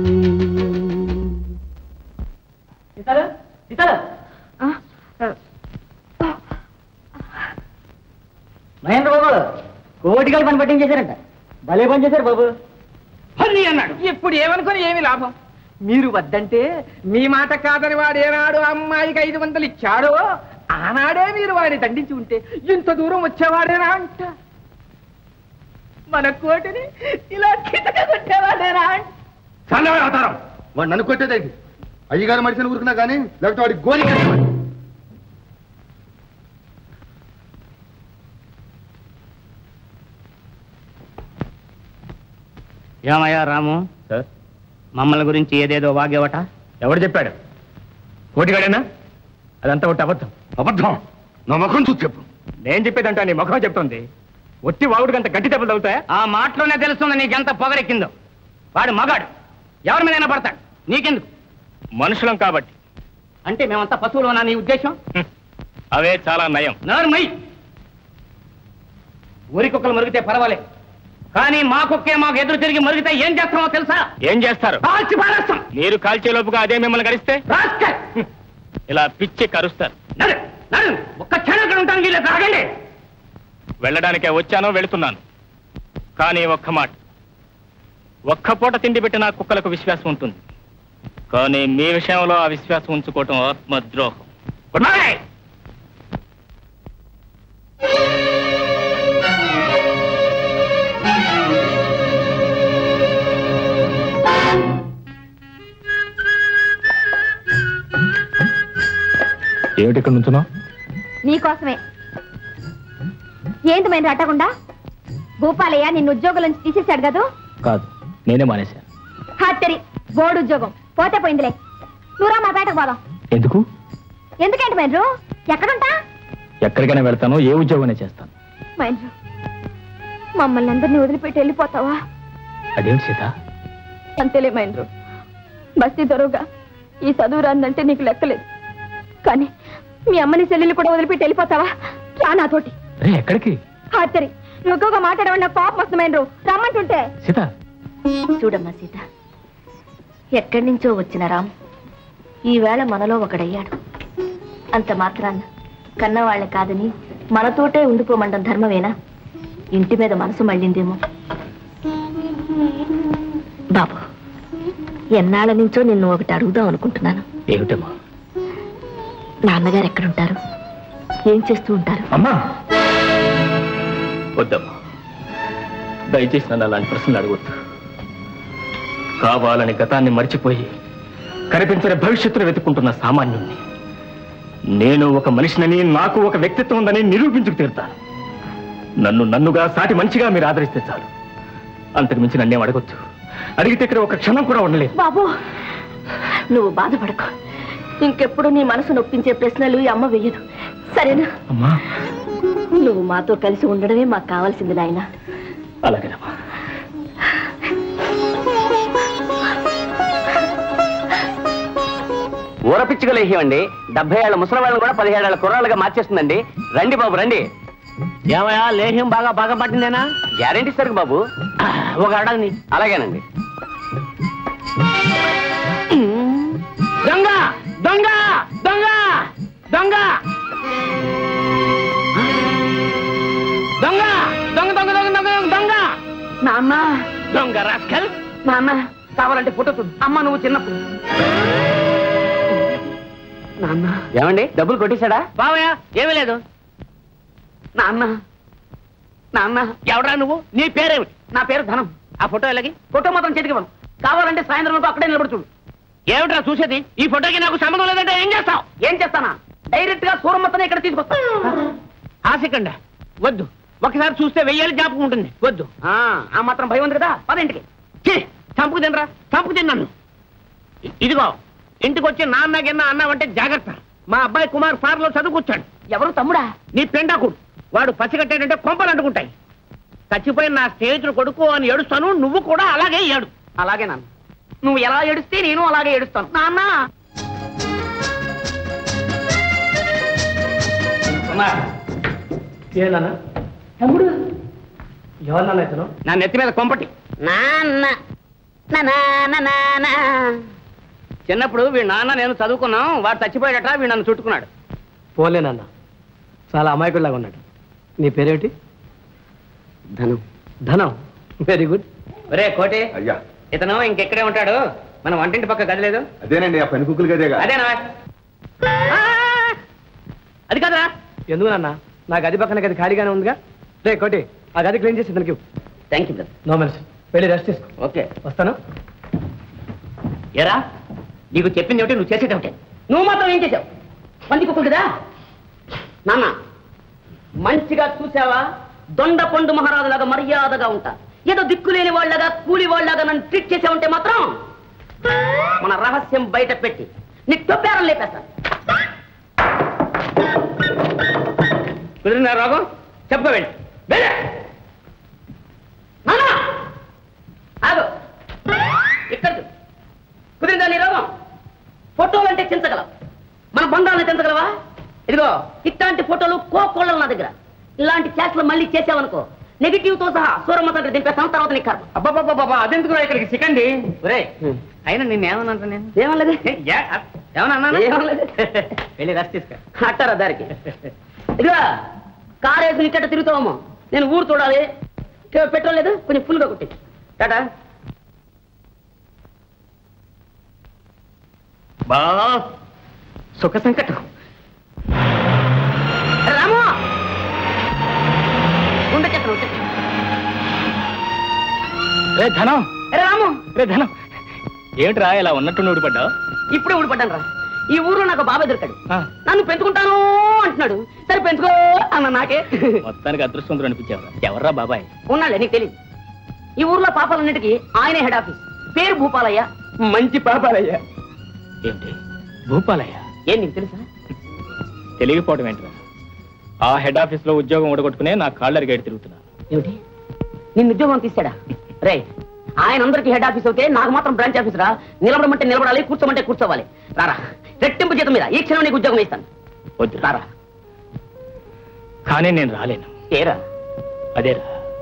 మహేంద్ర బాబు కోటికల్ పని పట్టించేశారంట భలే పని చేశారు బాబు అని అన్నాడు ఇప్పుడు ఏమనుకొని ఏమి లాభం మీరు వద్దంటే మీ మాట కాదని వాడు ఏనాడు అమ్మాయికి ఐదు వందలు ఇచ్చాడో ఆనాడే మీరు వాడిని దండించి ఉంటే ఇంత దూరం వచ్చేవాడేనా అంట మన కోటిని ఇలా కిందకి కొట్టేవాడేనా అంట చల్లవాడు అవతారం వాడు నన్ను కొట్టేదేంటి అయ్యగారు మనిషిని ఊరుకున్నా కానీ లేకపోతే వాడి గోలి కట్టేవాడు. ఏమయ్యా రాము సార్ మమ్మల్ని గురించి ఏదేదో వాగేవట ఎవడు చెప్పాడు కోటిగాడేనా అదంతా ఒకటి అబద్ధం అబద్ధం నా ముఖం చూసి చెప్పు నేను చెప్పేదంటా నీ ముఖం చెప్తుంది ఒట్టి వాగుడికంత గట్టి దెబ్బలు తగ్గుతాయా ఆ మాటలోనే తెలుస్తుంది నీకెంత పొగరెక్కిందో వాడు మగాడు ఎవరి మీదైనా పడతాడు నీకెందుకు మనుషులం కాబట్టి అంటే మేమంతా పశువులు నీ ఉద్దేశం హ్మ్. అవే చాలా నయం నోర్మై ఊరి కుక్కలు మరిగితే పర్వాలేదు కానీ మా కుక్కే మాకు ఎదురు తిరిగి మరిగితే ఏం చేస్తామో తెలుసా ఏం చేస్తారు కాల్చి పారేస్తాం మీరు కాల్చే లోపుగా అదే మిమ్మల్ని గడిస్తే రాస్కల్! ఇలా పిచ్చి కరుస్తారు నడు నడు ఒక్క క్షణం ఇక్కడ ఉంటాను వీళ్ళు తాగండి వెళ్ళడానికే వచ్చానో వెళుతున్నాను కానీ ఒక్క మాట ఒక్క పూట తిండి పెట్టిన కుక్కలకు విశ్వాసం ఉంటుంది కానీ మీ విషయంలో ఆ విశ్వాసం ఉంచుకోవటం ఆత్మద్రోహం గుడ్ మార్నింగ్ ఏమిటి ఇక్కడ నుంచున్నావు నీకోసమే ఏంటి మేము అట్టకుండా భూపాలయ్య నిన్ను ఉద్యోగం నుంచి తీసేశాడు కదూ కాదు నేనే మానేశాను హత్తరి బోర్డు ఉద్యోగం పోతే పోయిందిలే నువ్వురా మా పేటకు పోదాం ఎందుకు ఎందుకేంటి మైండ్రు ఎక్కడుంటా ఎక్కడికైనా వెళ్తానో ఏ ఉద్యోగం చేస్తాను మైండ్రు మమ్మల్ని అందరినీ వదిలిపెట్టి వెళ్ళిపోతావా అదేమిటి సీత అంతేలే మైండ్రు బస్తీ దొరవుగా ఈ చదువు రాందంటే నీకు లెక్కలేదు కానీ మీ అమ్మని చెల్లెలు కూడా వదిలిపెట్టి వెళ్ళిపోతావా రా నాతోటి రే ఎక్కడికి హత్తరి నువ్వు ఎక్కువగా మాట్లాడమని నాకు కోపం వస్తుంది మైండ్రు రమ్మంటుంటే సీత చూడమ్మా సీత ఎక్కడి నుంచో వచ్చిన రామ్ ఈవేళ మనలో ఒకడయ్యాడు అంత మాత్రాన్న కన్నవాళ్ళని కాదని మనతోటే ఉండిపోమండం ధర్మమేనా ఇంటి మీద మనసు మళ్ళిందేమో బాబు ఎన్నాళ్ళ నుంచో నిన్ను ఒకటి అడుగుదాం అనుకుంటున్నాను ఏమిటమ్మా నాన్నగారు ఎక్కడుంటారు ఏం చేస్తూ ఉంటారు అమ్మా వద్దమ్మా దయచేసి నన్ను అలాంటి ప్రశ్నలు అడగొద్దు కావాలని గతాన్ని మర్చిపోయి కనిపించని భవిష్యత్తును వెతుక్కుంటున్న సామాన్యుణ్ణి నేను ఒక మనిషినని నాకు ఒక వ్యక్తిత్వం ఉందని నిరూపించుకు తీరుతాను నన్ను నన్నుగా సాటి మంచిగా మీరు ఆదరిస్తే చాలు అంతకు మించి నన్నేం అడగొద్దు అడిగితే ఇక్కడ ఒక క్షణం కూడా ఉండలేదు బాబు నువ్వు బాధపడకు ఇంకెప్పుడు నీ మనసు నొప్పించే ప్రశ్నలు ఈ అమ్మ వెయ్యదు సరేనా అమ్మా నువ్వు మాతో కలిసి ఉండడమే మాకు కావాల్సింది నాయన అలాగేనమ్మా ఊరపిచ్చుక లేహ్యమండి డెబ్బై ఏళ్ళ ముసలి వాళ్ళని కూడా పదిహేడేళ్ల కుర్రాళ్ళుగా మార్చేస్తుందండి రండి బాబు రండి ఏమయ్యా లేహ్యం బాగా బాగా పట్టిందేనా గ్యారెంటీ సరుకు బాబు ఒక అడగని అలాగేనండి దొంగ దొంగ దొంగ దొంగ దొంగ దొంగ దొంగ దొంగ దొంగ దొంగ నాన్న దొంగ రాస్కల్ నాన్న కావాలంటే ఫోటో చూడు అమ్మ నువ్వు చిన్నప్పుడు నాన్న ఏమండి డబ్బులు కొట్టేశాడా బావయ్య ఏమీ లేదు నాన్న నాన్న ఎవడా నువ్వు నీ పేరేమిటి నా పేరు ధనం ఆ ఫోటో ఎలాగి ఫోటో మాత్రం చేతికి ఇవ్వను కావాలంటే సాయంత్రం వరకు అక్కడే నిలబడి చూడు ఏమిట్రా చూసేది ఈ ఫోటోకి నాకు సంబంధం లేదంటే ఏం చేస్తావు ఏం చేస్తానా డైరెక్ట్ గా సూరమ్మతనే ఇక్కడ తీసుకొస్తా ఆశకండ వద్దు ఒకసారి చూస్తే వెయ్యాలి జ్ఞాపకం ఉంటుంది వద్దు ఆ ఆ మాత్రం భయం ఉంది కదా పదింటికి చంపుకు తినరా చంపుకు తిన్నాను ఇ- ఇదిగో ఇంటికి వచ్చి నాన్న గిన్న అన్నావంటే జాగ్రత్త మా అబ్బాయి కుమార్ సార్ లో చదువుకొచ్చాడు ఎవరు తమ్ముడా నీ పెండాకుడు వాడు పసిగట్టాడంటే కొంపలు అంటుకుంటాయి చచ్చిపోయిన నా స్నేహితుడు కొడుకు అని ఏడుస్తాను నువ్వు కూడా అలాగే ఏడు అలాగే నాన్న నువ్వు ఎలా ఏడుస్తే నేను అలాగే ఏడుస్తాను నాన్న ఏనా తమ్ముడు ఎవరు నాన్న ఇతను నా నెత్తి మీద కొంపటి నాన్న నా నాన్న నాన్న చిన్నప్పుడు వీడు నాన్న నేను చదువుకున్నాం వాడు చచ్చిపోయాడట వీడు నన్ను చుట్టుకున్నాడు పోలే నాన్న చాలా అమాయకుడిలాగా ఉన్నాడు నీ పేరేంటి ధనం ధనం వెరీ గుడ్ ఒరే కోటి అయ్యా ఇతను ఇంకెక్కడే ఉంటాడు మన వంటింటి పక్క గది లేదు అదేనండి ఆ పని కుక్కలు గదేగా అదేనా ఆ! అది కదరా ఎందుకు నాన్న నా గది పక్కన గది ఖాళీగానే ఉందిగా రే కోటి ఆ గది క్లీన్ చేసి ఇతనికి thank you brother no mention వెళ్ళి రెస్ట్ తీసుకో ఓకే వస్తాను ఎరా నీకు చెప్పింది ఏమిటి నువ్వు చేసేది ఏమిటి నువ్వు మాత్రం ఏం చేసావు పంది కుక్కలు కదా నాన్న మంచిగా చూసావా దొండ పండు మహారాజులాగా మర్యాదగా ఉంటా ఏదో దిక్కులేని వాళ్ళగా కూలి వాళ్ళగా నన్ను ట్రీట్ చేసావంటే మాత్రం మన రహస్యం బయట పెట్టి నీ తొప్పారం లేపేస్తాను కుదిరినా రాగం చెప్పవేంటి వెళ్ళే నాన్న ఆగు ఇక్కడ చూడు. కుదిరిందా నీ రోగం ఫోటోలు అంటే చించగలవు మన బంధాలను చించగలవా ఇదిగో ఇట్లాంటి ఫోటోలు కోకోళ్ళ నా దగ్గర ఇలాంటి చేష్టలు మళ్ళీ చేసావనుకో నెగిటివ్ తో సహా సూరమ్మ దగ్గర దింపేస్తాం తర్వాత నీకు కర్మ అబ్బాబాబా అదెందుకు రా ఇక్కడికి సికండి ఒరే అయినా నిన్ను ఏమన్నా నేను ఏమలేదు ఏమన్నా ఏమలేదు వెళ్ళి రెస్ట్ తీసుకో అట్టారా దారికి ఇదిగో కారు వేసి ఇక్కడ తిరుగుతావమ్మో నేను ఊరు చూడాలి పెట్రోల్ లేదు కొంచెం ఫుల్గా కొట్టి టాటా బా సుఖ సంకటం రాము ఉండే చెక్కను ఉండే రే ధనం రాము రే ధనం ఏమిట్రా ఇలా ఉన్నట్టు ఊడిపడ్డావు ఇప్పుడే ఊడిపడ్డాను రా ఈ ఊర్లో నాకు బాబాయ్ దొరికాడు నన్ను పెంచుకుంటాను అంటున్నాడు సరే పెంచుకో అన్న నాకే మొత్తానికి అదృష్టవంతుడు అనిపించావు ఎవర్రా బాబాయ్ ఉన్నాలే నీకు తెలియదు ఈ ఊర్లో పాపాలన్నిటికీ ఆయనే హెడ్ ఆఫీస్ పేరు భూపాలయ్య మంచి పాపాలయ్య ఏంటి భూపాలయ్య ఏం నీకు తెలుసా తెలియకపోవడం ఏంట్రా ఆ హెడ్ ఆఫీస్ లో ఉద్యోగం ఊడగొట్టుకునే నా కాళ్ళరిగేడు తిరుగుతున్నా ఏమిటి నిన్ను ఉద్యోగం తీసాడా రే ఆయన అందరికి హెడ్ ఆఫీస్ అవుతే నాకు మాత్రం బ్రాంచ్ ఆఫీస్ రా నిలబడమంటే నిలబడాలి కూర్చోమంటే కూర్చోవాలి రారా రెట్టింపు జీతం మీద ఈ క్షణం నీకు ఉద్యోగం ఇస్తాను వద్దు రారా కానీ నేను రాలేను ఏరా అదేరా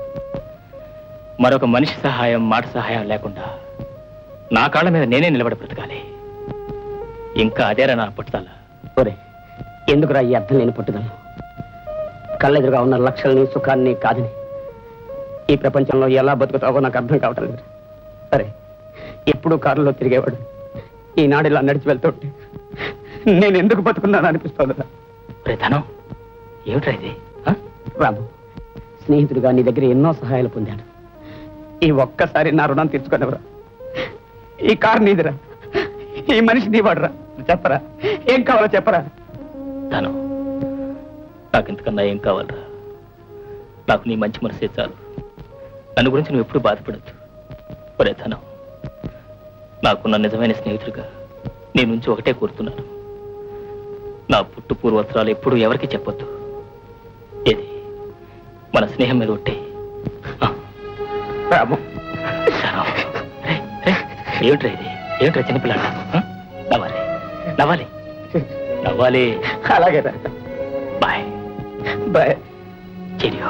మరొక మనిషి సహాయం మాట సహాయం లేకుండా నా కాళ్ళ మీద నేనే నిలబడి బ్రతకాలి ఇంకా అదేరా నా పట్టుదల ఒరే ఎందుకురా ఈ అర్థం లేని పట్టుదల కళ్ళెదురుగా ఉన్న లక్షల్ని సుఖాన్ని కాదని ఈ ప్రపంచంలో ఎలా బతుకుతావో నాకు అర్థం కావటం లేదు సరే ఎప్పుడూ కారులో తిరిగేవాడు ఈనాడు ఇలా నడిచి వెళ్తుంటే నేను ఎందుకు బతుకున్నాను అనిపిస్తోందిరా రే ధనం ఏమిట్రా ఇది ఆ? రాము స్నేహితుడిగా నీ దగ్గర ఎన్నో సహాయాలు పొందాను ఈ ఒక్కసారి నా రుణం తీర్చుకునేవరా ఈ కారు నీదిరా ఈ మనిషి నీవాడురా చెప్పరా ఏం కావాలో చెప్పరా ధనం నాకు ఇంతకన్నా ఏం కావాలరా నాకు నీ మంచి మనసే చాలు నన్ను గురించి నువ్వు ఎప్పుడు బాధపడద్దు ఒరే ధనం నాకున్న నిజమైన స్నేహితుడిగా నీ నుంచి ఒకటే కోరుతున్నాను నా పుట్టు పూర్వత్రాలు ఎప్పుడు ఎవరికి చెప్పొద్దు ఏది మన స్నేహం మీద ఒట్టే రాము ధనం రే, రే, ఏమిట్రా ఇది ఏమిట్రా చిన్నపిల్లాడు ఆ? నవ్వాలి నవ్వాలి నవ్వాలి అలాగే బాయ్ బాయ్ చెరియో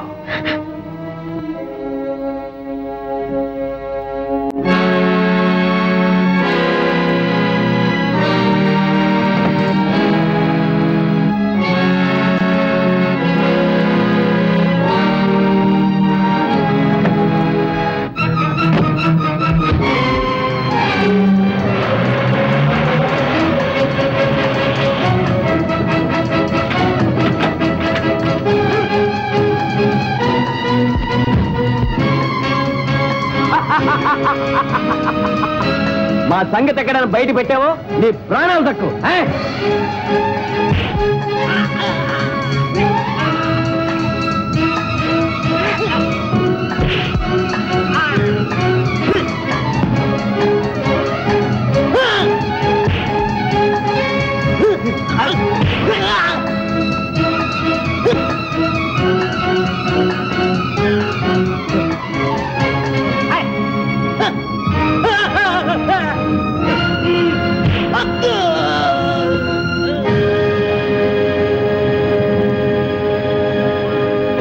మా సంగతి ఎక్కడ బయట పెట్టావో నీ ప్రాణాలు తక్కువ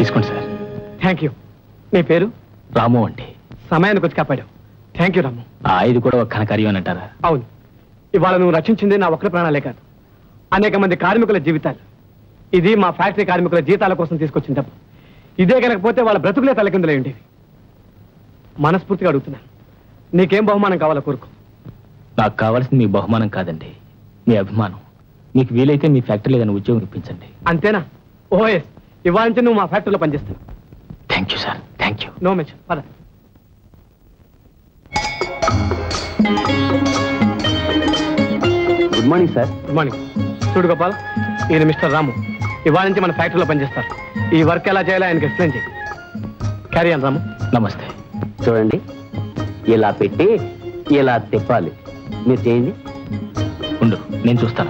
తీసుకోండి సార్ థ్యాంక్ యూ నీ పేరు రాము అంటే సమయానికి వచ్చి కాపాడావు థ్యాంక్ యూ రాము ఆ ఇది కూడా ఒక ఘనకార్యం అని అంటారా అవును ఇవాళ నువ్వు రక్షించింది నా ఒక్కరి ప్రాణాలే కాదు అనేక మంది కార్మికుల జీవితాలు ఇది మా ఫ్యాక్టరీ కార్మికుల జీతాల కోసం తీసుకొచ్చిన డబ్బు ఇదే కనుకపోతే వాళ్ళ బ్రతుకులే తలకిందులై ఉండేవి మనస్ఫూర్తిగా అడుగుతున్నాను నీకేం బహుమానం కావాలో కోరుకో నాకు కావాల్సింది మీ బహుమానం కాదండి మీ అభిమానం మీకు వీలైతే మీ ఫ్యాక్టరీలో ఏదైనా ఉద్యోగం ఇప్పించండి అంతేనా ఓఎస్ ఇవాళ నుంచి నువ్వు మా ఫ్యాక్టరీలో పనిచేస్తావు thank you sir thank you no much పద good morning sir good morning చూడు గోపాల్ ఈయన మిస్టర్ రాము ఇవాళ నుంచి మన ఫ్యాక్టరీలో పనిచేస్తారు ఈ వర్క్ ఎలా చేయాలో ఆయనకి ఎక్స్ప్లెయిన్ చేయి క్యారీ అన్ రాము నమస్తే చూడండి ఇలా పెట్టి ఇలా తిప్పాలి మీరు చేయండి ఉండు నేను చూస్తాను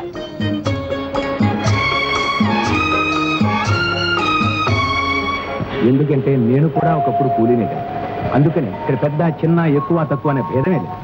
ఎందుకంటే నేను కూడా ఒకప్పుడు కూలీనే కదా అందుకని ఇక్కడ పెద్ద చిన్న ఎక్కువ తక్కువ అనే భేదమే లేదు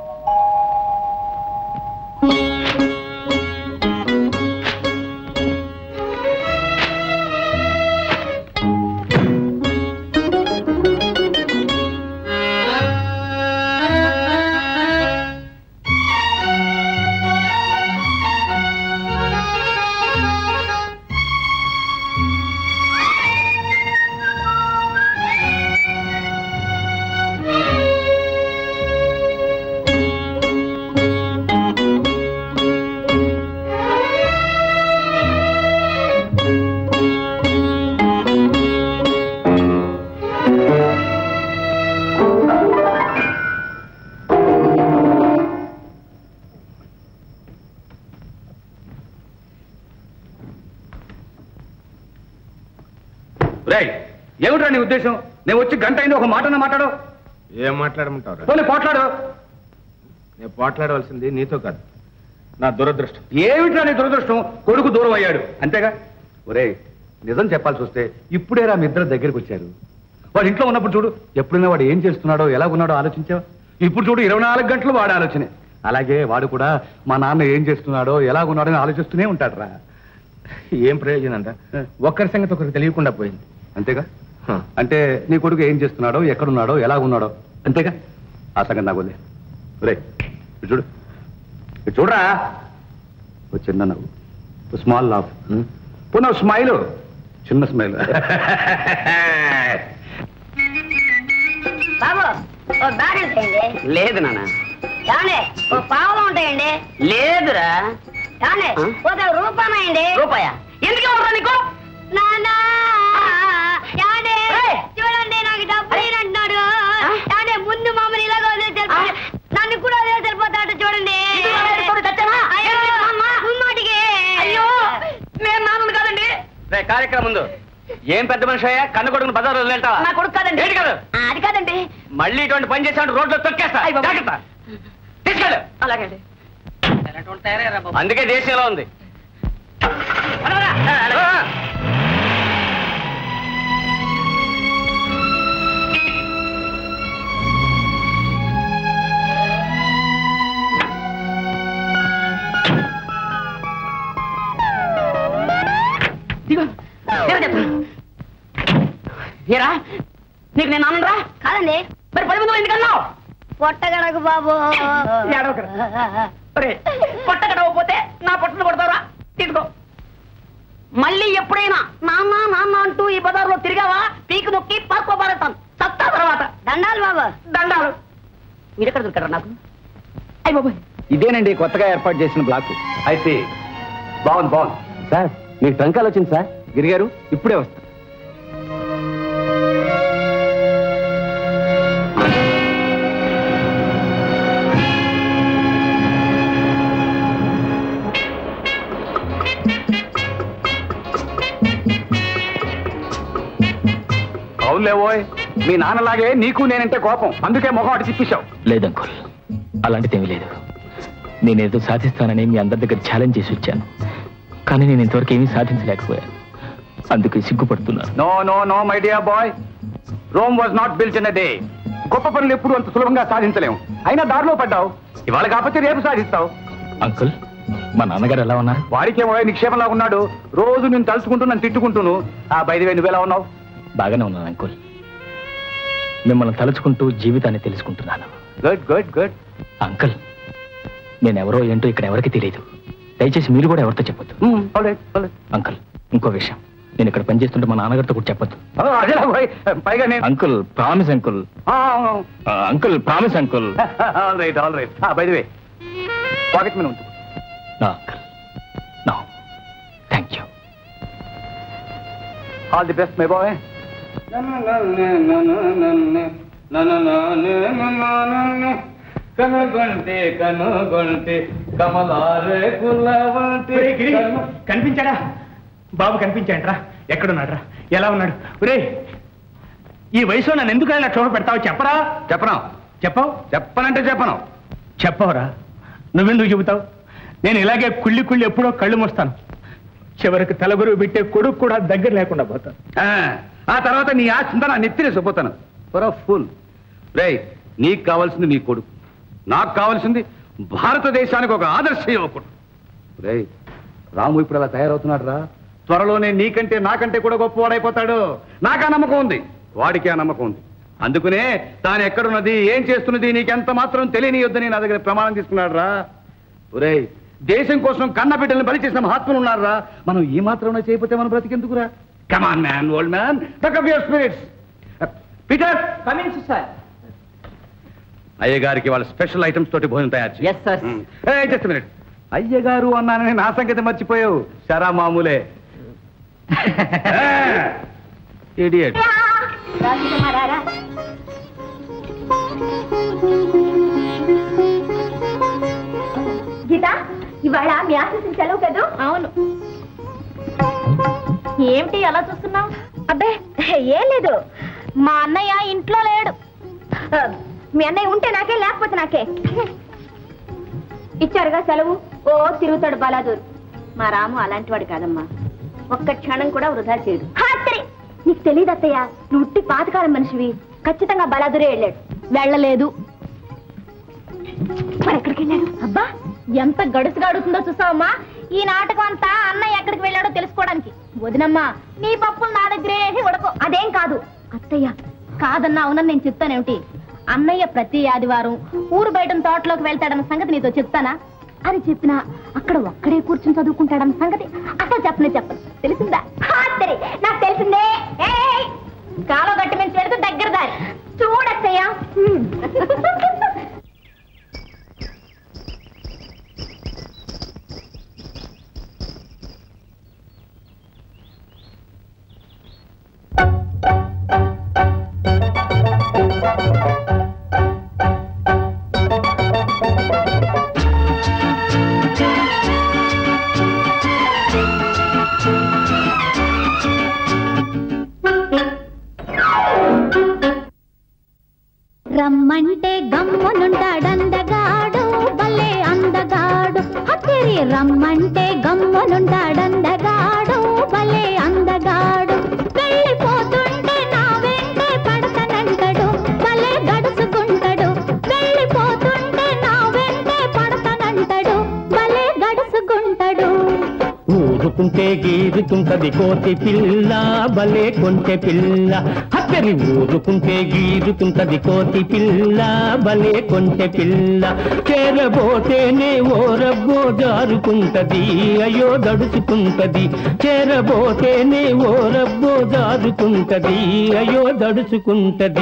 రేయ్ ఏమిట్రా నీ ఉద్దేశం నేను వచ్చి గంట అయింది ఒక మాట మాట్లాడు ఏం మాట్లాడమంటావు పోనీ పోట్లాడు నేను పోట్లాడవలసింది నీతో కాదు నా దురదృష్టం ఏమిట్రా నీ దురదృష్టం కొడుకు దూరం అయ్యాడు అంతేగా ఒరేయ్ నిజం చెప్పాల్సి వస్తే ఇప్పుడేరా మీ ఇద్దరు దగ్గరికి వచ్చారు వాడు ఇంట్లో ఉన్నప్పుడు చూడు ఎప్పుడైనా వాడు ఏం చేస్తున్నాడో ఎలా ఉన్నాడో ఆలోచించావా ఇప్పుడు చూడు ఇరవై నాలుగు గంటలు వాడు ఆలోచనే అలాగే వాడు కూడా మా నాన్న ఏం చేస్తున్నాడో ఎలా ఉన్నాడో అని ఆలోచిస్తూనే ఉంటాడు రా ఏం ప్రయోజనం అంట ఒక్కరి సంగతి ఒకరికి తెలియకుండా పోయింది అంతేగా అంటే నీ కొడుకు ఏం చేస్తున్నాడో ఎక్కడున్నాడో ఎలా ఉన్నాడో అంతేగా ఆ సంగతి నాకు వదిలే రే ఇటు చూడు ఇటు చూడరా ఓ చిన్న నవ్వు స్మాల్ లాఫ్ పునః స్మైల్ చిన్న స్మైల్ బాబు ఓ బ్యాలెన్స్ వేయండి లేదు నాన్న ఏమండి ఓ పావులు ఉంటాయండి లేదురా ఏమండి ఒక రూపాయండి రూపాయ ఎందుకు ఇవ్వరా నీకు నానా ఏమండి చూడండి నాకు డబ్బులు అంటున్నాడు ఏమండి ముందు మమ్మల్ని ఇలాగ వదిలేసారు నన్ను కూడా వదిలేసారిపోతాడు చూడండి అయ్యో, ముమ్మాటికి. నేను నాన్నను కాదండి రే కార్యక్రమం ముందు ఏం పెద్ద మనిషి అయ్యా కన్ను కొడుకుని బజార్ వదిలేంటావా నా కొడుకు కాదండి ఏంటి కాదు ఆ, అది కాదండి మళ్ళీ ఇటువంటి పని చేసాడు రోడ్లో తొక్కేస్తా అయ్ బాబోయ్. జాగ్రత్త తీసుకెళ్ళు అలాగండి అందుకే దేశంలో ఉంది ఏరా నీకు నేను నాన్నరా కాదండి మరి పది మంది ఎందుకన్నావు పొట్టగడకు బాబు పొట్టగడవపోతే నా పొట్టను కొడతారా తీసుకో మళ్ళీ ఎప్పుడైనా నాన్న నాన్న అంటూ ఈ బజార్లో తిరిగావా పీకు నొక్కి పారిపోతాను సత్తా తర్వాత దండాలు బాబు దండాలు మీరెక్కడ దొరికారా నాకు అయ్యి బాబు ఇదేనండి కొత్తగా ఏర్పాటు చేసిన బ్లాక్ అయితే బాగుంది బాగుంది సార్ మీకు ట్రంకాలు వచ్చింది సార్ గిరిగారు ఇప్పుడే వస్తా అవునులేవోయ్ మీ నాన్నలాగే నీకు నేనంటే కోపం అందుకే మొహం అటు తిప్పించావు లేదు అంకుల్ అలాంటిదేమీ లేదు నేనేదో సాధిస్తానని మీ అందరి దగ్గర ఛాలెంజ్ చేసి వచ్చాను కానీ నేను ఇంతవరకు ఏమీ సాధించలేకపోయాను అందుకే సిగ్గుపడుతున్నాను no no no my dear boy Rome was not built in day గొప్ప పనులు ఎప్పుడు అంత సులభంగా సాధించలేము అయినా దారిలో పడ్డావు ఇవాళ కాకపోతే రేపు సాధిస్తావు అంకుల్ మా నాన్నగారు ఎలా ఉన్నారు వాడికేమో నిక్షేపంలా ఉన్నాడు రోజు నేను తలుచుకుంటూ నన్ను తిట్టుకుంటూను ఆ బయట నువ్వు ఎలా ఉన్నావు బాగానే ఉన్నాను అంకుల్ మిమ్మల్ని తలుచుకుంటూ జీవితాన్ని తెలుసుకుంటున్నాను గుడ్ గుడ్ గుడ్ అంకుల్ నేనెవరో ఏంటో ఇక్కడ ఎవరికి తెలియదు దయచేసి మీరు కూడా ఎవరితో చెప్పొద్దు అంకుల్ ఇంకో విషయం నేను ఇక్కడ పనిచేస్తుంటే మా నాన్నగారితో కూడా చెప్పొద్దు అదేలా పోయ్. పైగా నేను uncle promise uncle uncle promise uncle all right all right by the way pocket మీద ఉంచు నా uncle no thank you all the best my boy కనుగొంటే కనుగొంటే కమలారే కులవంటే కనిపించాడా బాబు కనిపించాడరా ఎక్కడున్నాడ్రా ఎలా ఉన్నాడు ఒరే ఈ వయసులో నన్ను ఎందుకు ఇలా క్షోభ పెడతావు చెప్పరా చెప్పను చెప్పావు చెప్పనంటే చెప్పను చెప్పవరా నువ్వెందుకు చెబుతావు నేను ఇలాగే కుళ్ళి కుళ్ళి ఎప్పుడో కళ్ళు మోస్తాను చివరికి తలగురువు పెట్టే కొడుకు కూడా దగ్గర లేకుండా పోతాను ఆ, ఆ తర్వాత నీ ఆస్తి నా నెత్తిని సుపోతాను ఫర్ ఫుల్ రే నీకు కావాల్సింది నీ కొడుకు నాకు కావాల్సింది భారతదేశానికి ఒక ఆదర్శ యువకుడు రే రాము ఇప్పుడు అలా తయారవుతున్నాడు రా త్వరలోనే నీకంటే నాకంటే కూడా గొప్పవాడైపోతాడు నాకు ఆ నమ్మకం ఉంది వాడికి ఆ నమ్మకం ఉంది అందుకనే తాను ఎక్కడున్నది ఏం చేస్తున్నది నీకెంత మాత్రం తెలియనియొద్దని నా దగ్గర ప్రమాణం తీసుకున్నాడు రా ఒరేయ్ దేశం కోసం కన్న బిడ్డల్ని బలి చేసిన మహాత్ములు ఉన్నారా మనం ఈ మాత్రం చేయకపోతే మనం బ్రతికెందుకురా come on man old man tuck up your spirits Peter Cummings sir అయ్య గారికి వాళ్ళ స్పెషల్ ఐటమ్స్ తోటి భోజనం తయారు ఎస్ సార్ జస్ట్ మినిట్ అయ్య గారు అన్నానని నా సంగతి మర్చిపోయావు సరా మామూలే ఇడియట్ గీత ఇవాళ మీ ఆఫీస్ సెలవు కదూ అవును ఏమిటి అలా చూస్తున్నావు అబ్బే ఏం లేదు మా అన్నయ్య ఇంట్లో లేడు ఆ, మీ అన్నయ్య ఉంటే నాకే లేకపోతే నాకే ఇచ్చారుగా సెలవు ఓ తిరుగుతాడు బలాదూరు మా రాము అలాంటి వాడు కాదమ్మా ఒక్క క్షణం కూడా వృధా చేయడు నీకు తెలియదు అత్తయ్య నువ్వు ఉట్టి పాతకాలం మనిషివి ఖచ్చితంగా బలాదూరే వెళ్ళాడు వెళ్ళలేదు మరి ఎక్కడికి వెళ్ళాడు అబ్బా ఎంత గడుసుగా అడుగుతుందో చూసావమ్మా ఈ నాటకం అంతా అన్నయ్య ఎక్కడికి వెళ్ళాడో తెలుసుకోవడానికి వదినమ్మా నీ పప్పులు నా దగ్గరే ఉడకో అదేం కాదు అత్తయ్య కాదన్నా అవునని నేను చెప్తానేమిటి అన్నయ్య ప్రతి ఆదివారం ఊరు బయట తోటలోకి వెళ్తాడన్న సంగతి నీతో చెప్తానా అని చెప్పినా అక్కడ ఒక్కడే కూర్చుని చదువుకుంటాడన్న సంగతి అసలు చెప్పనే చెప్పను తెలిసిందా సరే నాకు తెలిసిందే ఏయ్! కాలో గట్టి మీద పెడితే దగ్గర దారి చూడత్తయ్యా రమ్మంటే గమ్మునుంటాడందగాడు భలే అందగాడు హత్తిరి రమ్మంటే గమ్మునుంటాడందగాడు భలే అందగాడు వెళ్ళిపోతుంటే నా వెంటే పడతానంటాడు భలే గడుసుకుంటాడు వెళ్ళిపోతుంటే నా వెంటే పడతానంటాడు భలే గడుసుకుంటాడు ఊరుకుంటే గీరుతుంటది కోతి పిల్ల భలే కొంటె పిల్ల హత్తరి ఊరుకుంటే గీరుతుంటది కోతి పిల్ల భలే కొంటె పిల్ల చేరబోతేనే ఓరబ్బో జారుకుంటది అయ్యో దడుచుకుంటది చేరబోతేనే ఓరబ్బో జారుకుంటది అయ్యో దడుచుకుంటది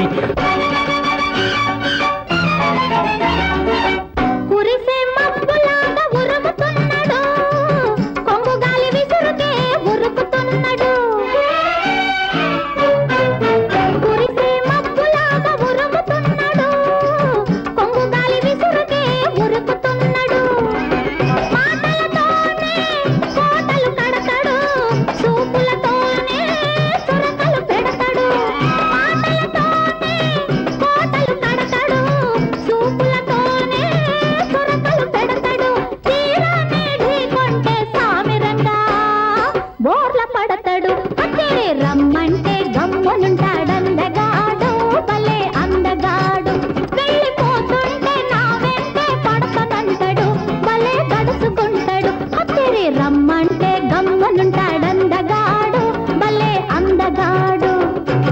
కురిసే మబ్బులాగా ఉరుముతున్నాడు కొంగు గాలి విసురుకే ఉరుకుతున్నాడు కురిసే మబ్బులాగా ఉరుముతున్నాడు కొంగు గాలి విసురుకే ఉరుకుతున్నాడు మాటలతోనే కోటలు కడతాడు చూపులతోనే చురకలు పెడతాడు మాటలతోనే కోటలు కడతాడు చూపులతోనే చురకలు పెడతాడు తీరానే ఢీకొంటే సామిరంగా బోర్ల పడతాడు అక్కడే రమ్మంటే గమ్మునుంటాడందగాడు భలే అందగాడు వెళ్ళిపోతుంటే నా వెంటే పడతానంటాడు భలే గడుసుకుంటాడు అక్కడే రమ్మంటే గమ్మునుంటాడందగాడు భలే అందగాడు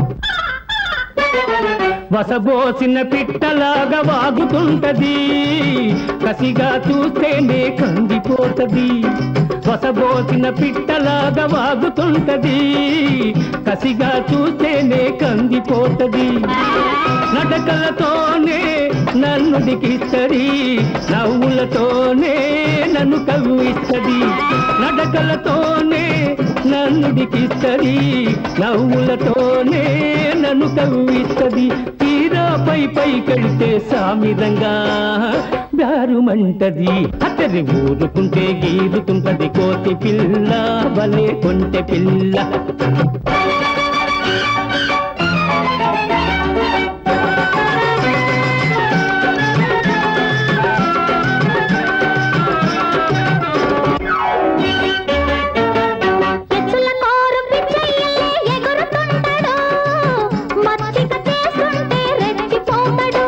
వసబోసిన పిట్టలాగా వాగుతుంటది కసిగా చూస్తేనే కందిపోతది వసబోసిన పిట్టలాగా వాగుతుంటది కసిగా చూస్తేనే కందిపోతది నడకలతోనే నన్ను దికిస్తది నవ్వులతోనే నన్ను కవ్విస్తది నడకలతోనే నన్ను దికిస్తది నవ్వులతోనే నన్ను కవ్విస్తది తీరా పై పై కడితే సామిరంగా దారుమంటది అతడి ఊరుకుంటే గీరుతుంటది కోతి పిల్ల భలే కొంటె పిల్ల ఎచ్చుల కోరు పిచ్చయ్యలే ఎగురుతుంటాడు మచ్చిక చేస్తుంటే రెచ్చిపోతాడు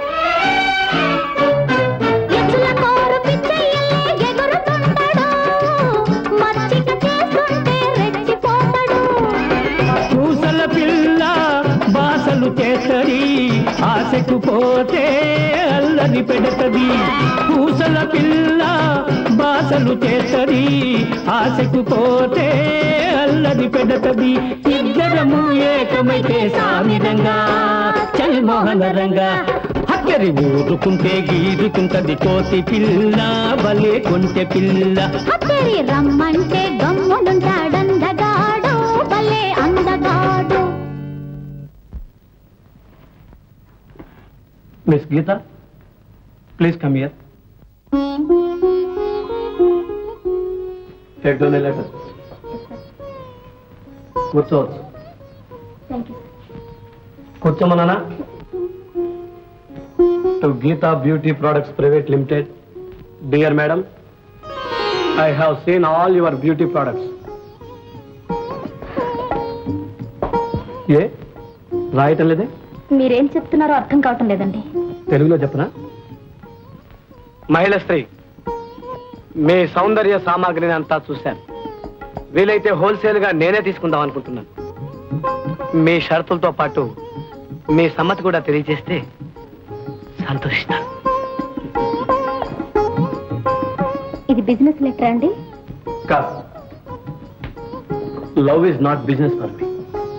ఎచ్చుల కోరు పిచ్చయ్యలే ఎగురుతుంటాడు మచ్చిక చేస్తుంటే రెచ్చిపోతాడు పూసల పిల్ల బాసలు చేస్తది ఆశకు పోతే అల్లరి పెడతది పూసల పిల్ల బాసలు చేస్తది ఆశకు పోతే అల్లరి పెడతది ఇద్దరము ఏకమైతే సామిరంగా చల్మోహన రంగా హక్కరి ఊరుకుంటే గీరుకుంటది కోతి పిల్ల భలే కొంటె పిల్ల హత్తరి రమ్మంటే గమ్మునుంటాడందగాడు భలే అందగాడు miss Geeta please come here take down letter కూర్చోవచ్చు థ్యాంక్ యూ కూర్చోమన్నానా to Geeta beauty products private limited dear madam I have seen all your beauty products ఏ రాయటం లేదే మీరేం చెప్తున్నారో అర్థం కావటం లేదండి తెలుగులో చెప్పనా మహిళ స్త్రీ మీ సౌందర్య సామాగ్రిని అంతా చూశాను వీలైతే హోల్సేల్ గా నేనే తీసుకుందాం అనుకుంటున్నాను మీ షరతులతో పాటు మీ సమ్మతి కూడా తెలియజేస్తే సంతోషిస్తాను ఇది బిజినెస్ లెటర్ అండి కాదు love is not business for me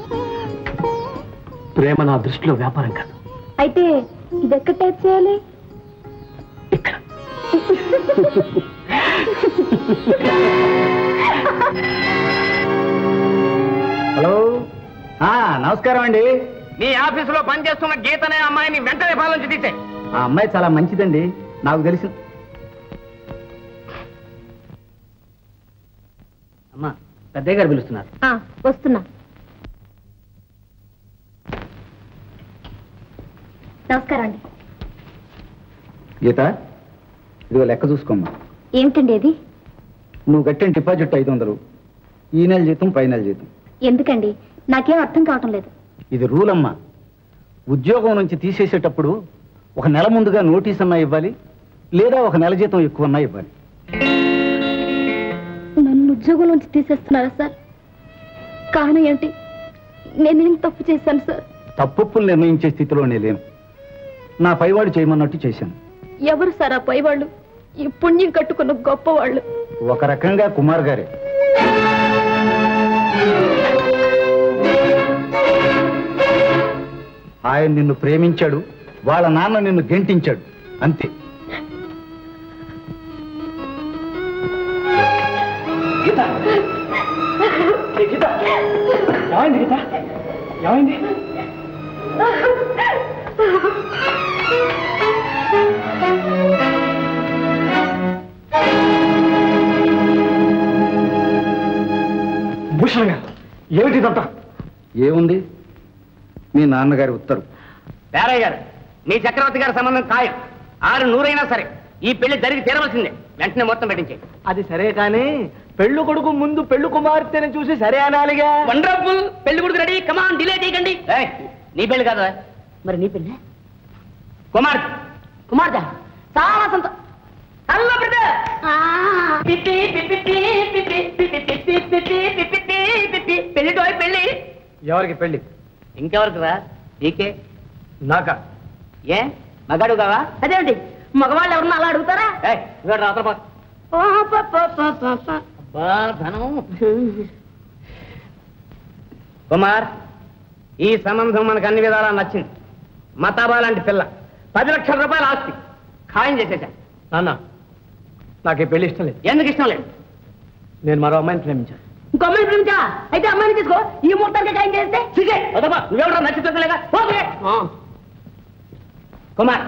ప్రేమ నా దృష్టిలో వ్యాపారం కాదు అయితే ఇది ఎక్కడ టైప్ చేయాలి హలో నమస్కారం అండి నీ ఆఫీసులో పనిచేస్తున్న గీతనే అమ్మాయిని వెంటనే పాలన నుంచి తీసే ఆ అమ్మాయి చాలా మంచిదండి నాకు తెలుసు అమ్మా పెద్దయ్య గారు పిలుస్తున్నారు ఆ, వస్తున్నా నమస్కారం అండి గీత ఇదిగో లెక్క చూసుకోమ్మా ఏమిటండి ఇది నువ్వు కట్టిన డిపాజిట్ ఐదు వందలు ఈ నెల జీతం పై నెల జీతం ఎందుకండి నాకేం అర్థం కావటం లేదు ఇది రూల్ అమ్మా ఉద్యోగం నుంచి తీసేసేటప్పుడు ఒక నెల ముందుగా నోటీస్ అన్నా ఇవ్వాలి లేదా ఒక నెల జీతం ఎక్కువ అన్నా ఇవ్వాలి నన్ను ఉద్యోగం నుంచి తీసేస్తున్నారా సార్ కారణం ఏంటి నేనేం తప్పు చేశాను సార్ తప్పులు నిర్ణయించే స్థితిలోనే లేను నా పైవాడు చేయమన్నట్టు చేశాను ఎవరు సార్ ఆ పైవాళ్ళు ఈ పుణ్యం కట్టుకున్న గొప్పవాళ్ళు ఒక రకంగా కుమార్ గారే ఆయన నిన్ను ప్రేమించాడు వాళ్ళ నాన్న నిన్ను గెంటించాడు అంతే గీత ఏ గీత ఏమైంది గీత ఏమైంది భూషణ్ గారు ఏమిటి ఇదంతా ఏముంది మీ నాన్నగారి ఉత్తరం పేరయ్య గారు మీ చక్రవర్తి గారి సంబంధం ఖాయం ఆరు నూరైనా సరే ఈ పెళ్లి జరిగి తీరవలసిందే వెంటనే మొత్తం పెట్టించే అది సరే కానీ పెళ్లి కొడుకు ముందు పెళ్లి కుమార్తెని చూసి సరే అనాలిగా వండర్ఫుల్ పెళ్లి కొడుకు రెడీ కమాన్ డిలే చేయకండి ఏయ్, నీ పెళ్లి కాదా మరి నీ పెళ్ళి కుమార్ కుమార్తె చాలా సంతో హలో బ్రదర్ పిప్పి పిప్పి పిప్పి పిప్పి పిప్పి పిప్పి పిప్పి పిప్పి పెళ్లి టోయ్ పెళ్లి ఎవరికి పెళ్లి ఇంకెవరికి రా నీకే నాకా ఏ మగాడు కావా అదేంటి మగవాళ్ళు ఎవరన్నా అలా అడుగుతారా రాత్ర ధనం కుమార్ ఈ సంబంధం మనకు అన్ని విధాలా నచ్చింది మతాబా లాంటి పిల్ల పది లక్షల రూపాయల ఆస్తి ఖాయం చేసేసా నాన్న నాకు ఈ పెళ్లి ఇష్టం లేదు ఎందుకు ఇష్టం లేదు నేను మరో అమ్మాయిని ప్రేమించాను ఇంకో అమ్మాయిని ప్రేమించా అయితే అమ్మాయిని తీసుకో ఈ ముహూర్తానికి ఖాయం చేస్తే సిగే వదమ్మా నువ్వెవడో నచ్చుతుందిలేగా పోతులే కుమార్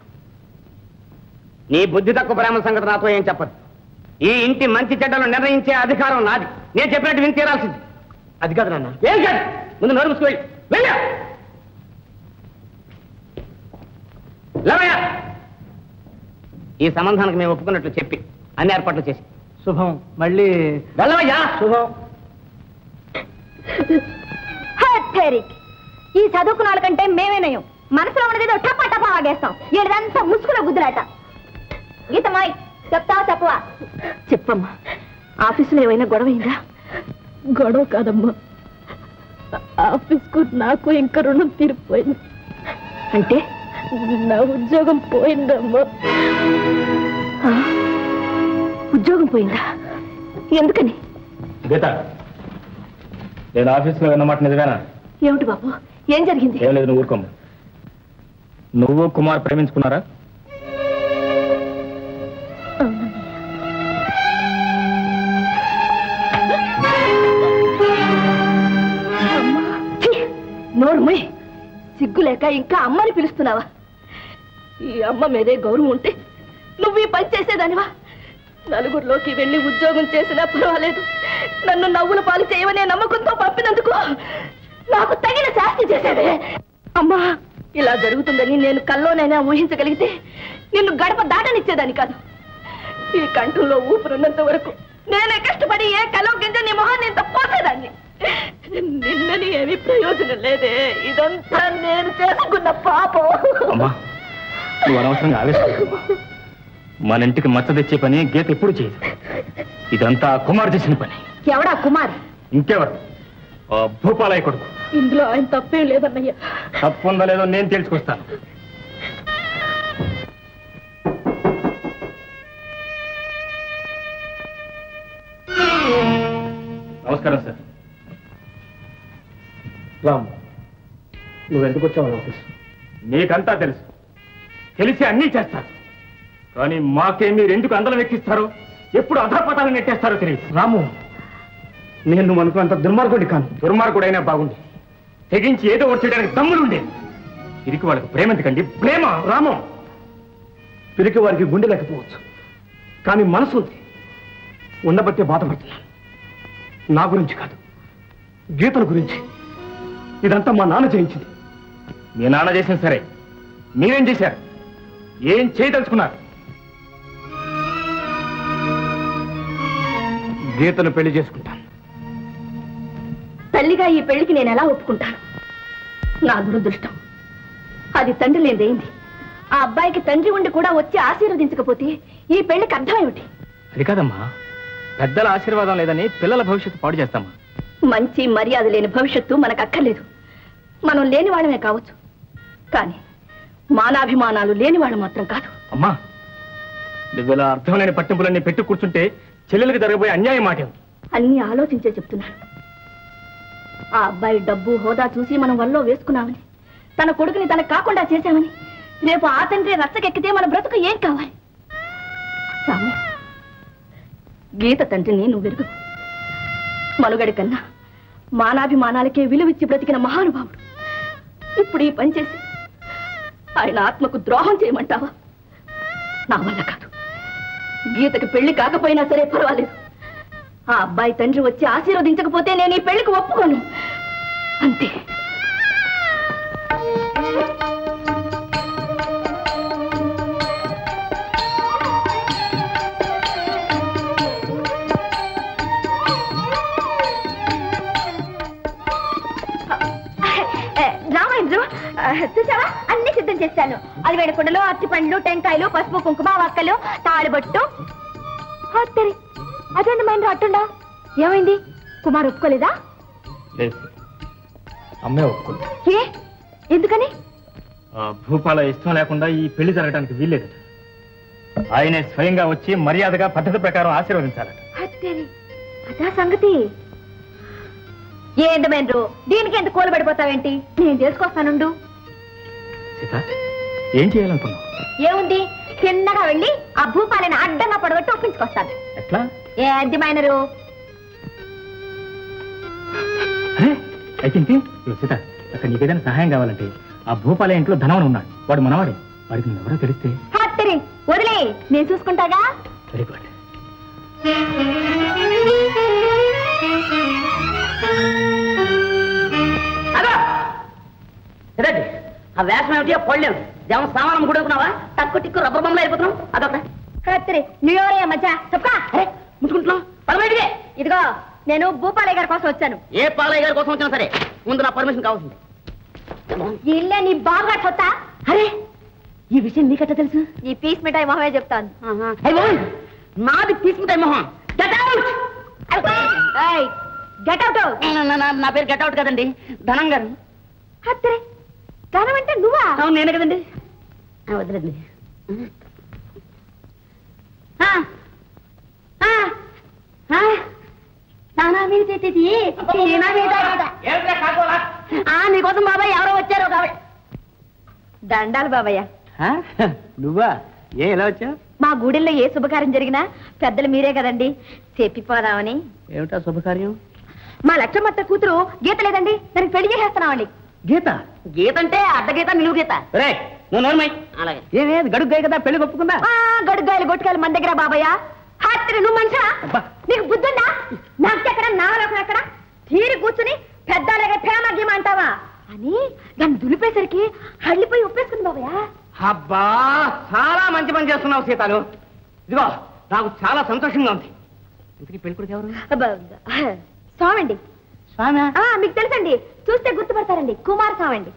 నీ బుద్ధి తక్కువ ప్రేమ సంగతి నాతో ఏం చెప్పదు ఈ ఇంటి మంచి చెడ్డలు నిర్ణయించే అధికారం నాది నేను చెప్పినట్టు విని తీరాల్సింది అది కాదు నాన్న ఏం కాదు ముందు నోరు మూసుకు వెళ్ళి వెళ్ళా లేవయ్యా ఈ సంబంధానికి మేము ఒప్పుకున్నట్లు చెప్పి అన్ని ఏర్పాట్లు చేసి శుభం మళ్ళీ వెళ్ళవయ్యా శుభం హెరిక్ ఈ చదువుకున్న వాళ్ళకంటే మేమే నయం మనసులో ఉన్నదేదో టపా టపా ఆగేస్తాం ఏదంతా ముసుగులో గుద్దులాట గీతమాయ్ చెప్తావా చెప్పవా చెప్పమ్మా ఆఫీసులో ఏమైనా గొడవైందా గొడవ కాదమ్మా ఆఫీస్కు నాకు ఇంకా రుణం తీరిపోయింది అంటే నా ఉద్యోగం పోయిందమ్మా ఆ? ఉద్యోగం పోయిందా ఎందుకని గీత నేను ఆఫీస్లో విన్నమాట నిజమేనా ఏమిటి బాబు ఏం జరిగింది ఏం లేదు నువ్వు ఊరుకోమ్మ నువ్వు కుమార్ ప్రేమించుకున్నారా ఛీ! నోరు మూయ్. సిగ్గు లేక ఇంకా అమ్మని పిలుస్తున్నావా ఈ అమ్మ మీదే గౌరవం ఉంటే నువ్వు ఈ పని చేసేదానివా నలుగురిలోకి వెళ్ళి ఉద్యోగం చేసినా పర్వాలేదు నన్ను నవ్వుల పాలు చేయవనే నమ్మకంతో పంపినందుకు నాకు తగిన శాస్తి చేశాడే అమ్మా ఇలా జరుగుతుందని నేను కల్లోనైనా ఊహించగలిగితే నిన్ను గడప దాటనిచ్చేదాన్ని కాదు ఈ కంఠంలో ఊపిరున్నంత వరకు నేనే కష్టపడి ఏ కలో గింజ నీ మొహాన్ని ఇంత పోసేదాన్ని నిన్నని ఏమీ ప్రయోజనం లేదే ఇదంతా నేను చేసుకున్న పాపం అమ్మా నువ్వు అనవసరంగా ఆవేశపడకమ్మా మన ఇంటికి మచ్చ తెచ్చే పని గీత ఎప్పుడు చేయదు ఇదంతా ఆ కుమార్ చేసిన పని ఎవడా కుమార్ ఇంకెవరు ఆ భూపాలయ్య కొడుకు ఇందులో ఆయన తప్పేం లేదన్నయ్య తప్పు ఉందో లేదో నేను తెలుసుకొస్తాను నమస్కారం సార్ రామ్ నువ్వు ఎందుకు వచ్చావు ఆఫీస్ నీకంతా తెలుసు తెలిసి అన్నీ చేస్తారు కానీ మాకే మీరు ఎందుకు అందలం ఎక్కిస్తారో ఎప్పుడు అధపతాలు నెట్టేస్తారో తెలియదు రాము నేను నువ్వు అనుకున్నంత దుర్మార్గుడి కాను దుర్మార్గుడైనా బాగుంది తెగించి ఏదో ఒకటి చేయడానికి దమ్ములుండే తిరిగి వాళ్ళకి ప్రేమ ఎందుకండి ప్రేమ రాము పిరికి వారికి గుండె లేకపోవచ్చు కానీ మనసు ఉంది ఉండబట్టే బాధపడుతున్నాను నా గురించి కాదు గీతల గురించి ఇదంతా మా నాన్న చేయించింది మీ నాన్న చేసిన సరే మీరేం చేశారు ఏం చేయదలుచుకున్నారు గీతను పెళ్లి చేసుకుంటాను తల్లిగా ఈ పెళ్లికి నేను ఎలా ఒప్పుకుంటాను నా దురదృష్టం అది తండ్రి లేదేంది ఆ అబ్బాయికి తండ్రి ఉండి కూడా వచ్చి ఆశీర్వదించకపోతే ఈ పెళ్లికి అర్థం ఏమిటి అది కాదమ్మా పెద్దల ఆశీర్వాదం లేదని పిల్లల భవిష్యత్తు పాడు చేస్తామా మంచి మర్యాద లేని భవిష్యత్తు మనకు అక్కర్లేదు మనం లేని వాళ్ళమే కావచ్చు కానీ మానాభిమానాలు లేని వాళ్ళు మాత్రం కాదు అమ్మా నువ్వు ఇలా అర్థం లేని పట్టింపులన్నీ పెట్టి కూర్చుంటే చెల్లెలకి జరగబోయే అన్యాయం మాట అన్ని ఆలోచించే చెప్తున్నాను ఆ అబ్బాయి డబ్బు హోదా చూసి మనం వల్లో వేసుకున్నామని తన కొడుకుని తనకు కాకుండా చేశామని రేపు ఆ తండ్రి రచ్చకెక్కితే మన బ్రతుకు ఏం కావాలి రాము గీత తండ్రిని నువ్వు వెరుగు మనుగడి కన్నా మానాభిమానాలకే విలువిచ్చి బ్రతికిన మహానుభావుడు ఇప్పుడు ఈ పని చేసి ఆయన ఆత్మకు ద్రోహం చేయమంటావా నా వల్ల కాదు గీతకి పెళ్లి కాకపోయినా సరే పర్వాలేదు ఆ అబ్బాయి తండ్రి వచ్చి ఆశీర్వదించకపోతే నేను ఈ పెళ్లికి ఒప్పుకోను అంతే ఏ, రామాయణు చూసావా అన్ని సిద్ధం చేశాను అది వేడుకుండలు అరటి పండ్లు టెంకాయలు పసుపు కుంకుమ వక్కలు తాళిబొట్టు హత్తరి అదేంటి మైండ్ అట్టుండా ఏమైంది కుమార్ ఒప్పుకోలేదా లేదు అమ్మే ఒప్పుకుంది ఏ ఎందుకని ఆ భూపాల ఇష్టం లేకుండా ఈ పెళ్లి జరగడానికి వీల్లేదట ఆయనే స్వయంగా వచ్చి మర్యాదగా పద్ధతి ప్రకారం ఆశీర్వదించాలట అత్తేరి అదా సంగతి ఏంటి మేండ్రు దీనికి ఎంత కూల పడిపోతావేంటి నేను తెలుసుకొస్తానుండు సీత ఏం చేయాలనుకున్నావు ఏముంది చిన్నగా వెళ్ళి ఆ భూపాలని అడ్డంగా పడగొట్టి ఒప్పించుకొస్తాను ఎట్లా ఏంటి మైనరు అరే అయితే ఇంకే ఇదిగో సీత అక్కడ నీకేదైనా సహాయం కావాలంటే ఆ భూపాల ఇంట్లో ధనవన ఉన్నాడు వాడు మనవాడే వాడికి నువ్వెవరో తెలిస్తే అత్తరి వదిలే నేను చూసుకుంటాగా వెరీ గుడ్ అదో ఇదండి ఆ వేషం ఏమిటి ఆ పళ్ళు ఏమిటి దేవం సామానం కూడుకున్నావా టక్కు టిక్కు రబ్బర్ బొమ్మలు అయిపోతున్నావు అదొకటి అత్తరి నువ్వెవరయ్యా మధ్య చెప్పా అరే ముట్టుకుంటున్నావు పదబయటికి ఇదిగో నేను భూపాలయ్య గారి కోసం వచ్చాను ఏ పాలయ్య గారి కోసం వచ్చినా సరే ముందు నా పర్మిషన్ కావాల్సింది ఈ ఇల్లే నీ బాగా కొత్త అరే ఈ విషయం నీకట్ట తెలుసు నీ పీస్ మిఠాయి మొహమే చెప్తాను అయ్య బాబోయ్, నాది తీసుకుంటాయి మొహం గెట్ అవుట్ గెట్ అవుట్ నా పేరు గెట్ అవుట్ కదండి ధనం గారు అత్తరే ధనం అంటే నువ్వా అవును నేనే కదండి ఆ, వదిలేండి ఆ, ఆ, ఆ, నానా మీద తెచ్చేది, ఈయన మీద మీద. ఆ, నీకోసం బాబాయ్ ఎవరో వచ్చారు కాబట్టి దండాలు బాబయ్య నువ్వా ఏ ఎలా వచ్చావు మా గుడిలో ఏ శుభకార్యం జరిగినా పెద్దలు మీరే కదండి చెప్పిపోదామని ఏమిటా శుభకార్యం మా లక్ష్మత్త కూతురు గీత లేదండి దానికి పెళ్లి చేసేస్తున్నామండి గీత గీత అంటే అడ్డగీత నిలువు గీత రే నువ్వు నోర్మై అలాగే ఏమే గడుగ్గాయి కదా పెళ్లి ఒప్పుకుందా ఆ, గడుగ్గాయలు గొట్టుకాయలు మన దగ్గర బాబయ్య హాత్రి నువ్వు మనిషా నీకు బుద్ధుందా నాకు ఎక్కడ నాలోకం ఎక్కడ తీరి కూర్చుని పెద్దలాగే ప్రేమ గీమ అంటావా అని దాన్ని దులిపేసరికి హళ్ళిపోయి ఉప్పేసుకుంది బాబయ్య అబ్బా చాలా మంచి పని చేస్తున్నావు సీతాలు ఇదిగో నాకు చాలా సంతోషంగా ఉంది ఇంతకీ పెళ్ళికొడుకు ఎవరు అబ్బా, స్వామండి స్వామి ఆ, మీకు తెలుసండి చూస్తే గుర్తుపడతారండి కుమార్ స్వామి అండి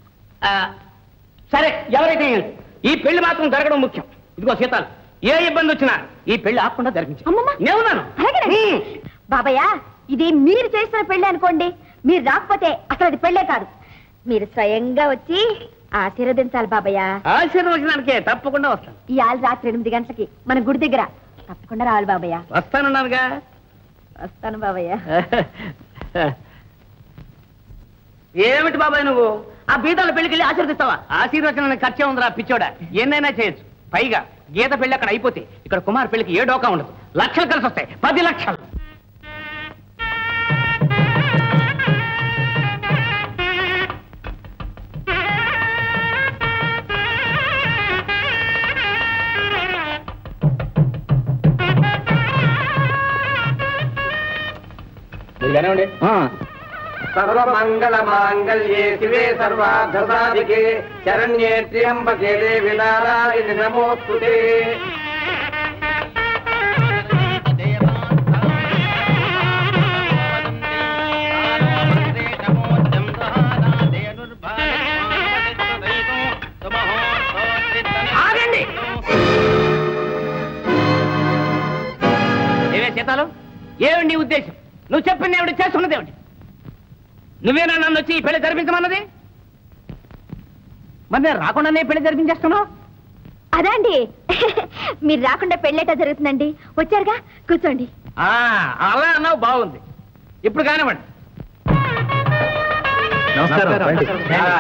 సరే ఎవరైతే ఏంటి, ఈ పెళ్లి మాత్రం జరగడం ముఖ్యం ఇదిగో సీతాలు ఏ ఇబ్బంది వచ్చినా ఈ పెళ్లి ఆకుండా జరిపించి నేనున్నాను అలాగేనండి బాబయ్య ఇది మీరు చేస్తున్న పెళ్లి అనుకోండి మీరు రాకపోతే అసలు అది పెళ్ళే కాదు మీరు స్వయంగా వచ్చి ఆశీర్వదించాలి బాబయ్య ఆశీర్వచనానికే తప్పకుండా వస్తాను ఇవాళ రాత్రి ఎనిమిది గంటలకి మన గుడి దగ్గర తప్పకుండా రావాలి బాబయ్య వస్తానన్నానుగా వస్తాను బాబయ్య ఏమిటి బాబాయ్ నువ్వు ఆ బీదాల పెళ్లికి వెళ్ళి ఆశీర్వదిస్తావా ఆశీర్వచనానికి ఖర్చే ఉందిరా పిచ్చోడా ఎన్నైనా చేయొచ్చు పైగా గీత పెళ్లి అక్కడ అయిపోతే ఇక్కడ కుమార్ పెళ్లికి ఏ డోకా ఉండదు లక్షలు కలిసి వస్తాయి పది లక్షలు మీరు కానివ్వండి సర్వమంగళ మాంగళ్యే శివే సర్వార్థ సాధికే శరణ్యే త్ర్యంబకే దేవి నారాయణి నమోస్తుతే ఆగండి ఏమే సీతాలు ఏమిటి నీ ఉద్దేశం నువ్వు చెప్పింది ఏమిటి చేస్తున్నది ఏమిటి నువ్వేనా నన్ను వచ్చి ఈ పెళ్లి జరిపించమన్నది మరి నేను రాకుండానే ఈ పెళ్లి జరిపించేస్తున్నావు అదండి మీరు రాకుండా పెళ్ళేటా జరుగుతుందండి వచ్చారుగా కూర్చోండి ఆ, అలా అన్నావు బాగుంది ఇప్పుడు కానివ్వండి నమస్కారం రండి. ఆ.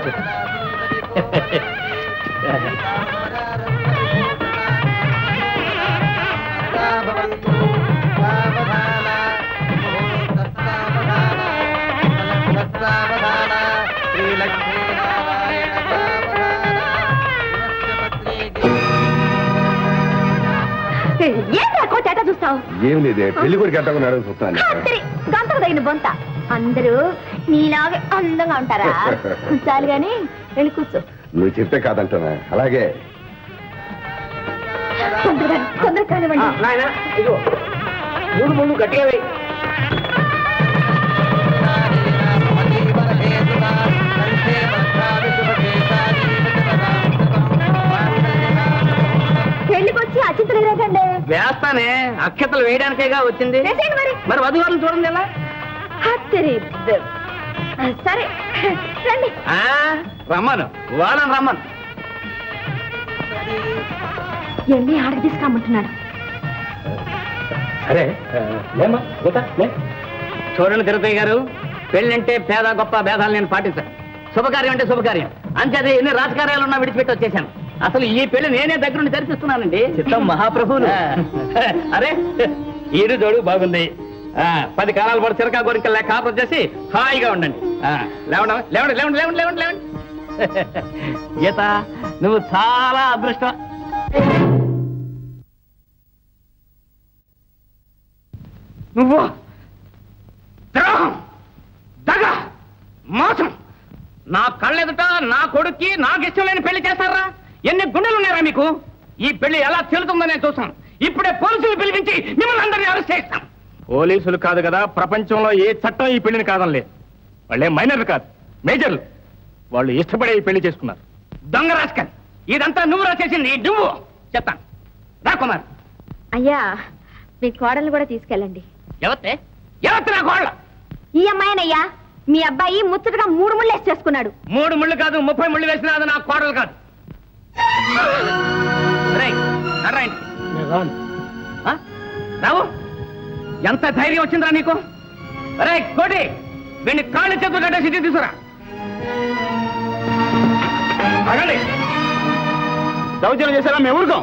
ఏంటి ఆ కోట చూస్తావు ఏం లేదే పెళ్లి కొడుకు ఎట్లా ఉన్నాడో చూస్తాను రాత్రి గంటకు తగిన బొంత అందరూ నీలాగే అందంగా ఉంటారా చాలు గాని వెళ్ళి కూర్చో నువ్వు చెప్తే కాదంటానా అలాగే తొందరగా తొందరగా కానివ్వండి నాయన ఇదిగో మూడు ముళ్ళు గట్టిగా వేయి పెళ్లికి వచ్చి అతిథులు ఎరగండి వేస్తానే అక్షతలు వేయడానికేగా వచ్చింది వేసేయండి మరి మరి వధువారిని చూడండి ఎలా హత్తరి సరే రండి ఆ, రమ్మను వాళ్ళని రమ్మను ఎన్ని ఆడకి తీసుకురమ్మంటున్నాడు సరే లేమ్మా గీత లే చూడండి తిరుపతి గారు పెళ్ళంటే పేద గొప్ప భేదాలు నేను పాటించాను శుభకార్యం అంటే శుభకార్యం అంచేది ఎన్ని రాజకార్యాలు ఉన్నా విడిచిపెట్టి వచ్చేసాను అసలు ఈ పెళ్లి నేనే దగ్గరుండి దర్శిస్తున్నానండి చిత్తం మహాప్రభువులు అరే ఈరు జోడు బాగుంది ఆ, పది కాలాల పాటు చిరకా గోరికలు లేక కాపురం చేసి హాయిగా ఉండండి ఆ, లేవండి లేవండి లేవండి లేవండి లేవండి లేవండి గీత నువ్వు చాలా అదృష్టం నువ్వు ద్రోహం దగ మోసం నా కళ్ళెదుట నా కొడుక్కి నాకు ఇష్టం లేని పెళ్లి చేస్తారా ఎన్ని గుండెలు ఉన్నారా మీకు ఈ పెళ్లి ఎలా చెల్లుతుందో నేను చూస్తాను ఇప్పుడే పోలీసులు పిలిపించి మిమ్మల్ని అందరినీ అరెస్ట్ చేస్తాం పోలీసులు కాదు కదా ప్రపంచంలో ఏ చట్టం ఈ పెళ్లిని కాదనిలే వాళ్ళే మైనర్లు కాదు మేజర్లు వాళ్ళు ఇష్టపడే ఈ పెళ్లి చేసుకున్నారు దొంగ రాస్కల్ ఇదంతా నువ్వు రాసేసింది నువ్వు చెప్తాను రా కుమార్ అయ్యా మీ కోడల్ని కూడా తీసుకెళ్ళండి ఎవతే ఎవరు నా కోళ్ళ ఈ అమ్మాయినయ్యా మీ అబ్బాయి ముచ్చటగా మూడు ముళ్ళు వేసి చేసుకున్నాడు మూడు ముళ్ళు కాదు ముప్పై ముళ్ళు వేసినా అది నా కోడలు కాదు రేయ్, నడరా ఇంటికి. ఆ? రావు ఎంత ధైర్యం వచ్చిందిరా నీకు రే కోటి వీడిని కాళ్ళు చేతులు కట్టేసి ఇంటికి తీసుకురా అగండి దౌర్జన్యం చేశారా మేము ఊరుకోం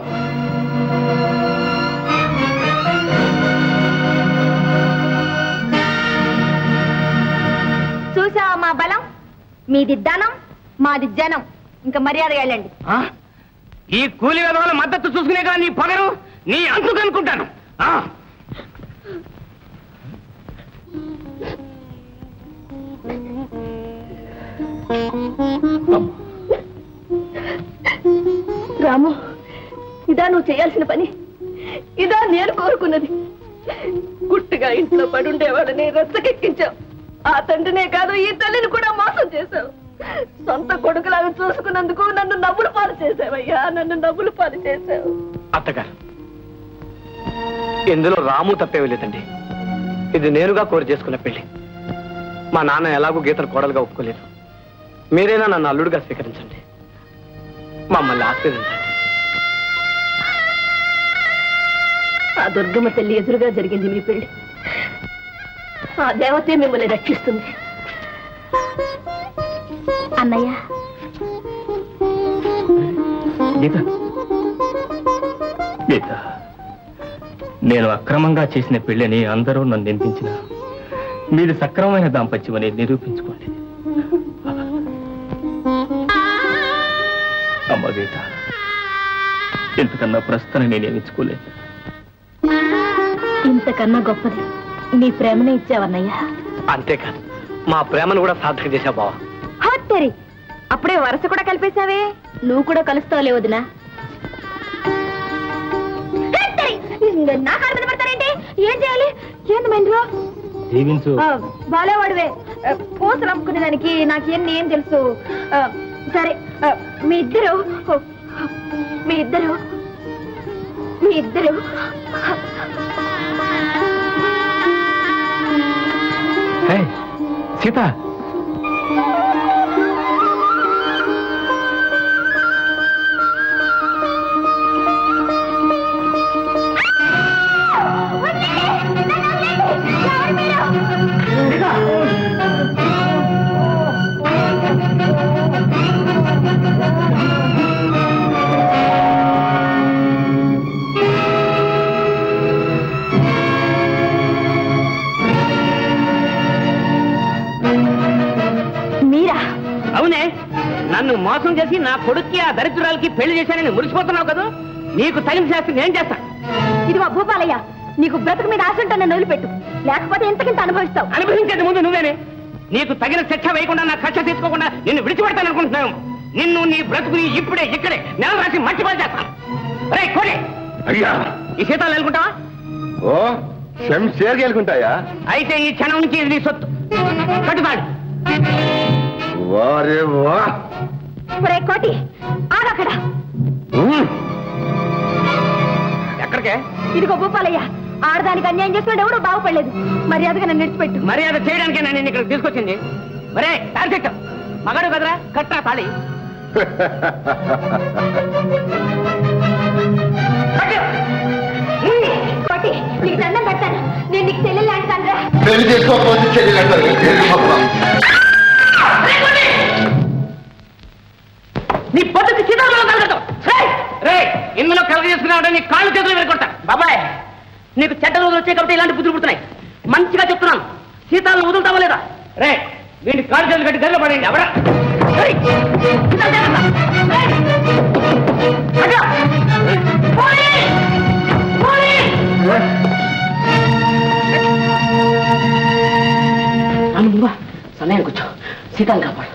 చూసావా మా బలం మీది ధనం మాది జనం ఇంకా మర్యాదగా వెళ్ళండి ఆ? ఈ కూలి విధవాల మద్దతు చూసుకునే కదా నీ పగరు నీ అంతుకు అనుకుంటాను ఆ? రాము ఇదా నువ్వు చేయాల్సిన పని ఇదా నేను కోరుకున్నది గుట్టుగా ఇంట్లో పడుండేవాడని రచ్చకెక్కించావు ఆ తండ్రినే కాదు ఈ తల్లిని కూడా మోసం చేశావు సొంత కొడుకులాగా చూసుకున్నందుకు నన్ను నవ్వులు పాలు చేసావయ్యా నన్ను నవ్వులు పాలు చేసావు అత్తగారు ఇందులో రాము తప్పేవి లేదండి ఇది నేనుగా కోరి చేసుకున్న పెళ్లి మా నాన్న ఎలాగూ గీతలు కోడలుగా ఒప్పుకోలేదు మీరైనా నన్ను అల్లుడుగా స్వీకరించండి మమ్మల్ని ఆశీర్వదించండి ఆ దుర్గమ్మ తల్లి ఎదురుగా జరిగింది మీ పెళ్లి ఆ దేవతే మిమ్మల్ని రక్షిస్తుంది అన్నయ్య గీత గీత నేను అక్రమంగా చేసిన పెళ్ళని అందరూ నన్ను నిందించిన మీది సక్రమమైన దాంపత్యమని నిరూపించుకోండి అమ్మ గీత ఇంతకన్నా ప్రస్తుతం నేనేమించుకోలేదు ఇంతకన్నా గొప్పది నీ ప్రేమనే ఇచ్చావన్నయ్యా అంతేకాదు మా ప్రేమను కూడా సార్థక చేశావు బావా హత్తరి అప్పుడే వరస కూడా కలిపేశావే నువ్వు కూడా కలుస్తావులే వదినా హత్తరి! నా కాళ్ళ మీద పడతారేంటి ఏం చేయాలి ఏంది మైండ్రో దీవించు బాలేవాడివే ఆ, పూసలు అమ్ముకునే దానికి నాకేం ఏం తెలుసు ఆ, సరే ఆ, మీ ఇద్దరు మీ ఇద్దరు మీ ఇద్దరు హే, సీత మీరా అవునే నన్ను మోసం చేసి నా కొడుక్కి ఆ దరిద్రాలకి పెళ్లి చేశానని మురిసిపోతున్నావు కదా నీకు తగిన శాస్త్రం నేను చేస్తాను ఇదిగో భూపాలయ్య నీకు బ్రతుకు మీద ఆశ ఉంటే నన్ను వదిలిపెట్టు లేకపోతే ఇంతకింత అనుభవిస్తావు అనుభవించేది ముందు నువ్వేనే నీకు తగిన శిక్ష వేయకుండా నా కక్ష తీసుకోకుండా నిన్ను విడిచిపెడతాను అనుకుంటున్నావు నిన్ను నీ బ్రతుకుని ఇప్పుడే ఇక్కడే నెల రాసి మట్టి పాలు చేస్తాను రే కోడి అయ్యా ఈ సీతాలు వెళ్ళుకుంటావా ఓ సెమ్ చేరుకెళ్ళుకుంటాయా అయితే ఈ క్షణం నుంచి ఇది నీ సొత్తు కట్టుతాడు వారే వా ఒరే కోటి ఆగక్కడ ఉమ్. ఎక్కడికే ఇదిగో భూపాలయ్య ఆడదానికి అన్యాయం చేస్తున్నాడు ఎవడో బాగుపడలేదు మర్యాదగా నన్ను విడిచిపెట్టు మర్యాద చేయడానికే నేను ఇక్కడ తీసుకొచ్చింది మరే తాడి చెట్టు మగాడు కదరా కట్టా తాళి కోటి నీకు దండం పెడతాను నేను నీకు చెల్లెలు అంటాను పెళ్లి చేసుకోకపోతే చెల్లెలు అంటారు నీ పొద్దుకి సీతారామం కలగటం రే ఇందులో కలగ చేసుకున్నావు నీ కాళ్ళు చేతులు వెళ్ళకొడతా బాబాయ్ నీకు చెడ్డ రోజులు వచ్చాయి కాబట్టి ఇలాంటి బుద్ధులు పుడుతున్నాయి మంచిగా చెప్తున్నాను సీతాలను వదులుతావా లేదా రే వీడిని కాళ్ళు చేతులు కట్టి గదిలో పడేయండి ఎవడా ఏయ్! సీతాలు జాగ్రత్త! ఏయ్! అడ్డా! పోనీ! పోనీ! రాను నువ్వా సమయానికి వచ్చావు సీతాలు కాపాడు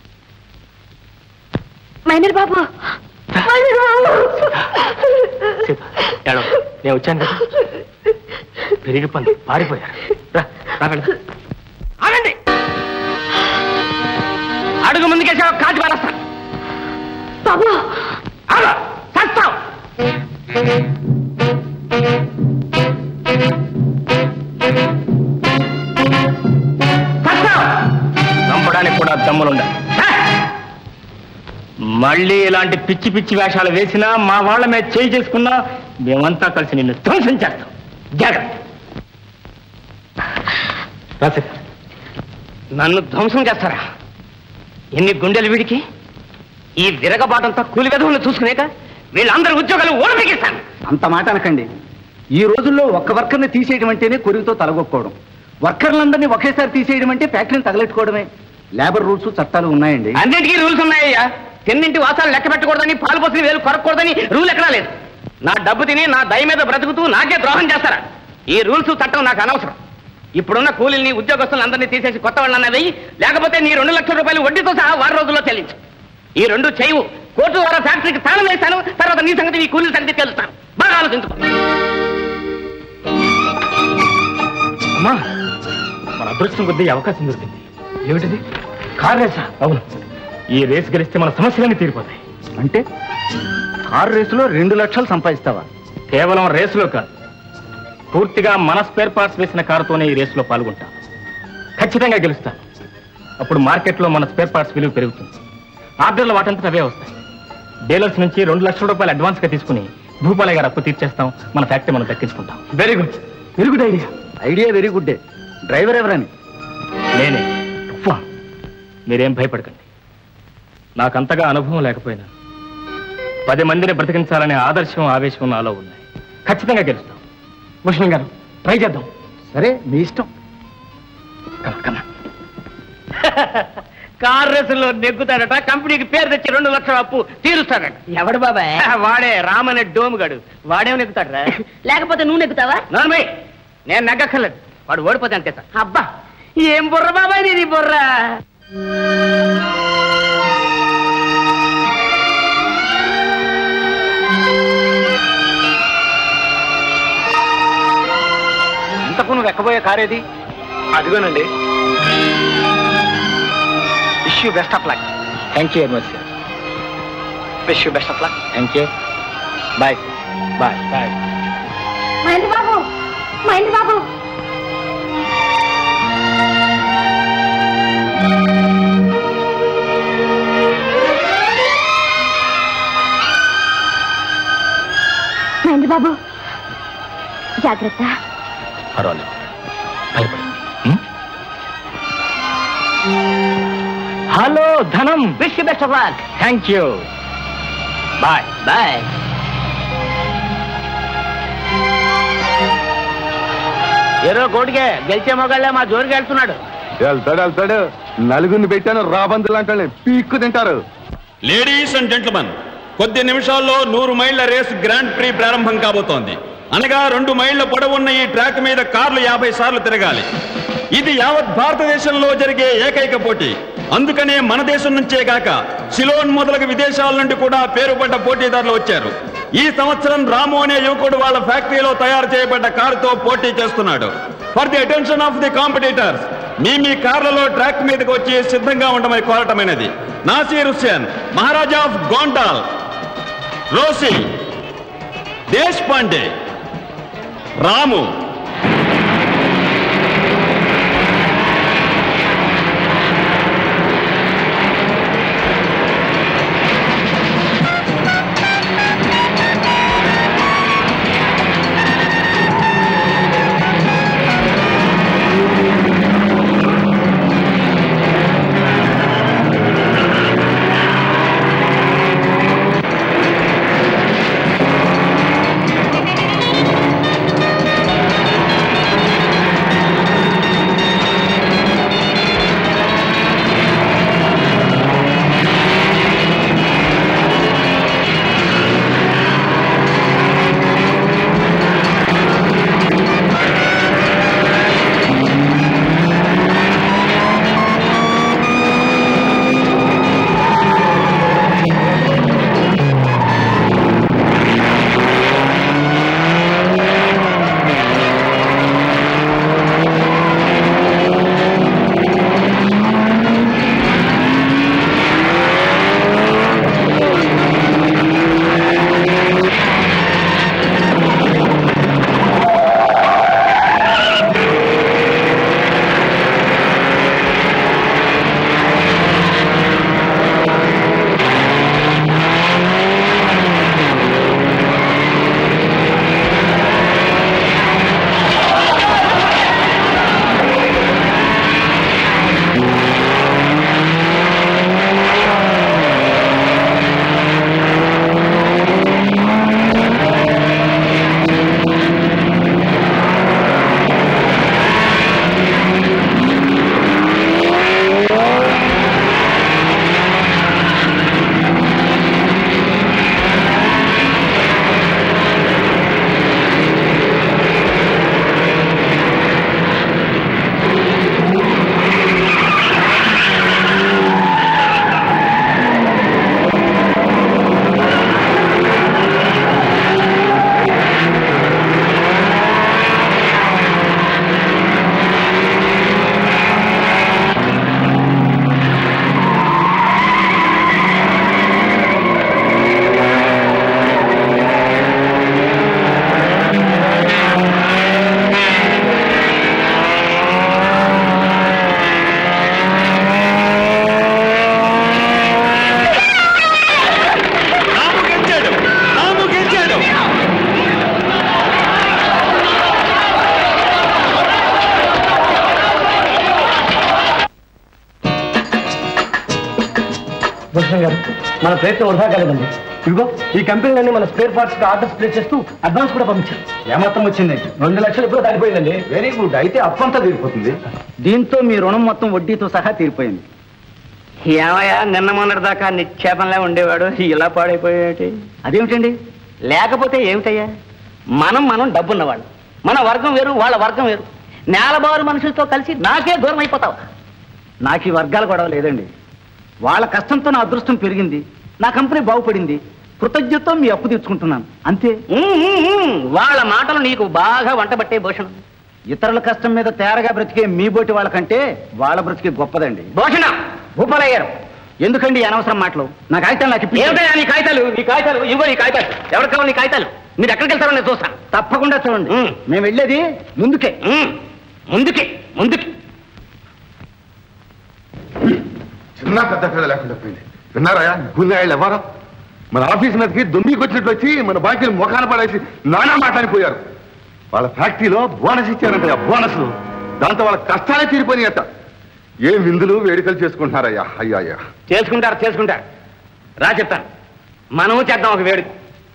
మైనర్ బాబు మైనర్ బాబు సీత ఏడవ నేను వచ్చాను కదా పెరిగి పంది పారిపోయారు రా రా వెళ్దాం. ఆగండి అడుగు ముందుకేసావు కాజు పారేస్తాను బాబు ఆగా చస్తావు చస్తావు చంపడానికి కూడా దమ్ములుండాలి మళ్ళీ ఇలాంటి పిచ్చి పిచ్చి వేషాలు వేసినా మా వాళ్ళ మీద చేయి చేసుకున్నా మేమంతా కలిసి నిన్ను ధ్వంసం చేస్తాం జాగ్రత్త రాసి నన్ను ధ్వంసం చేస్తారా ఎన్ని గుండెలు వీడికి ఈ విరగబాటంతా కూలి వెధవులను చూసుకునేక వీళ్ళందరి ఉద్యోగాలు ఓడపిగిస్తాను అంత మాట అనకండి ఈ రోజుల్లో ఒక్క వర్కర్ని తీసేయడం అంటేనే కొరివితో తలగొక్కోవడం వర్కర్లందరినీ ఒకేసారి తీసేయడం అంటే ఫ్యాక్టరీని తగలెట్టుకోవడమే లేబర్ రూల్స్ చట్టాలు ఉన్నాయండి అన్నింటికీ రూల్స్ ఉన్నాయ్యా తిన్నింటి వాసాలు లెక్క పెట్టకూడదని పాలు పోసిన వేలు కొరకూడదని రూల్ ఎక్కడా లేదు నా డబ్బు తిని నా దయ మీద బ్రతుకుతూ నాకే ద్రోహం చేస్తారా ఈ రూల్స్ చట్టం నాకు అనవసరం ఇప్పుడున్న కూలీల్ని ఉద్యోగస్తులను అందరినీ తీసేసి కొత్త వాళ్ళన్న వెయ్యి లేకపోతే నీ రెండు లక్షల రూపాయలు వడ్డీతో సహా వారం రోజుల్లో చెల్లించు ఈ రెండు చేయవు కోర్టు ద్వారా ఫ్యాక్టరీకి తాళం వేస్తాను తర్వాత నీ సంగతి నీ కూలీల సంగతి తెలుస్తాను బాగా ఆలోచించుకో అమ్మా మన అదృష్టం కొద్దీ ఈ అవకాశం దొరికింది ఏమిటిది కార్ రేసా అవును ఈ రేస్ గెలిస్తే మన సమస్యలన్నీ తీరిపోతాయి అంటే కారు రేసులో రెండు లక్షలు సంపాదిస్తావా కేవలం రేసులో కాదు పూర్తిగా మన స్పేర్ పార్ట్స్ వేసిన కారుతోనే ఈ రేసులో పాల్గొంటాను ఖచ్చితంగా గెలుస్తాను అప్పుడు మార్కెట్లో మన స్పేర్ పార్ట్స్ విలువ పెరుగుతుంది ఆర్డర్లు వాటంతట అవే వస్తాయి డీలర్స్ నుంచి రెండు లక్షల రూపాయలు అడ్వాన్స్ గా తీసుకుని భూపాలయ్య గారు అప్పు తీర్చేస్తాం మన ఫ్యాక్టరీ మనం దక్కించుకుంటాం very good very good idea idea very good driver ఎవరని నేనే ఉఫ్ఫా. మీరేం భయపడకండి నాకంతగా అనుభవం లేకపోయినా పది మందిని బ్రతికించాలనే ఆదర్శం ఆవేశం నాలో ఉన్నాయి ఖచ్చితంగా గెలుస్తాం భూషణ్ గారు ట్రై చేద్దాం సరే మీ ఇష్టం కార్ రేసుల్లో నెగ్గుతాడట కంపెనీకి పేరు తెచ్చి రెండు లక్షల అప్పు తీరుస్తాడట ఎవడు బాబాయ్ వాడే రామనే డోముగాడు వాడేం నెగ్గుతాడరా లేకపోతే నువ్వు నెక్కుతావా నోర్మై నేను నెగ్గక్కర్లేదు వాడు ఓడిపోతే అంతే సార్ అబ్బా ఏం బుర్ర బాబాయ్ నీది బుర్ర ఇంతకు నువ్వు ఎక్కబోయే కారేది అదిగోనండి wish you best of luck thank you very much sir wish you best of luck thank you bye bye bye Mahendra బాబు మహేంద్ర బాబు మహేంద్ర బాబు జాగ్రత్త పర్వాలేదు భయపడు hello Dhanam wish you best of luck thank you bye bye ఏరో కోటికే గెలిచే మొగాళ్ళే మా జోరుకి వెళ్తున్నాడు వెళ్తాడు వెళ్తాడు నలుగురిని పెట్టాను రాబందులు అంటే పీక్కు తింటారు లేడీస్ అండ్ జెంట్మెన్ కొద్ది నిమిషాల్లో నూరు మైళ్ల రేస్ గ్రాండ్ ప్రీ ప్రారంభం కాబోతోంది అనగా రెండు మైళ్ల పొడవున్న ఈ ట్రాక్ మీద కార్లు యాభై సార్లు తిరగాలి ఇది యావత్ భారతదేశంలో జరిగే ఏకైక పోటీ అందుకనే మన దేశం నుంచే గాక సిలోన్ మొదలగు విదేశాల నుండి కూడా పేరుపడ్డ పోటీదారులు వచ్చారు ఈ సంవత్సరం రాము అనే యువకుడు వాళ్ళ ఫ్యాక్టరీలో తయారు చేయబడ్డ కారుతో పోటీ చేస్తున్నాడు for the attention of the competitors మీ మీ కార్లలో ట్రాక్ మీదకి వచ్చి సిద్ధంగా ఉండమని కోరటమైనది నాసీర్ హుస్సేన్ మహారాజా ఆఫ్ గోంటాల్ రోసి దేశ్ పాండే రాము భూషణ్ గారు మన ప్రయత్నం వృధా కాలేదండి ఇదిగో ఈ కంపెనీలన్నీ మన స్పేర్ పార్ట్స్ కి ఆర్డర్స్ ప్లేస్ చేస్తూ అడ్వాన్స్ కూడా పంపించారు ఏమాత్రం వచ్చింది రెండు లక్షలు ఇప్పుడు దాటిపోయిందండి వెరీ గుడ్ అయితే అప్పంతా తీరిపోతుంది దీంతో మీ రుణం మొత్తం వడ్డీతో సహా తీరిపోయింది ఏమయ్యా నిన్న మొన్నటి దాకా నిక్షేపంలా ఉండేవాడు ఇలా పాడైపోయేటి అదేమిటండి లేకపోతే ఏమిటయ్యా మనం మనం డబ్బున్నవాళ్ళు మన వర్గం వేరు వాళ్ళ వర్గం వేరు నేలబారు మనుషులతో కలిసి నాకే దూరం అయిపోతావు నాకు ఈ వర్గాలు గొడవ లేదండి వాళ్ళ కష్టంతో నా అదృష్టం పెరిగింది నా కంపెనీ బాగుపడింది కృతజ్ఞతతో మీ అప్పు తీర్చుకుంటున్నాను అంతే వాళ్ళ మాటలు నీకు బాగా వంటబట్టే భూషణం ఇతరుల కష్టం మీద తేరగా బ్రతికే మీ బోటి వాళ్ళకంటే వాళ్ళ బ్రతికే గొప్పదండి భూషణ భూపాలయ్యారు ఎందుకండి ఈ అనవసరం మాటలు నా కాగితాలు నాకు ఏమిటయా నీ కాగితాలు నీ కాగితాలు ఇవ్వ నీ కాగితాలు ఎవరికి కావాలి నీ కాగితాలు మీరు ఎక్కడికి వెళ్తారో నేను చూస్తాను తప్పకుండా చూడండి మేము వెళ్ళేది ముందుకే ముందుకే ముందుకే చిన్న పెద్ద పేద లేకుండా పోయింది విన్నారా గున్నాళ్ళు ఎవరో మన ఆఫీస్ మీదకి దొమ్మికి వచ్చినట్లు వచ్చి మన బాకీలు ముఖాన పడేసి నానా మాట్లాడిపోయారు వాళ్ళ ఫ్యాక్టరీలో బోనస్ ఇచ్చారంట బోనస్ దాంతో వాళ్ళ కష్టాలే తీరిపోయినాయట ఏం విందులు వేడుకలు చేసుకుంటున్నారయ్యా అయ్యా అయ్యా చేసుకుంటారు చేసుకుంటారు రా చెప్తాను మనము చేద్దాం ఒక వేడుక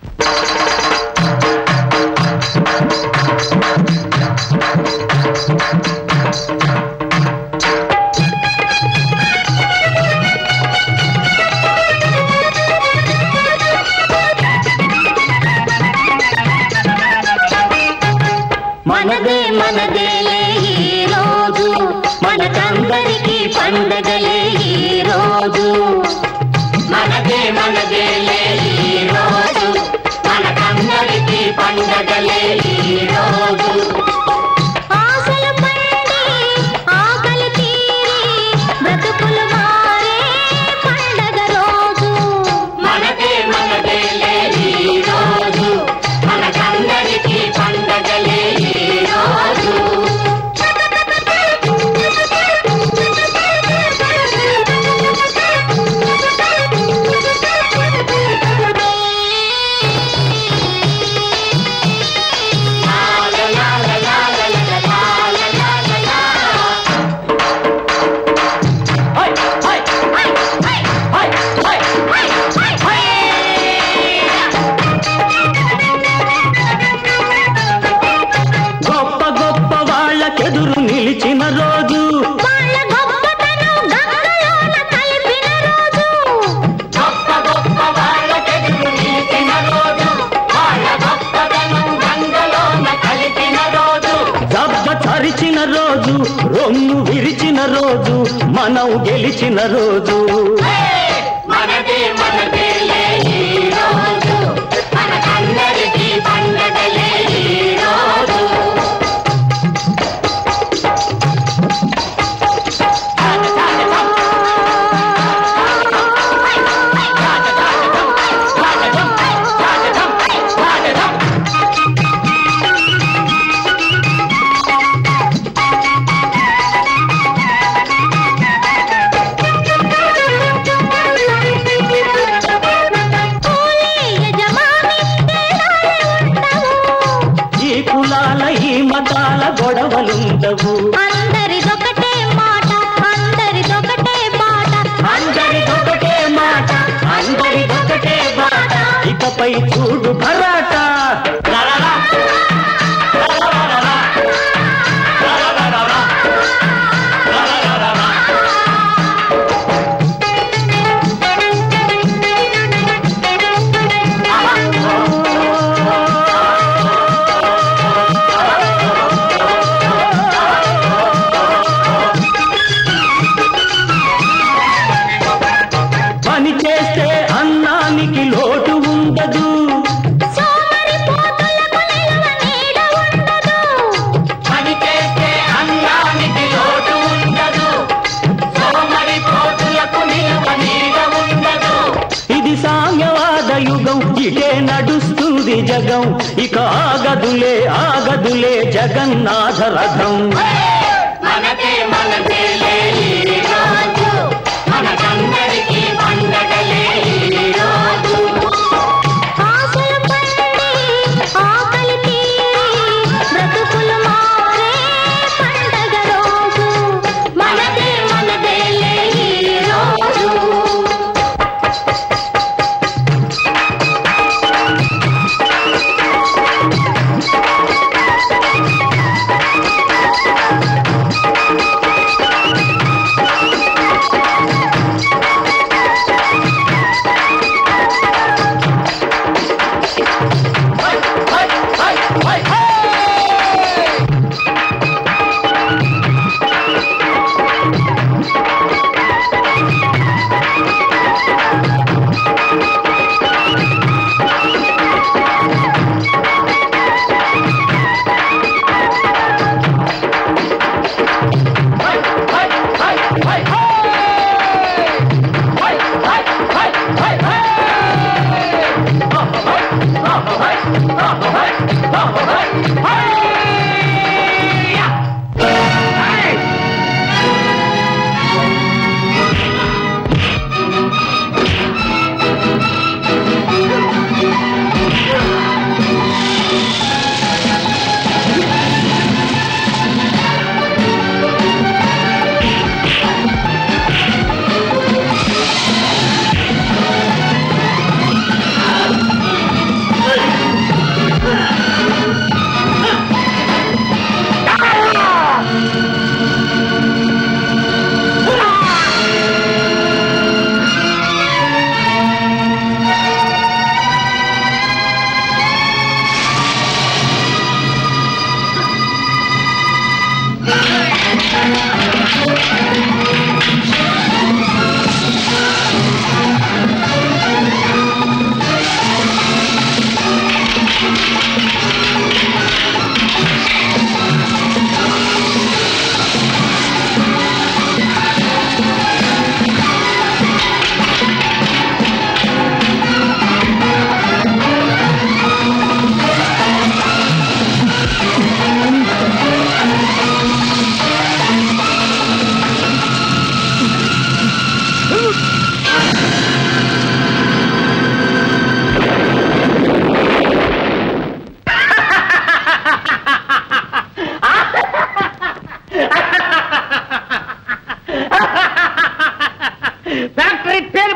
మనదే మనదేలే ఈ రోజు మనకందరికీ పండగలే ఈ రోజు మనదే మనదేలే ఈ రోజు మనకందరికీ పండగలే ఈ రోజు ఆశలు పండి ఆకలి తీరి బ్రతుకులు మారే పండగ రోజు మనదే మనదేలే ఈ రోజు మనకందరికీ పండగలే ఈ రోజు గొప్ప గొప్ప వాళ్ళకెదురు నిలిచిన రోజు వాళ్ళ గొప్పతనం గంగలోన కలిపిన రోజు గొప్ప గొప్ప వాళ్ళకెదురు నిలిచిన రోజు వాళ్ళ గొప్పతనం గంగలోన కలిపిన రోజు దెబ్బ చరిచిన రోజు రొమ్ము విరిచిన రోజు మనం గెలిచిన రోజు మనదే మనదేలే ఈ రోజు మనకందరికీ పండగలే ఈ రోజు ఈ కులాల ఈ మతాల గొడవలుండవు అందరిదొకటే మాట అందరిదొకటే మాట అందరిదొకటే మాట అందరిదొకటే బాట ఇకపై చూడు భరాట పని చేస్తే అన్నానికి లోటు ఉండదు పని చేస్తే అన్నానికి లోటు ఉండదు సోమరి పోతులకు నిలువ నీడ ఉండదు ఇది సామ్యవాద యుగం ఇటే నడుస్తుంది జగం ఇక ఆగదులే ఆగదులే జగన్నాథ రథం మనదే మనదేలే ఈ రోజు మనకందరికీ పండగలే ఈ రోజు ఆశలు పండి ఆకలి తీరి బ్రతుకులు మారే పండగ రోజు మనదే మనదేలే ఈ రోజు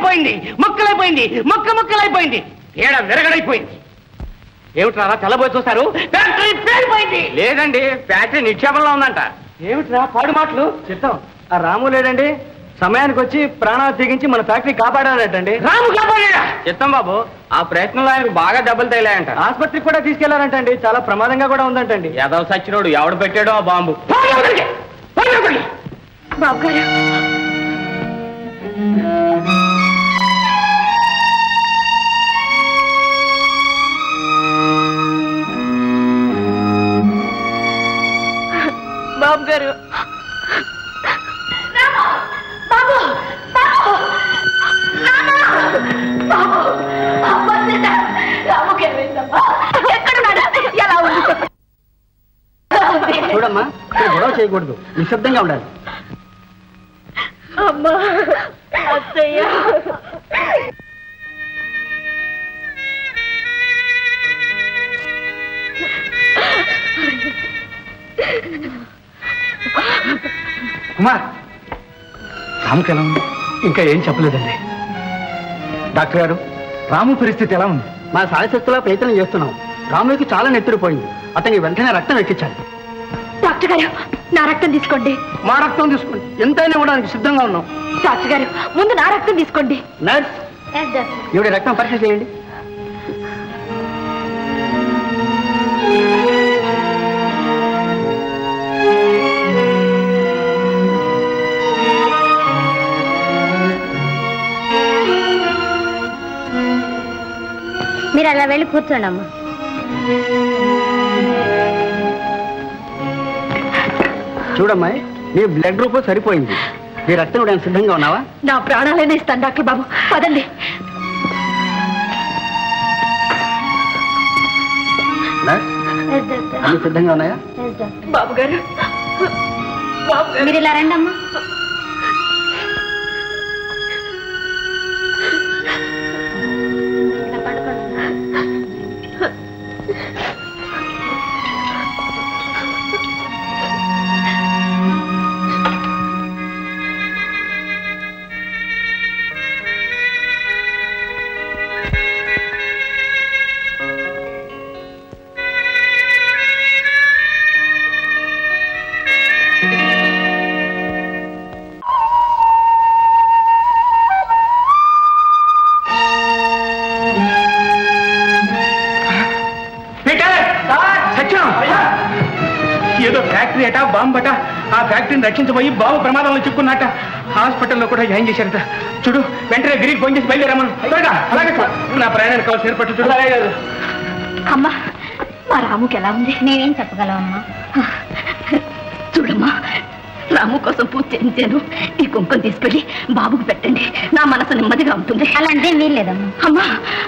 ముక్కలైపోయింది ముక్కలైపోయింది ముక్క ముక్కలైపోయింది ఏడ విరగడైపోయింది ఏమిట్రా అలా తెల్లబోయి చూస్తారు ఫ్యాక్టరీ పేలిపోయింది లేదండి ఫ్యాక్టరీ నిక్షేపంలో ఉందంట ఏమిట్రా పాడు మాటలు చిత్తం ఆ రాము లేడండి సమయానికి వచ్చి ప్రాణాలు తెగించి మన ఫ్యాక్టరీ కాపాడాడటండి రాము కాపాడా చిత్తం బాబు ఆ ప్రయత్నంలో ఆయనకు బాగా దెబ్బలు తగిలాయంట ఆసుపత్రికి కూడా తీసుకెళ్లారంటండి చాలా ప్రమాదంగా కూడా ఉందంటండి యాదవ్ సచ్చినోడు ఎవడు పెట్టాడో ఆ బాంబు బాబు గారు బాబు గారు బాబు బాబు బాబు అమ్మ సీత రాముకి ఏమైందమ్మా ఎక్కడున్నాడు ఎలా ఉంది చెప్పు చూడమ్మా ఇక్కడ గొడవ చేయకూడదు నిశ్శబ్దంగా ఉండాలి అమ్మా అత్తయ్య కుమార్ రాముకి ఎలా ఉంది ఇంకా ఏం చెప్పలేదండి డాక్టర్ గారు రాము పరిస్థితి ఎలా ఉంది మా సాయశక్తిలో ప్రయత్నం చేస్తున్నాం రాముకి చాలా నెత్తుడిపోయింది అతనికి వెంటనే రక్తం ఎక్కించాలి డాక్టర్ గారు నా రక్తం తీసుకోండి మా రక్తం తీసుకోండి ఎంతైనా ఇవ్వడానికి సిద్ధంగా ఉన్నాం డాక్టర్ గారు ముందు నా రక్తం తీసుకోండి నర్స్ ఈవిడ రక్తం పరీక్ష చేయండి మీరు అలా వెళ్ళి కూర్చోండి అమ్మా చూడమ్మాయి నీ బ్లడ్ గ్రూప్ సరిపోయింది నీ రక్తం ఇవ్వడానికి సిద్ధంగా ఉన్నావా నా ప్రాణాలైనా ఇస్తాను డాక్టర్ బాబు పదండి నర్స్ అన్ని సిద్ధంగా ఉన్నాయా బాబు గారు మీరు ఇలా రండి అమ్మా ఇలా పడుకోండి. సత్యం ఏదో ఫ్యాక్టరీ అట బాంబట ఆ ఫ్యాక్టరీని రక్షించబోయి బాబు ప్రమాదంలో చిక్కున్నట్ట హాస్పిటల్లో కూడా జాయిన్ చేశారట చూడు వెంటనే గిరికి ఫోన్ చేసి బయలుదేరమ్మను త్వరగా అలాగే సార్ నా ప్రయాణానికి కావాల్సిన ఏర్పాటు చూడు అమ్మా మా రాముకి ఎలా ఉంది నేనేం చెప్పగలవమ్మా చూడమ్మా రాము కోసం పూజ చేయించాను ఈ కుంకుమ తీసుకెళ్ళి బాబుకు పెట్టండి నా మనసు నెమ్మదిగా ఉంటుంది అలాంటి వీల్లేదమ్మా అమ్మా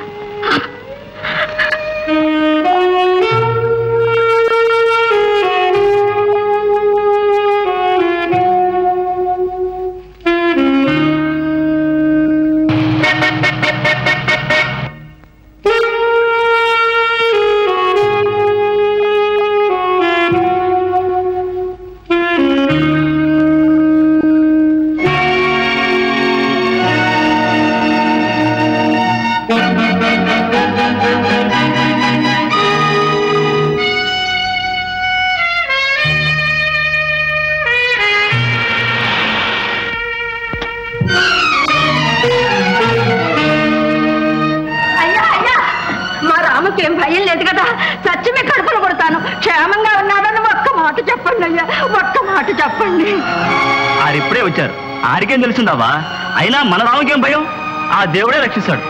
అయ్యా అయ్యా మా రాముకి ఏం భయం లేదు కదా సత్యమే కడుపులు కొడతాను క్షేమంగా ఉన్నాడని ఒక్క మాట చెప్పండి అయ్యా ఒక్క మాట చెప్పండి ఆరిప్పుడే వచ్చారు ఆరికేం తెలుసుందావా అయినా మన రాముకేం భయం ఆ దేవుడే రక్షిస్తాడు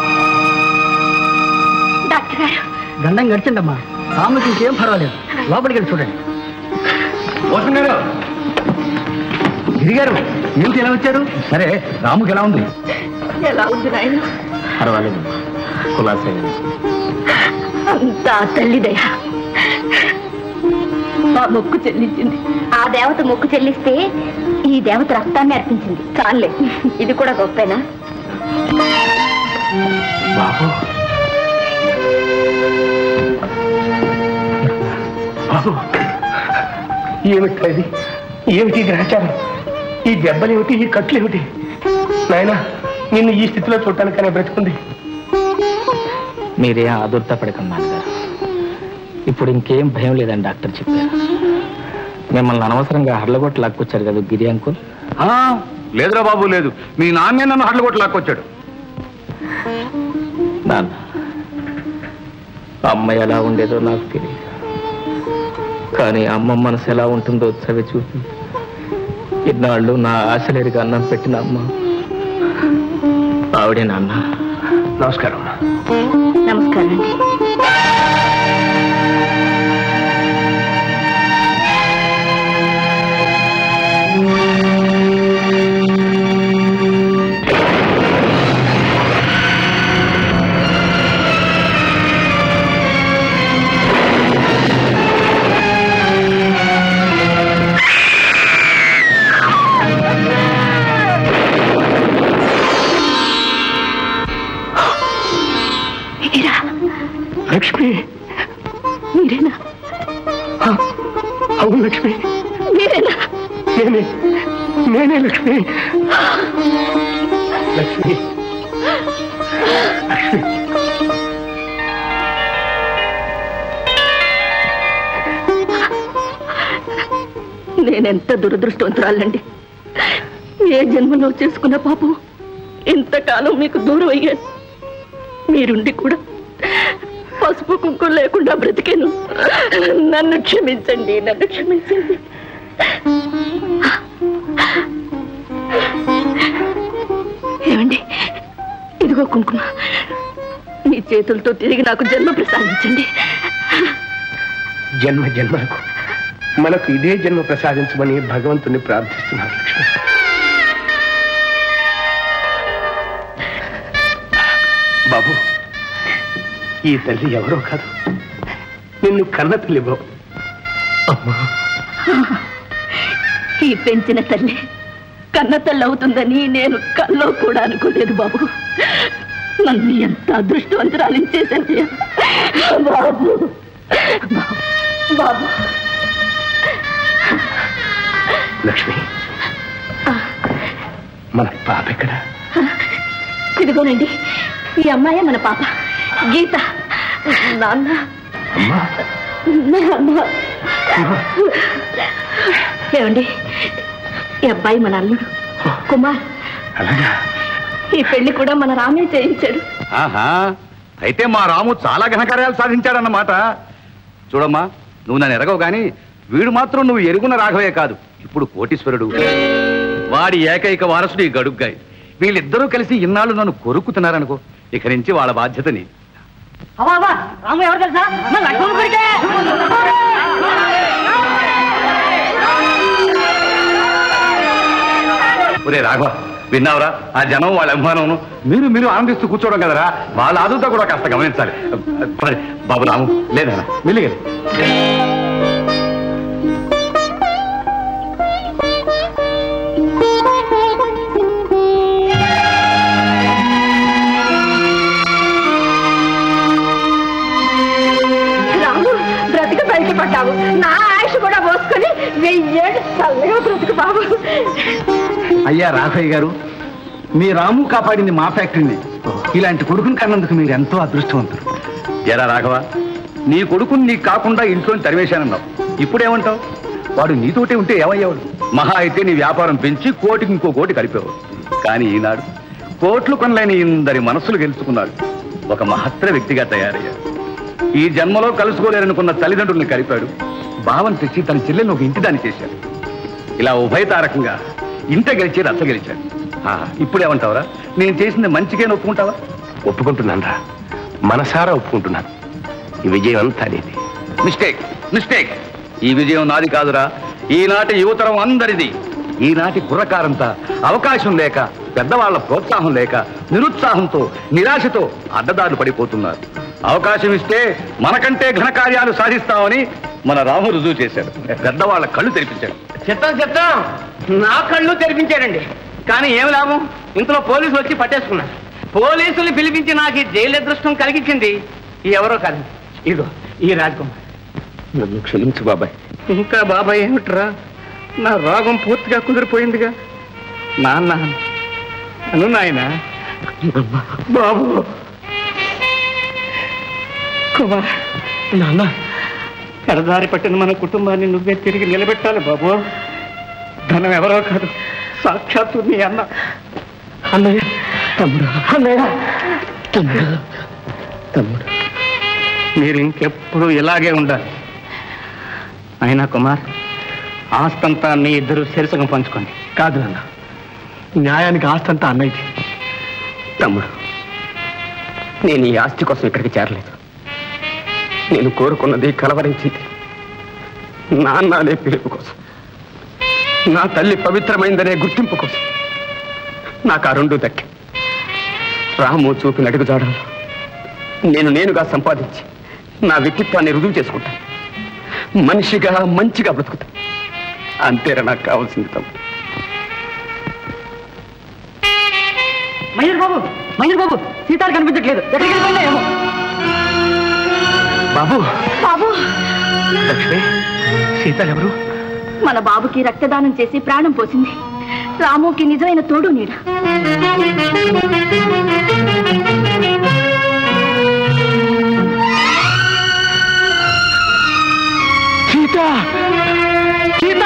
డాక్టర్ గారు గండం గడిచిందమ్మా రాముకి ఇంకేం పర్వాలేదు లోపలికి వెళ్ళి చూడండి భూషణ్ గారు గిరిగారు ఏమిటి ఎలా వచ్చారు సరే రాముకి ఎలా ఉంది ఎలా ఉంది నాయన పర్వాలేదు కులాసే అంతా తల్లిదయ మా మొక్కు చెల్లించింది ఆ దేవత మొక్కు చెల్లిస్తే ఈ దేవత రక్తాన్ని అర్పించింది చాలే ఇది కూడా గొప్పేనా బాబు బాబు ఏమిటి ఇది ఏమిటి గ్రహచారం ఈ దెబ్బలేమిటి ఈ కట్లు ఏమిటి నాయనా నిన్ను ఈ స్థితిలో చూడటానికనే బ్రతుకుంది మీరేం ఆదుర్త పడకండి నాన్నగారు ఇప్పుడు ఇంకేం భయం లేదని డాక్టర్ చెప్పారు మిమ్మల్ని అనవసరంగా హడ్లగొట్ట లాక్కొచ్చారు కదా గిరి అంకుల్ ఆ, లేదురా బాబు లేదు మీ నాన్నే నన్ను హడ్లు కొట్టి లాక్కొచ్చాడు నాన్న అమ్మ ఎలా ఉండేదో నాకు తెలియదు కానీ అమ్మ మనసు ఎలా ఉంటుందో చవి చూపి ఇన్నాళ్ళు నా ఆశలేరికి అన్నం పెట్టిన అమ్మ ఆవిడే నాన్న నమస్కారం నమస్కారం అండి మీరా లక్ష్మి మీరేనా ఆ, అవును లక్ష్మి మీరేనా నేనే నేనే లక్ష్మి లక్ష్మి లక్ష్మి నేనెంత దురదృష్టవంతురాలండి ఏ జన్మలో చేసుకున్న పాపం ఇంతకాలం మీకు దూరం అయ్యాను మీరుండి కూడా పసుపు కుంకుమ లేకుండా బ్రతికాను నన్ను క్షమించండి నన్ను క్షమించండి ఏమండి ఇదిగో కుంకుమ మీ చేతులతో తిరిగి నాకు జన్మ ప్రసాదించండి జన్మ జన్మలకు మనకు ఇదే జన్మ ప్రసాదించమని భగవంతుని ప్రార్థిస్తున్నాను లక్ష్మి బాబు ఈ తల్లి ఎవరో కాదు నిన్ను కన్న తల్లి బాబు అమ్మా ఈ పెంచిన తల్లి కన్న తల్లి అవుతుందని నేను కల్లో కూడా అనుకోలేదు బాబు నన్ను ఎంత అదృష్టవంతురాలిని చేశాను బాబు బాబు లక్ష్మి మన పాప ఎక్కడ ఇదిగోనండి ఈ అమ్మాయే మన పాప గీత నాన్న అమ్మా నాన్న ఏమండి ఈ అబ్బాయి మన అల్లుడు కుమార్ అలాగా ఈ పెళ్లి కూడా మన రామే చేయించాడు ఆహా అయితే మా రాము చాలా ఘనకార్యాలు సాధించాడన్నమాట చూడమ్మా నువ్వు నన్ను ఎరగవు గాని వీడు మాత్రం నువ్వు ఎరుగున్న రాఘవే కాదు ఇప్పుడు కోటీశ్వరుడు వాడి ఏకైక వారసుడు ఈ గడుగ్గాయి వీళ్ళిద్దరూ కలిసి ఇన్నాళ్ళు నన్ను కొరుకుతున్నారనుకో ఇక నుంచి వాళ్ళ బాధ్యతని అవా అవా రాము ఎవరు తెలుసా మన లక్ష్మణ కొడుకే ఒరే రాఘవ విన్నావురా ఆ జనం వాళ్ళ అభిమానం మీరు మీరు ఆనందిస్తూ కూర్చోవడం కదరా వాళ్ళ ఆదుతో కూడా కాస్త గమనించాలి మరి బాబు రాము లేదా మెల్లిగలి రాము బ్రతికి బయట పడ్డావు నా ఆయుష్ కూడా పోసుకొని వెయ్యేడు చల్లగా బ్రతుకు బాబు అయ్యా రాఘయ్య గారు మీ రాము కాపాడింది మా ఫ్యాక్టరీని ఇలాంటి కొడుకుని కన్నందుకు మీరు ఎంతో అదృష్టవంతులు ఎరా రాఘవ నీ కొడుకుని నీకు కాకుండా ఇంట్లోని తరివేశానన్నావు ఇప్పుడేమంటావు వాడు నీతోటే ఉంటే ఏమయ్యేవాడు మహా అయితే నీ వ్యాపారం పెంచి కోటికి ఇంకో కోటి కలిపేవాడు కానీ ఈనాడు కోట్లు కొనలేని ఇందరి మనస్సులు గెలుచుకున్నాడు ఒక మహత్తర వ్యక్తిగా తయారయ్యాడు ఈ జన్మలో కలుసుకోలేరనుకున్న తల్లిదండ్రుల్ని కలిపాడు భావం తెచ్చి తన చెల్లెల్ని ఒక ఇంటిదాన్ని చేశాడు ఇలా ఉభయతారకంగా ఇంట గెలిచి రచ్చ గెలిచాడు ఆ, ఇప్పుడేమంటావురా నేను చేసింది మంచిగా ఒప్పుకుంటావా ఒప్పుకుంటున్నాను రా మనసారా ఒప్పుకుంటున్నాను ఈ విజయం అంతా నీది మిస్టేక్ మిస్టేక్ ఈ విజయం నాది కాదురా ఈనాటి యువతరం అందరిది ఈనాటి కుర్రకారంతా అవకాశం లేక పెద్దవాళ్ల ప్రోత్సాహం లేక నిరుత్సాహంతో నిరాశతో అడ్డదారులు పడిపోతున్నారు అవకాశం ఇస్తే మనకంటే ఘనకార్యాలు సాధిస్తామని మన రాము రుజువు చేశాడు పెద్దవాళ్ల కళ్ళు తెరిపించాడు చెప్తాం చెప్తాం నా కళ్ళు తెరిపించారండి కానీ ఏం లాభం ఇంతలో పోలీసులు వచ్చి పట్టేసుకున్నారు పోలీసులు పిలిపించి నాకు ఈ జైలు అదృష్టం కలిగించింది ఈ ఎవరో కాదు ఇదో ఈ రాజకుమార్ నన్ను క్షమించు బాబాయ్ ఇంకా బాబాయ్ ఏమిట్రా నా రోగం పూర్తిగా కుదిరిపోయిందిగా నాన్న అను నాయన బాబు కుమార్ నాన్న పెడదారి పట్టిన మన కుటుంబాన్ని నువ్వే తిరిగి నిలబెట్టాలి బాబు ధనం ఎవరో కాదు సాక్షాత్తు నీ అన్న అన్నయ్య తమ్ముడు అన్నయ్య తమ్ముడు తమ్ముడు మీరు ఇంకెప్పుడు ఇలాగే ఉండాలి అయినా కుమార్ ఆస్తంతా మీ ఇద్దరు శిరసగం పంచుకోండి కాదు నాన్న న్యాయానికి ఆస్తంతా అన్నయ్యది తమ్ముడు నేను ఈ ఆస్తి కోసం ఇక్కడికి చేరలేదు నేను కోరుకున్నది కలవరించింది నాన్న అనే పిలుపు కోసం నా తల్లి పవిత్రమైందనే గుర్తింపు కోసం నాకు ఆ రెండు దక్కి రాము చూపిన అడుగుజాడలో నేను నేనుగా సంపాదించి నా వ్యక్తిత్వాన్ని రుజువు చేసుకుంటాను మనిషిగా మంచిగా బ్రతుకుతాను అంతేరా నాకు కావాల్సింది తమ్ముడు మయూర్ బాబు మయూర్ బాబు సీతాలు కనిపించట్లేదు ఎక్కడికి వెళ్ళిపోయిందో బాబు బాబు లక్ష్మి సీతలు ఎవరు మన బాబుకి రక్తదానం చేసి ప్రాణం పోసింది రాముకి నిజమైన తోడు నీడ సీత సీత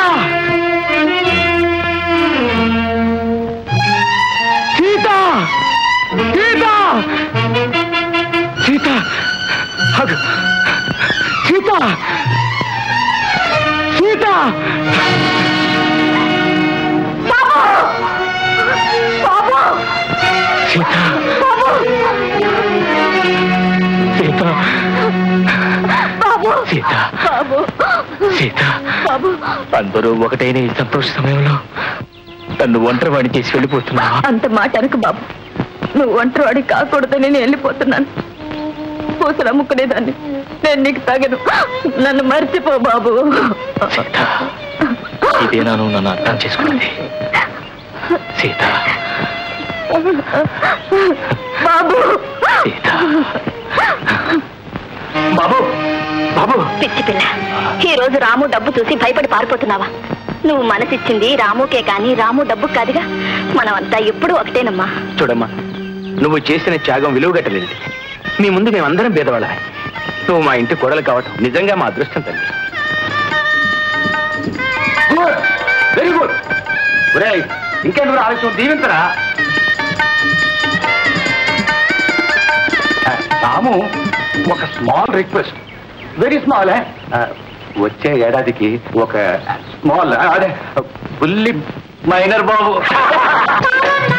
సీత సీత సీత హగ్. సీత సీత సీత సీత సీత సీత అందరూ ఒకటైన ఈ సంతోష సమయంలో నన్ను ఒంటరివాడిని చేసి వెళ్ళిపోతున్నావా అంత మాట అనకు బాబు నువ్వు ఒంటరివాడి కాకూడదని నేను వెళ్ళిపోతున్నాను పూసలు అమ్ముకునేదాన్ని నేను నీకు తగను నన్ను మర్చిపో బాబు ఇదేనా నువ్వు నన్ను అర్థం చేసుకున్నది సీత బాబు సీత బాబు బాబు పిచ్చి పిల్ల ఈ రోజు రాము డబ్బు చూసి భయపడి పారిపోతున్నావా నువ్వు మనసిచ్చింది రాముకే కాని రాము డబ్బు కాదుగా మనమంతా ఎప్పుడూ ఒకటేనమ్మా చూడమ్మా నువ్వు చేసిన త్యాగం విలువగట్టలేదు మీ ముందు మేమందరం భేదవాళ్ళమే నువ్వు మా ఇంటి కోడలు కావటం నిజంగా మా అదృష్టం తల్లి వెరీ గుడ్ ఒరేయ్ ఇంకెందుకు ఆలస్యం దీవించరా రాము ఒక స్మాల్ రిక్వెస్ట్ వెరీ స్మాల్ వచ్చే ఏడాదికి ఒక స్మాల్ అదే బుల్లి మైనర్ బాబు